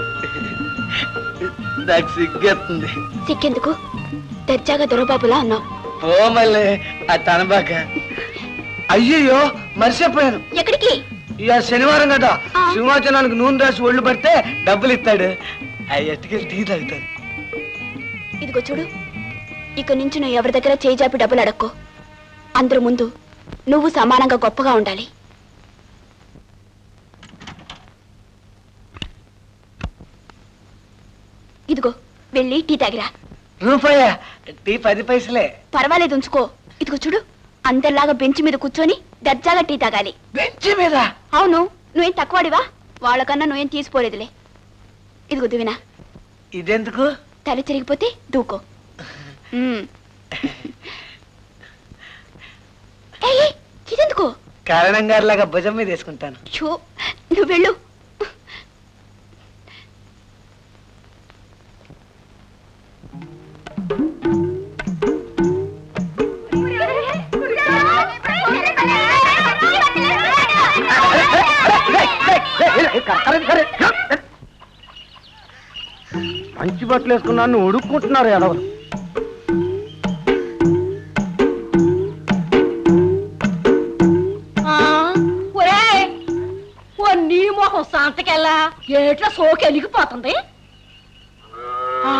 నాకు సిగ్గేస్తుంది సిక్కెందుకు దర్జాగా దొరబాబులా అన్నావు ఓ మళ్ళీ ఆ తనబాక అయ్యయ్యో మర్చిపోయాను ఎక్కడికి ఇక శనివారం కదా సింహాచలానికి నూనె రాసి ఒళ్ళు పడితే డబ్బులు ఇస్తాడు ఆ ఎట్టుకెళ్ళి టీ తాగుతాడు ఇదిగో చూడు ఇక నుంచి నువ్వు ఎవరి దగ్గర చేయి జాపి డబ్బులు అడక్కో అందరి ముందు నువ్వు సమానంగా గొప్పగా ఉండాలి ఇదిగో వెళ్ళి టీ తాగిరా రూపాయ టీ పది పైసలే పర్వాలేదు ఉంచుకో ఇదిగో చూడు అందరిలాగా బెంచ్ మీద కూర్చొని దర్జాగా టీ తాగాలి బెంచ్ మీద అవును నువ్వేం తక్కువడివా వాళ్ళకన్నా నువ్వేం తీసిపోలేదులే ఇదిగో దివినా ఇదెందుకు తల తిరిగిపోతే దూకో ఉమ్. ఏయ్, ఏయ్, ఇదెందుకు కారణం గారిలాగా భుజం మీద వేసుకుంటాను షో నువ్వు వెళ్ళు మంచి బట్టలు వేసుకున్నాను ఉడుక్కుంటున్నారు ఎదవరు ఆ, ఒరేయ్ ఓ నీ మొహం సంతకెళ్ళా ఏట్లా సోకి ఎలిగిపోతుంది ఆ,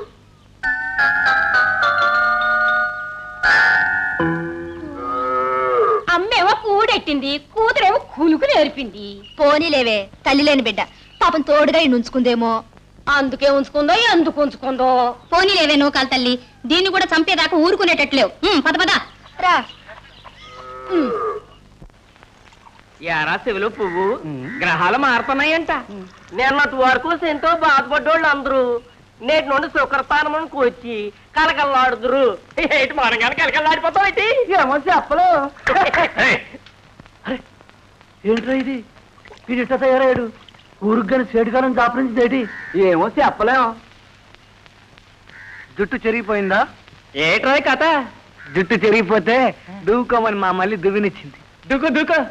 అమ్మేమో కూడెట్టింది కూతురేమో కులుకు నేర్పింది పోనీలేవే తల్లి లేని బిడ్డ పాపం తోడుగా ఇండు ఉంచుకుందేమో అందుకే ఉంచుకుందో ఎందుకు ఉంచుకుందో పోనీలేవే నూకాలు తల్లి దీన్ని కూడా చంపేదాకా ఊరుకునేటట్లేవు ఉమ్, పద పద రా ఎరా చెవిలో పువ్వు గ్రహాలు మారుతున్నాయంట నిన్నటి వరకు ఎంతో బాధపడ్డోళ్ళు అందరూ నేటి నుండి శుక్రస్థానం కూర్చి కలకల్లాడుదురు ఏంటి మనం కానీ కలకల్లాడిపోతాం ఏంటి ఏమో చెప్పలు ఏంట్రా ఇది వీడు ఇట్ట తయారయ్యాడు ఊరుగాని సేటుకాలం దాపరించింది ఏంటి ఏమో చెప్పలేం జుట్టు చెరిగిపోయిందా ఏట్రా ఈ కథ జుట్టు చెరిగిపోతే దూకోమని మా మళ్ళీ దువ్వినిచ్చింది దుకు దుకు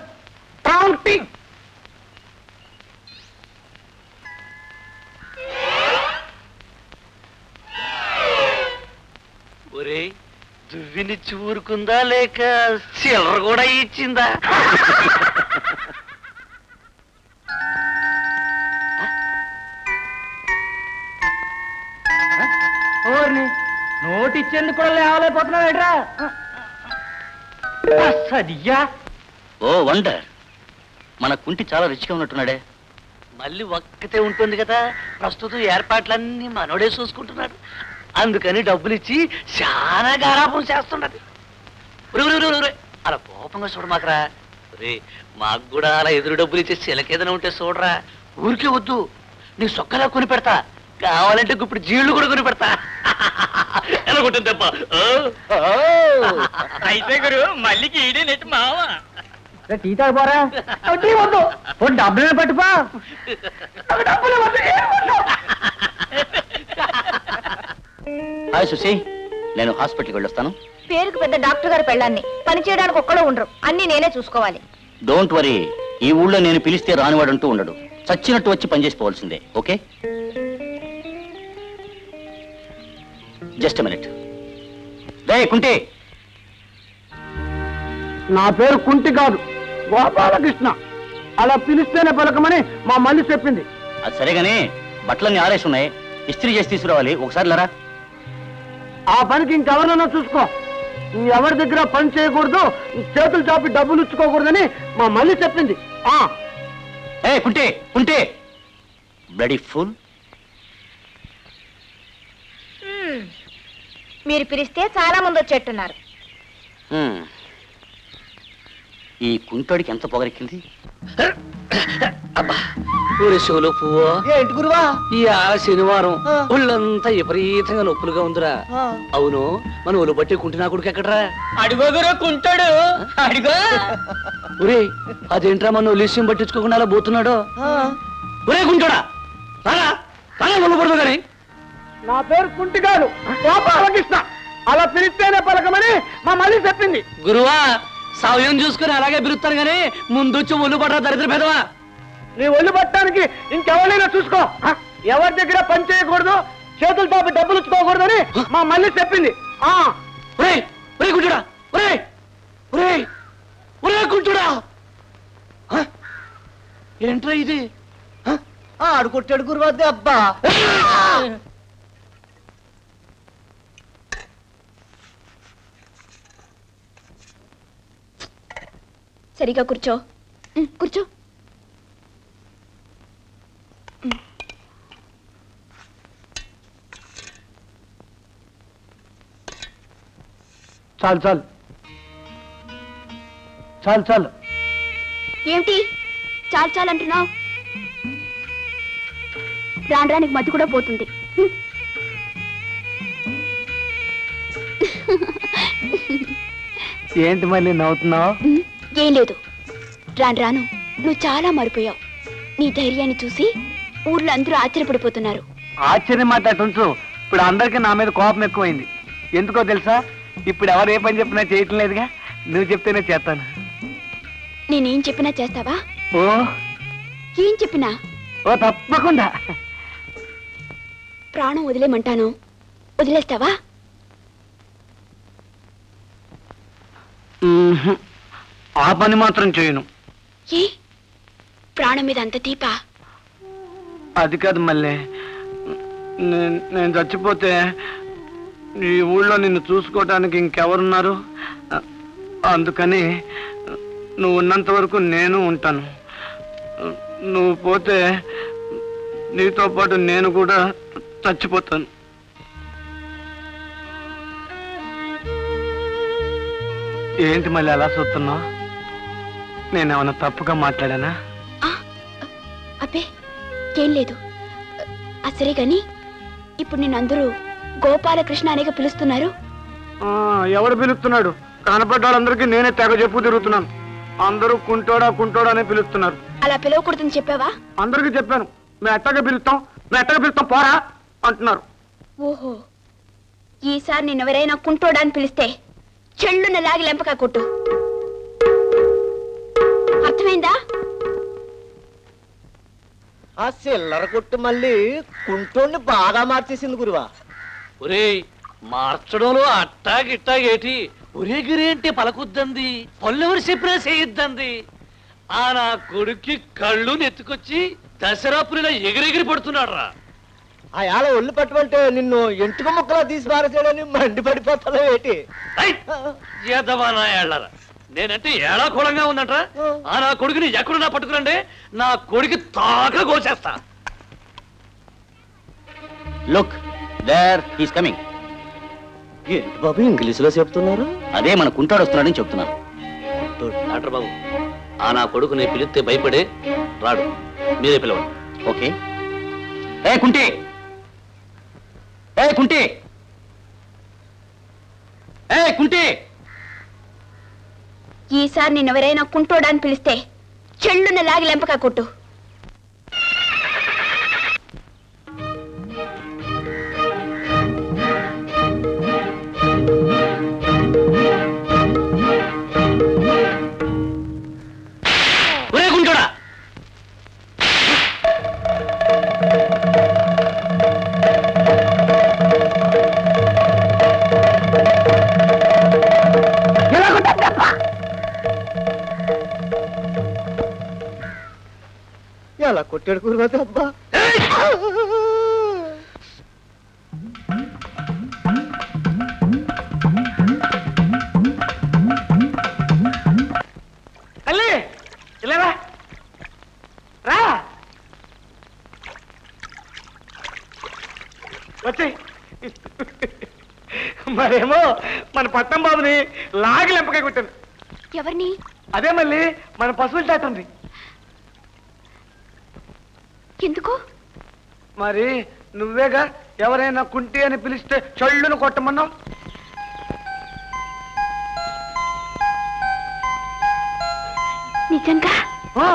ఒరే దువ్వినిచ్చి ఊరుకుందా లేక చిల్లర కూడా ఇచ్చిందా ఓర్ని నోటి ఇచ్చేందుకు కూడా లేవలేకపోతున్నావు ఏట్రా సదియ్యా ఓ వండర్ మన కుంటి చాలా రిచ్గా ఉన్నట్టున్నాడే మళ్ళీ ఒక్కతే ఉంటుంది కదా ప్రస్తుతం ఏర్పాట్లన్నీ మనోడే చూసుకుంటున్నాడు అందుకని డబ్బులు ఇచ్చి చాలా గారాపం చేస్తున్నది ఒరే, ఒరే, ఒరే, ఒరే, అలా కోపంగా చూడమాకరా ఒరే మాకు కూడా అలా ఎదురు డబ్బులు ఇచ్చే చిలకేదైనా ఉంటే చూడరా ఊరికే వద్దు నీ సొక్కలా కొని పెడతా కావాలంటే ఇప్పుడు జీళ్ళు కూడా కొని పెడతా ఎలా కొట్టింది దెబ్బ ఓ, ఓ. అయితే గురు మళ్ళీకి ఈడే నెట్టు మావా టీ తాగిపోరా టీ వద్దు ఓ డబ్బులు పట్టుపా డబ్బులు వద్దు ఏం వద్దు. హాయ్ సుశీ నేను హాస్పిటల్కి వెళ్ళొస్తాను పేరుకు పెద్ద డాక్టర్ గారు పెళ్ళాన్ని పని చేయడానికి ఒక్కడో ఉండరు అన్ని నేనే చూసుకోవాలి డోంట్ వరీ ఈ ఊళ్ళో నేను పిలిస్తే రానివాడంటూ ఉండడు చచ్చినట్టు వచ్చి పనిచేసిపోవాల్సిందే ఓకే జస్ట్ మినిట్ రే కుంటే నా పేరు కుంటి కాదు గోపాలకృష్ణ అలా పిలిస్తేనే పలకమని మా మళ్ళీ చెప్పింది అది సరేగాని బట్టలన్నీ ఆరేసి ఉన్నాయి ఇస్త్రీ చేసి తీసుకురావాలి ఒకసారి లరా ఆ పనికి ఇంకెవరినైనా చూసుకో నువ్వు ఎవరి దగ్గర పని చేయకూడదు చేతులు చాపి డబ్బులు ఇచ్చుకోకూడదని మా మళ్ళీ చెప్పింది ఆ ఏ కుంటే కుంటే బ్లడీ ఫుల్ మీరు పిలిస్తే చాలా మంది వచ్చేట్టున్నారు ఈ కుంటోడికి ఎంత పొగరెక్కింది ఊరి శివులు పువ్వు ఏంటి గురువా ఈ ఆ శనివారం ఒళ్ళంతా విపరీతంగా నొప్పులుగా ఉందిరా అవును మన ఒళ్ళు బట్టి కుంటి నా కొడుకు ఎక్కడరా అడుగో గురు కుంటాడు అడుగో ఒరే అదేంట్రా మన ఒలిస్యం పట్టించుకోకుండా అలా పోతున్నాడు ఒరే కుంటాడా రారా రారా ఒళ్ళు పడదు కానీ నా పేరు కుంటిగాడు గోపాలకృష్ణ అలా పిలిస్తేనే పలకమని మా మళ్ళీ చెప్పింది గురువా సమయం చూసుకుని అలాగే పిలుస్తాను గానీ ముందొచ్చి ఒళ్ళు పడరా దరిద్ర పెదవా నీ ఒళ్ళు పట్టడానికి ఇంకెవరైనా చూసుకో హ? ఎవరి దగ్గర పని చేయకూడదు చేతులు తాపి డబ్బులు ఇచ్చుకోకూడదని మా మళ్ళీ చెప్పింది ఆ ఒరే ఒరే కుంటుడా ఒరే ఒరే ఒరే కుంటుడా హ? ఏంట్రా ఇది ఆడు కొట్టాడు గురువా దెబ్బ సరిగా కూర్చో ఉమ్, కూర్చో చాలు చాలు చాలు చాలు ఏమిటి చాలు చాలు అంటున్నావు రాను రానికి మధ్య కూడా పోతుంది హ్మ్. ఏంటి మళ్ళీ నవ్వుతున్నావు ఉమ్, ఏం లేదు రాను రాను నువ్వు చాలా మారిపోయావు నీ ధైర్యాన్ని చూసి ఊర్లో అందరూ ఆశ్చర్యపడిపోతున్నారు ఆశ్చర్యం మాట అటు ఉంచు ఇప్పుడు అందరికీ నా మీద కోపం ఎక్కువైంది ఎందుకో తెలుసా ఇప్పుడు ఎవరు ఏ పని చెప్పినా చేయటం లేదుగా నువ్వు చెప్తేనే చేస్తాను నేనేం చెప్పినా చేస్తావా ఓ ఏం చెప్పినా ఓ తప్పకుండా ప్రాణం వదిలేమంటాను వదిలేస్తావా మ్మ్హ్. ఆ పని మాత్రం చేయను ఏ ప్రాణం మీద అంత తీపా అది కాదు మళ్ళీ నేను- నేను చచ్చిపోతే ఈ ఊళ్ళో నిన్ను చూసుకోవటానికి ఇంకెవరున్నారు అ- అందుకని నువ్వు ఉన్నంత వరకు నేను ఉంటాను నువ్వు పోతే నీతో పాటు నేను కూడా చచ్చిపోతాను ఏంటి మళ్ళీ అలా చూస్తున్నావు నేనేమన్నా తప్పుగా మాట్లాడానా అబ్బే ఏం లేదు అసలే గాని ఇప్పుడు నిన్నందరూ గోపాలకృష్ణ అనేగా పిలుస్తున్నారు ఆ, ఎవరు పిలుస్తున్నాడు కనపడ్డ వాళ్ళందరికీ నేనే తెగ చెప్పు తిరుగుతున్నాను అందరూ కుంటోడా కుంటోడా అని పిలుస్తున్నారు అలా పిలవకూడదని చెప్పావా అందరికీ చెప్పాను మేము ఎట్టగా పిలుస్తాం మేము ఎట్టగా పిలుస్తాం పోరా అంటున్నారు ఓహో ఈసారి నిన్నెవరైనా కుంటోడా అని పిలిస్తే చెల్లున లాగి లెంపక కొట్టు అర్థమైందా ఆ చిల్లర కొట్టు మళ్ళీ కుంటోని బాగా మార్చేసింది గురువా ఒరేయ్ మార్చడంలో అట్టాగిట్టాగేటి ఒరే గిరేంటి పలకొద్దంది పల్లెవరు చెప్పినా చేయొద్దంది ఆ నా కొడుక్కి కళ్ళు నెత్తుకొచ్చి దసరాపురిలో ఎగిరెగిరి పడుతున్నాడు రా ఆ యాల ఒళ్ళు పట్టుకుంటే నిన్ను ఎంటుక ముక్కలా తీసి పారేసాడని మండి పడిపోతావు ఏంటి ఏదవా ఏళ్ళరా నేనంటే ఏడా కూలంగా ఉందంట్రా ఆ నా కొడుకుని ఎక్కడున్నా పట్టుకురండి నా కొడుకు తాక కోసేస్తా లుక్ దేర్ హీస్ కమింగ్ ఏంటి బాబు ఇంగ్లీషులో చెప్తున్నారు అదే మన కుంటాడు వస్తున్నాడని చెప్తున్నాను డాక్టర్ బాబు ఆ నా కొడుకుని పిలిస్తే భయపడే రాడు మీరే పిలవండి ఓకే ఏ కుంటి ఏ కుంటి ఏ కుంటి ఈసారి నిన్నెవరైనా కుంటోడా అని పిలిస్తే చెల్లున లాగి లెంపక కొట్టు ఒరే కుంటాడా ఎలా కొట్టాడు గురువా దెబ్బ తల్లి ఇలా రా. రా వచ్చేయ్ మరేమో మన పట్నం బాబుని లాగి లెంపకాయ కొట్టాను ఎవరిని అదే మళ్ళీ మన పశువుల డాక్టర్ని ఎందుకు మరి నువ్వేగా ఎవరైనా కుంటి అని పిలిస్తే చళ్ళును కొట్టమన్నావు నిజంగా ఆ,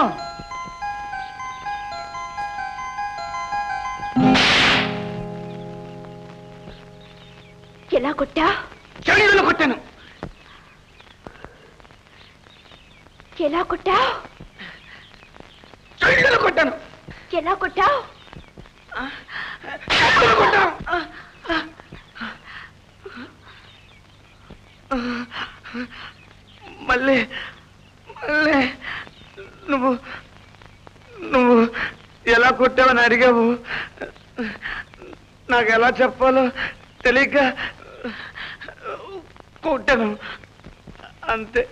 ఎలా కొట్టా చళ్ళును కొట్టాను ఎలా కొట్టా చళ్ళును కొట్టాను ఎలా కొట్టా చళ్ళును కొట్టాను మళ్ళీ మళ్ళీ నువ్వు నువ్వు ఎలా కొట్టావని అడిగావు నాకు ఎలా చెప్పాలో తెలియక కొట్టాను అంతే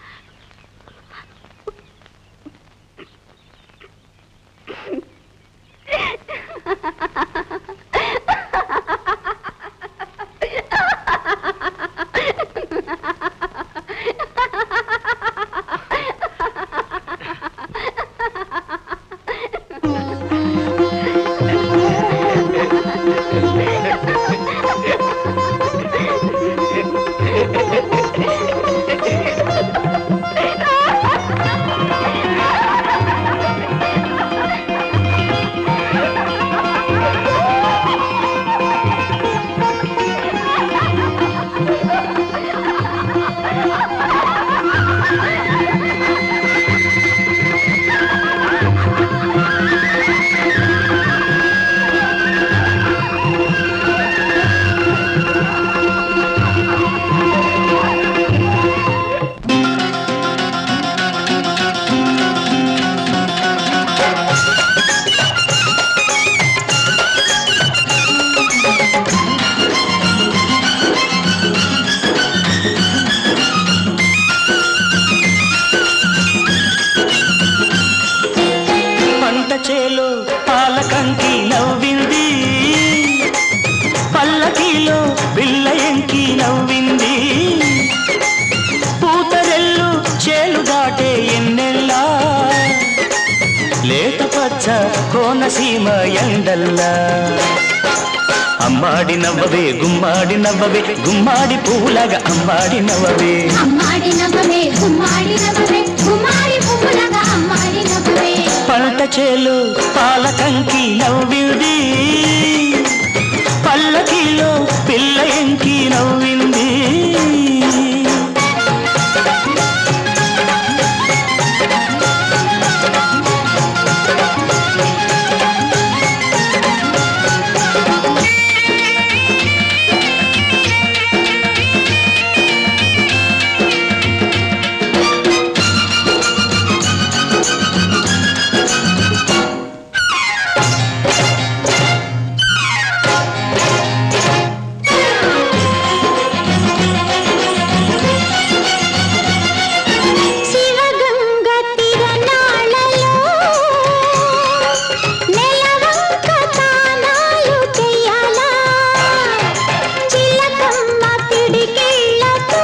పంట చేలో పాలకంకి నవ్వింది పల్లకిలో బిల్ల ఎంకి నవ్వింది పూతరెల్లు చేలు దాటే ఎన్నెల్లా లేత పచ్చ కోనసీమ ఎండల్లా అమ్మ అమ్మాడి నవ్వవే గుమ్మాడి నవ్వవే గుమ్మాడి పువ్వులాగా అమ్మాడి నవ్వవే అమ్మాడి నవ్వవే గుమ్మాడి నవ్వవే గుమ్మాడి పువ్వులగా అమ్మాడి నవ్వవే పంట చేలు పాలకంకి నవ్వింది పల్లకిలో పిల్ల ఎంకి నవ్వింది శివగంగ తిరణాలలో నెలవంక తానాలు చెయ్యాలా చిలకమ్మ పిడికిళ్ళతో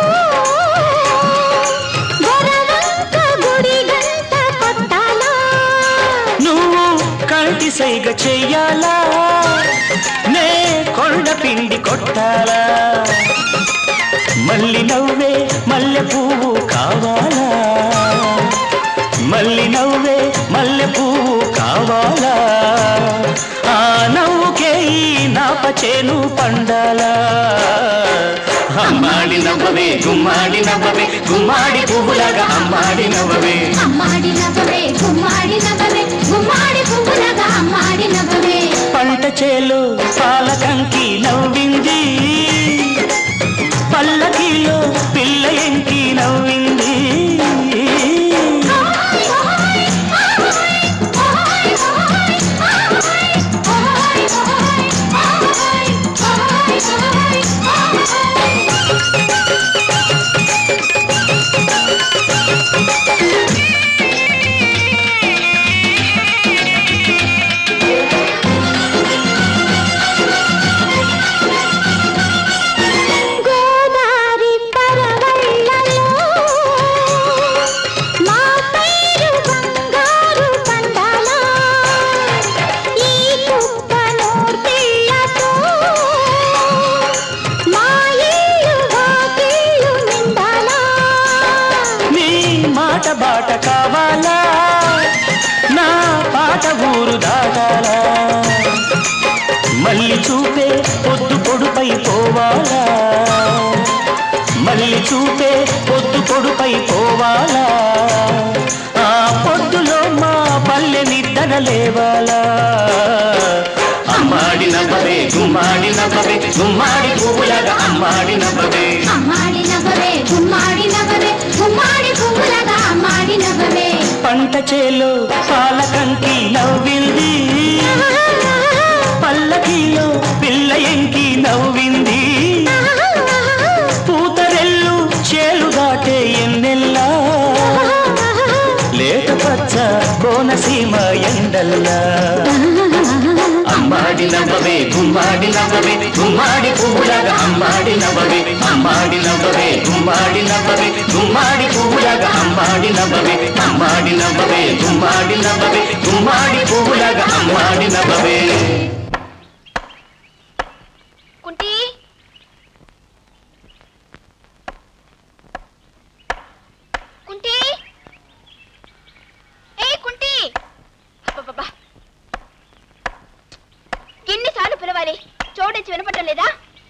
గొరవంక గుడి గంట కొట్టాలా నువ్వు కంటి సైగ చెయ్యాలా నే కొండ పిండి కొట్టాలా మల్లి నవ్వే మల్లె పువ్వు కావాలా మల్లి నవ్వే మల్లె పువ్వు కావాలా ఆ నవ్వుకే ఈ నాప చేను పండాలా అమ్మాడి నవ్వవే గుమ్మాడి నవ్వవే గుమ్మాడి పువ్వులాగా అమ్మాడి నవ్వవే అమ్మాడి నవ్వవే గుమ్మాడి నవ్వవే గుమ్మాడి పువ్వులగా అమ్మాడి నవ్వవే పంట చేలు పాలకంకి నవ్వింది పల్లకిలో పిల్ల ఎంకి నవ్వింది గోదారి పరవళ్ళలో మా పైరు బంగారు పండాలా ఈ కుప్పనూర్తిళ్ళతో మా ఇల్లు వాకిళ్ళు నిండాలా నీ మాట బాట కావాలా నా పాట ఊరు దాటాలా మళ్ళీ చూపే పొద్దు పొడుపై పోవాలా మళ్ళీ చూపే పొద్దు పొడుపై పోవాలా ఆ పొద్దులో మా పల్లె నిద్దన లేవాలా అమ్మాడి నవ్వవే గుమ్మాడి నవ్వవే గుమ్మాడి పువ్వులాగా అమ్మాడి నవ్వవే అమ్మాడి నవ్వవే గుమ్మాడి నవ్వవే గుమ్మాడి పువ్వులగా అమ్మాడి నవ్వవే పంట చేలో పాలకంకి నవ్వింది పల్లకిలో పిల్ల ఎంకి నవ్వింది పూతరెల్లు చేలు దాటే ఎన్నెల్లా లేత పచ్చ కోనసీమ ఎండల్లా అమ్మాడి నవ్వవే గుమ్మాడి నవ్వవే గుమ్మాడి పువ్వులాగా అమ్మాడి నవ్వవే అమ్మాడి నవ్వవే గుమ్మాడి నవ్వవే గుమ్మాడి పువ్వులాగా అమ్మాడి నవ్వవే అమ్మాడి నవ్వవే గుమ్మాడి నవ్వవే గుమ్మాడి పువ్వులాగా అమ్మాడి నవ్వవే కుంటి కుంటి ఏ కుంటి అబ్బబ్బబ్బా. ఎన్నిసార్లు పిలవాలి చూడొచ్చి వినపడటం లేదా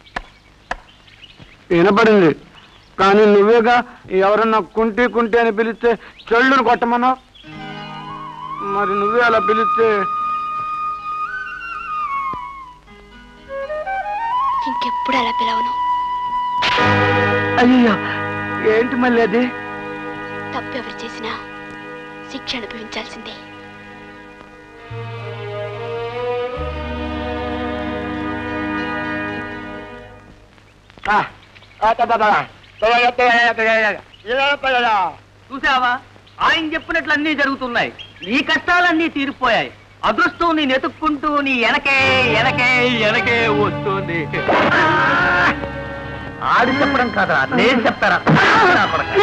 వినపడింది కానీ నువ్వేగా ఎవరన్నా కుంటి కుంటి అని పిలిస్తే చెళ్ళును కొట్టమన్నావు మరి నువ్వే అలా పిలిస్తే ఇంకెప్పుడు అలా పిలవను అయ్యో ఏంటి మళ్ళీ అది తప్పెవరు చేసినా శిక్ష అనుభవించాల్సిందే చూసావా ఆయన చెప్పినట్లు అన్నీ జరుగుతున్నాయి నీ కష్టాలన్నీ తీరిపోయాయి అదృష్టం నేను ఎతుక్కుంటూ నీ వెనకే వెనకే వెనకే వస్తుంది ఆడి చెప్పడం కాదా నేను చెప్తారా నా కొడకా.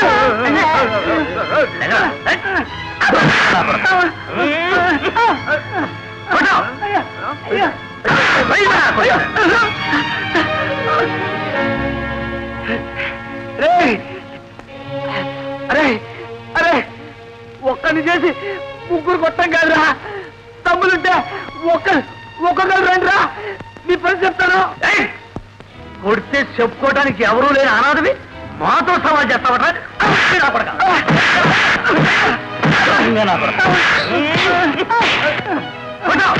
లేకరా. నా కొడకా. కొట్టు. రేయ్! అరే అరే ఒక్కడిని చేసి ముగ్గురు కొట్టం కాదురా తమ్ములుంటే ఒక్క ఒక్కొక్కరు రండిరా మీ పని చెప్తాను ఏయ్! కొడితే చెప్పుకోవడానికి ఎవరూ లేని అనాథవి మాతో సవాల్ చేస్తావట నా కొడక. దొంగ నా కొడక. కొట్టు.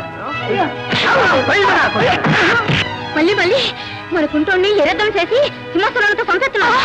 పోయి నా కొడక. మళ్ళీ మళ్ళీ మన కుంటోడిని ఎరద్దం చేసి సింహాసనాలతో పంపిస్తున్నావు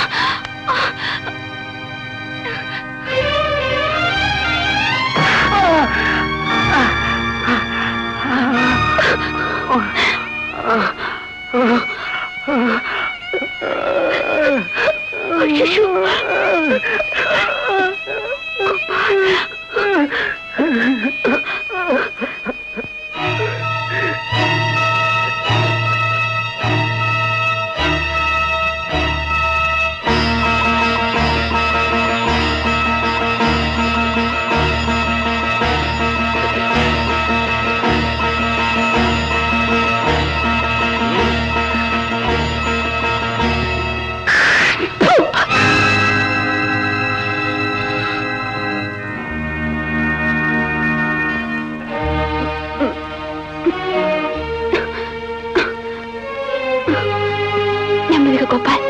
నెమ్మదిగా గోపాల్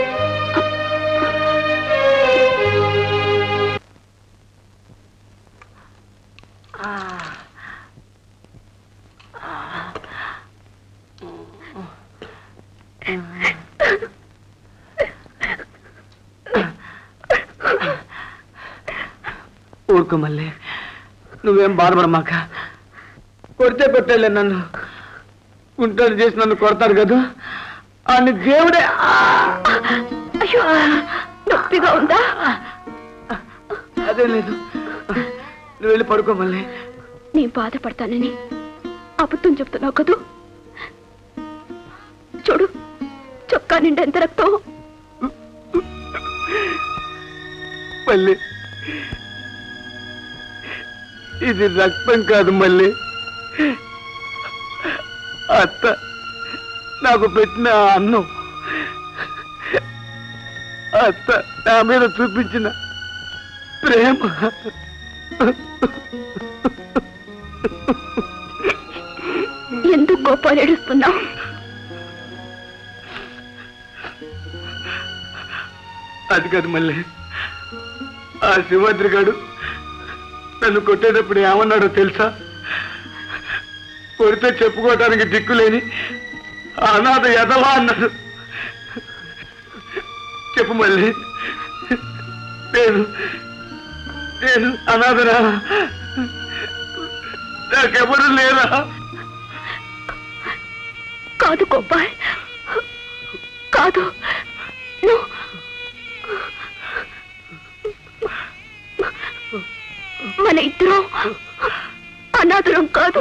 ఊరుకో మళ్ళీ నువ్వేం బాధపడమాక కొడితే పెట్టలే నన్ను ఉంటాడు చేసి నన్ను కొడతాడు కదా అని దేవుడే అయ్యో నొప్పిగా ఉందా అదే లేదు నువ్వు వెళ్ళి పడుకో మళ్ళీ నేను బాధపడతానని అబద్ధం చెప్తున్నావు కదూ చూడు చొక్కా నిండా ఎంత రక్తం మళ్ళీ ఇది రక్తం కాదు మళ్ళీ అత్త నాకు పెట్టిన ఆ అన్నం అత్త నా మీద చూపించిన ప్రేమ ఎందుకు గోపాలు ఏడుస్తున్నావు అది కాదు మళ్ళీ ఆ శివాద్రి గాడు నన్ను కొట్టేటప్పుడు ఏమన్నాడో తెలుసా కొడితే చెప్పుకోవటానికి దిక్కులేని ఆ అనాథ ఎదవా అన్నాడు చెప్పు మళ్ళీ నేను నేను అనాథరా నాకెవరు లేరా కాదు గోపాల్ కాదు నువ్వు మన ఇద్దరం అనాథరం కాదు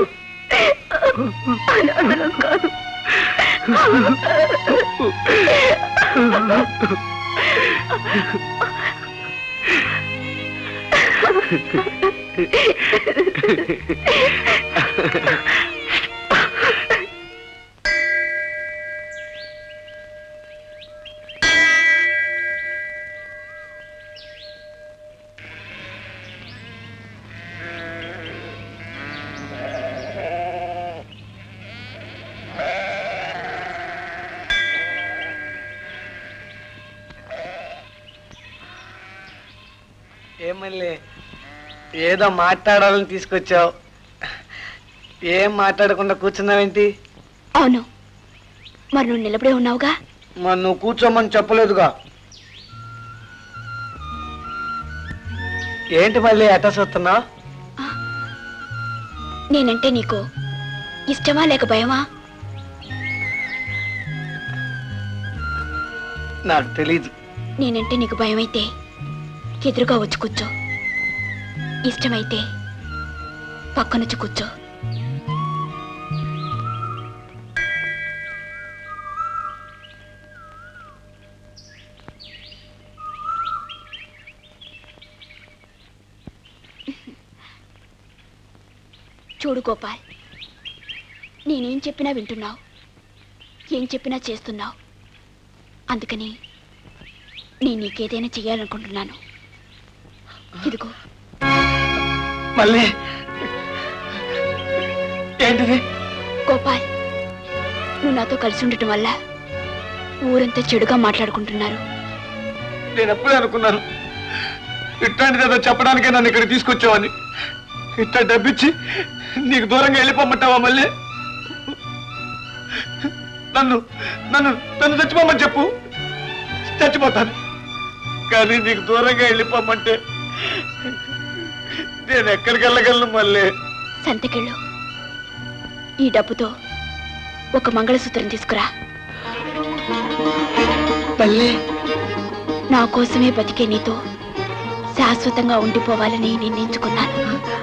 అనాథరం కాదు ఏమల్లే ఏదో మాట్లాడాలని తీసుకొచ్చావు ఏం మాట్లాడకుండా కూర్చున్నావేంటి అవును మరి నువ్వు నిలబడే ఉన్నావుగా మరి నువ్వు కూర్చోమని చెప్పలేదుగా ఏంటి మళ్ళీ ఎట్ట చూస్తున్నావు నేనంటే నీకు ఇష్టమా లేక భయమా నాకు తెలీదు నేనంటే నీకు భయమైతే ఎదురుగా వచ్చి కూర్చో ఇష్టమైతే పక్కనొచ్చి కూర్చో చూడు గోపాల్ నేనేం చెప్పినా వింటున్నావు ఏం చెప్పినా చేస్తున్నావు అందుకని నేను నీకేదైనా చెయ్యాలనుకుంటున్నాను ఇదిగో మళ్ళీ ఏంటిది గోపాల్ నువ్వు నాతో కలిసి ఉండటం వల్ల ఊరంతా చెడుగా మాట్లాడుకుంటున్నారు నేను ఎప్పుడే అనుకున్నాను ఇట్లాంటిది ఏదో చెప్పడానికే నన్ను ఇక్కడ తీసుకొచ్చావని ఇట్లా డబ్బిచ్చి నీకు దూరంగా వెళ్ళిపోమంటావా మళ్ళీ నన్ను నన్ను నన్ను చచ్చిపోమని చెప్పు చచ్చిపోతాను కానీ నీకు దూరంగా వెళ్ళిపోమంటే నేను ఎక్కడికి వెళ్ళగలను మళ్ళీ సంతకెళ్ళు ఈ డబ్బుతో ఒక మంగళసూత్రం తీసుకురా మళ్ళీ నా కోసమే బతికే నీతో శాశ్వతంగా ఉండిపోవాలని నిర్ణయించుకున్నాను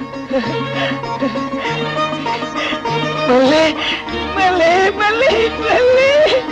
మళ్ళీ మళ్ళీ మళ్ళీ మళ్ళీ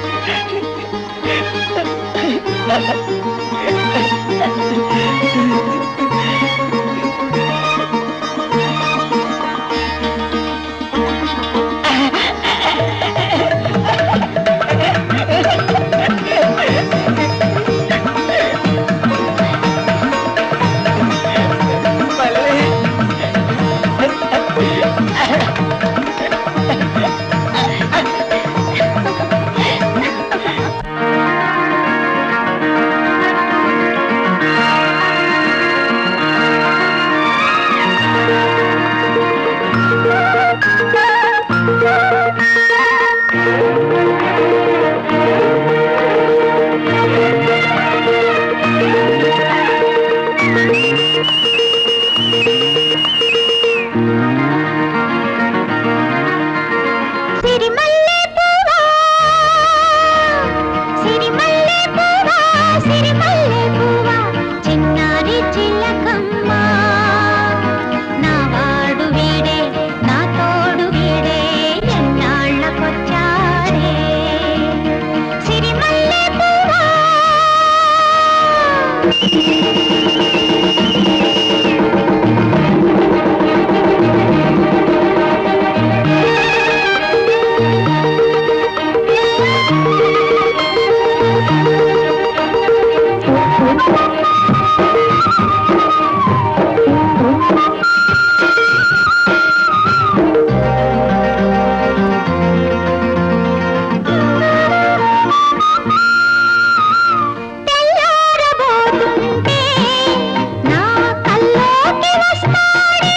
సిరిమల్లె పువ్వా సిరిమల్లె పువ్వా సిరిమల్లె పువ్వా చిన్నారి చిలకమ్మ నా వాడు వీడే నా తోడు వీడే ఎన్నాళ్ళకొచ్చాడే సిరిమల్లె పువ్వా తెల్లారబోతుంటే నా కల్లోకి వస్తాడే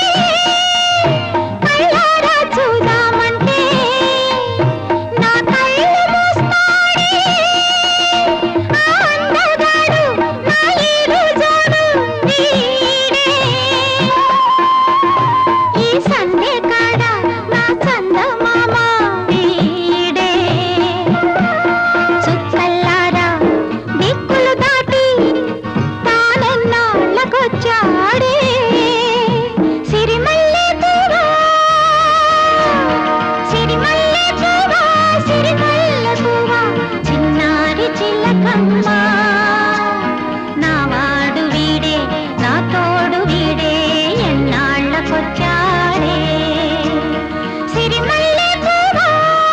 కళ్ళారా చూద్దామంటే నా కళ్ళు మూస్తాడే ఆ అందగాడు నా ఈడు జోడు వీడే ఈ సందే కాడ నా చందమామ వీడే చుక్కల్లారా దిక్కులు దాటి తానెన్నాళ్ళకొచ్చాడే సిరిమల్లె పువ్వా సిరిమల్లె పువ్వా సిరిమల్లె పువ్వా చిన్నారి చిలకమ్మ నా వాడు వీడే నా తోడు వీడే ఎన్నాళ్ళకొచ్చాడే సిరిమల్లె పువ్వా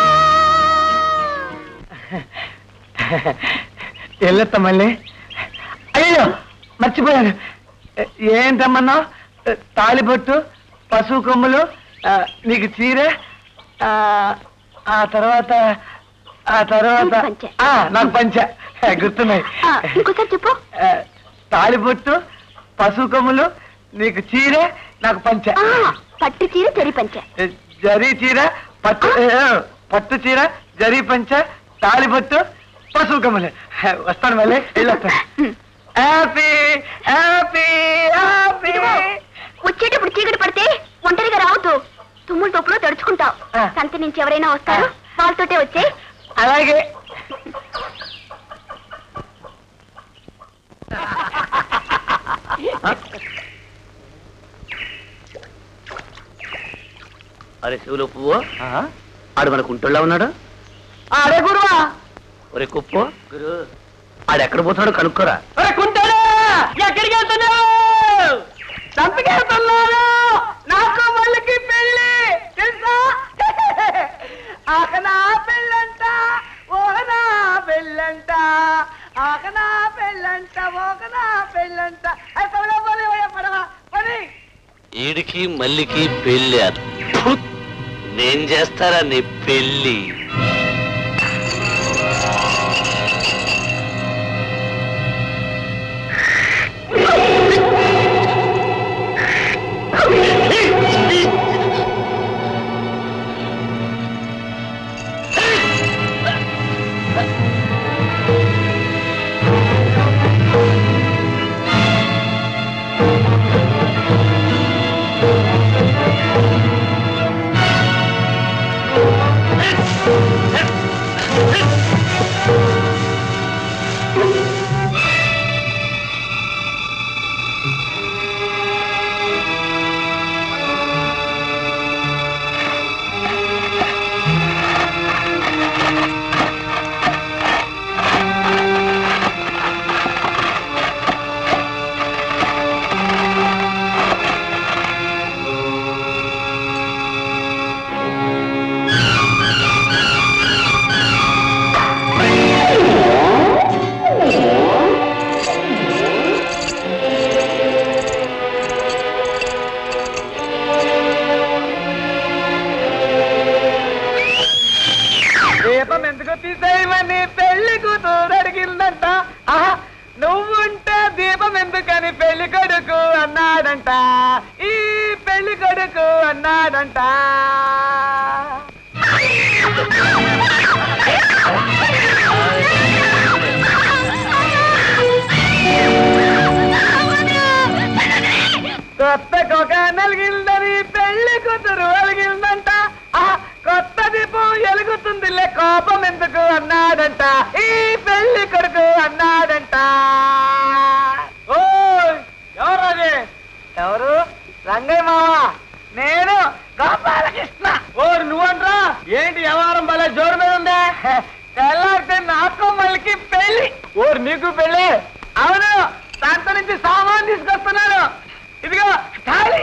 వెళ్ళొత్తా మళ్ళీ అయ్యో మర్చిపోయాను ఏంటమ్మన్నావు తాలిబొట్టు పశువు కొమ్ములు ఆ, నీకు చీర ఆ, ఆ తర్వాత ఆ తర్వాత ఆ, నాకు పంచ గుర్తున్నాయి ఇంకోసారి చెప్పు ఆ, తాలిబొట్టు పశువు కొమ్ములు నీకు చీర నాకు పంచ పట్టు చీర చెరి పంచ జరీ చీర పట్టు ఏ, పట్టు చీర జరీ పంచ తాలిబొట్టు పశువు కొమ్ములు వస్తాను మళ్ళీ వెళ్ళొస్తాను హ్యాపీ హ్యాపీ హ్యాపీ వచ్చేటప్పుడు చీకటి పడితే ఒంటరిగా రావద్దు తుమ్ములు తొప్పులో తడుచుకుంటావు సంత నుంచి ఎవరైనా వస్తారు వాళ్ళతోటే వచ్చే అలాగే అరే శివులు పువ్వు ఆడు మన కుంటుల్లో ఉన్నాడు అరే గురువా ఒరే కుప్పు గురు ఆడు ఎక్కడ పోతాడో కనుక్కోరా ఒరే కుంటాడు ఎక్కడికి వెళ్తున్నావు చంపకి వెళ్తున్నాను నాకు మళ్ళీ పెళ్ళి తెలుసా పెళ్ళంట ఏ, త్వరగా పోనీ, ఓయ్, పడవా, పోనీ. ఈడికి మల్లికి పెళ్ళి అద్భుత్. నేను చేస్తారా నీ పెళ్ళి దీపం ఎందుకు తీసేయమని పెళ్లి కూతురు అడిగిందంట ఆహా నువ్వుంటే దీపం ఎందుకని పెళ్లి కొడుకు అన్నాడంట ఈ పెళ్లి కొడుకు అన్నాడంట కొత్త కొక నలిగిందని పెళ్లి కూతురు అలిగిందంట ఆహా, కొత్త దీపం ఎలుగుతుందిలే కోపం ఎందుకు అన్నాడంట ఈ పెళ్లి కొడుకు అన్నాడంట ఓ ఎవరది ఎవరు రంగయ్య మావా నేను గోపాలకృష్ణ ఓరు నువ్వంట్రా ఏంటి వ్యవహారం భలే జోరు మీద ఉందే తెల్లారితే నాకు మళ్ళీ పెళ్లి ఓరు నీకు పెళ్లి అవును దాంతో నుంచి సామాన్ తీసుకొస్తున్నాను ఇదిగో ఖాళీ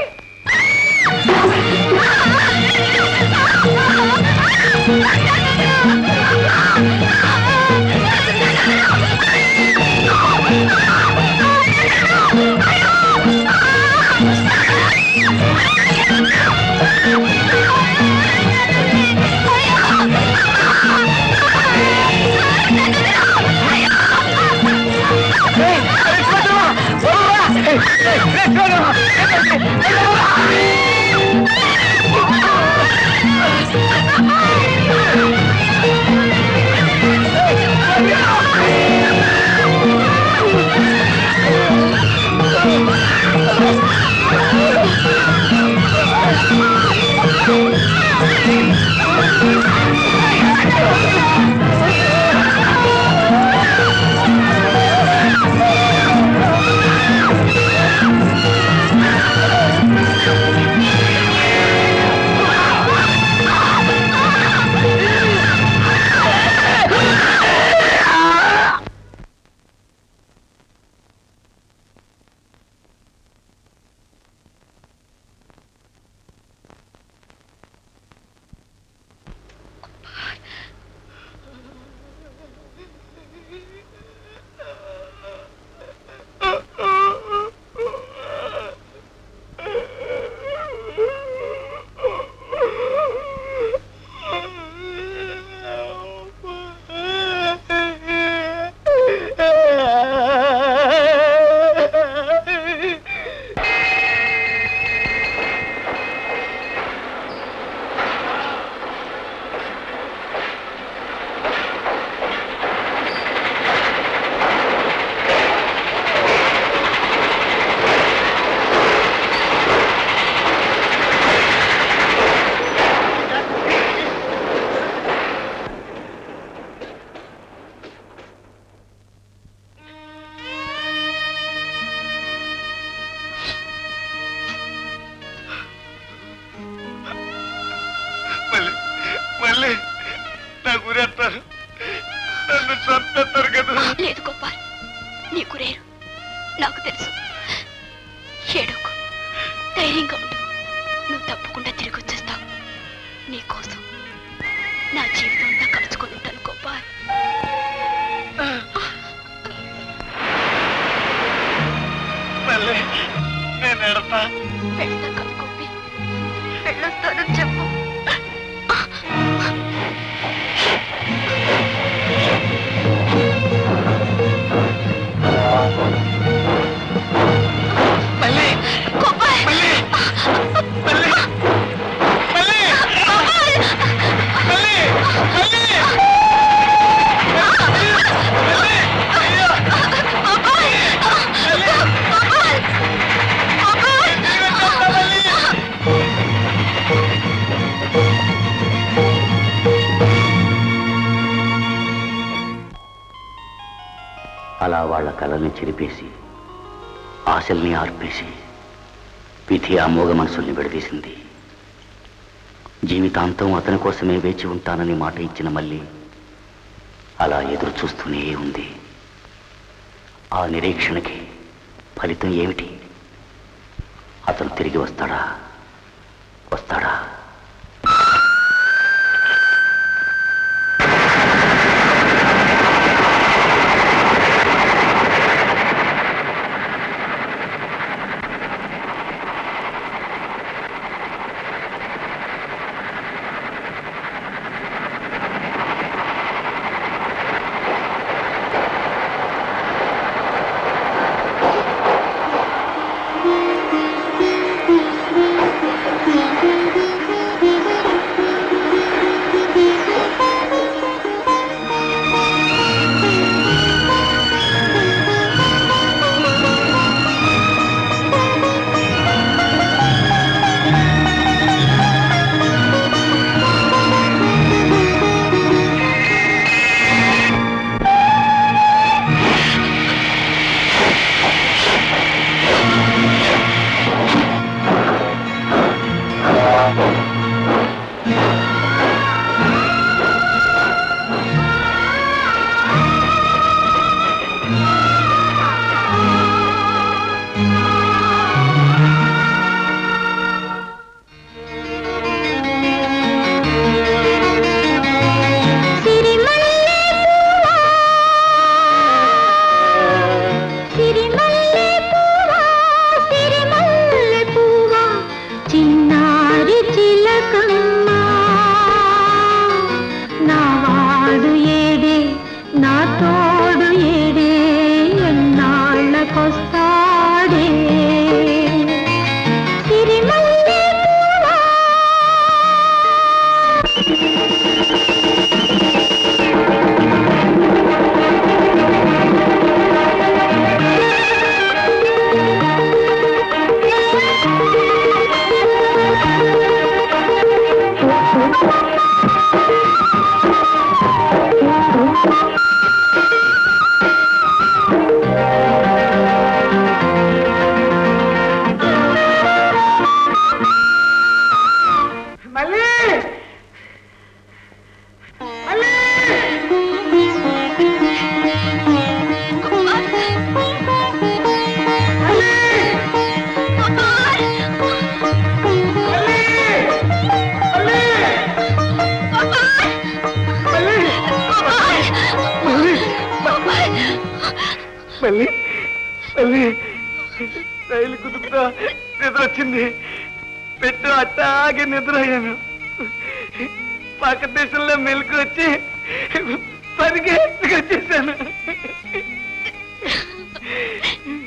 మళ్ళీ మళ్ళీ నా గురేస్తారు నన్ను చంపేస్తారు కదా లేదు గోపాల్ నీకు రేరు నాకు తెలుసు ఏడోకు ధైర్యంగా ఉండు నువ్వు తప్పకుండా తిరిగి వచ్చేస్తావు నీకోసం నా జీవితం అంతా కలుసుకొని ఉంటాను గోపాల్ తల్లి నేను ఎడతా వెళ్తా కాదు గోపి వెళ్ళొస్తానని చెప్పు మళ్ళీ మళ్ళీ మళ్ళీ మళ్ళీ మళ్ళీ మళ్ళీ అలా వాళ్ళ కళల్ని చెరిపేసి ఆశల్ని ఆర్పేసి విధి అమోఘ మనసుల్ని విడదీసింది జీవితాంతం అతని కోసమే వేచి ఉంటానని మాట ఇచ్చిన మళ్ళీ అలా ఎదురు చూస్తూనే ఉంది ఆ నిరీక్షణకి ఫలితం ఏమిటి అతను తిరిగి వస్తాడా వస్తాడా చిన్నారి చిలకమ్మ నా వాడు ఏడే నా తోడు ఏడే ఎన్నాళ్ళకొస్తాడే సిరిమల్లె పువ్వా మళ్ళీ మళ్ళీ మళ్ళీ రైలు కుదుపుతా నిద్ర వచ్చింది పెట్టు అట్టాగే నిద్ర అయ్యాను పక్క దేశంలో మెలకు వచ్చి పరిగెత్తుకు వచ్చేసాను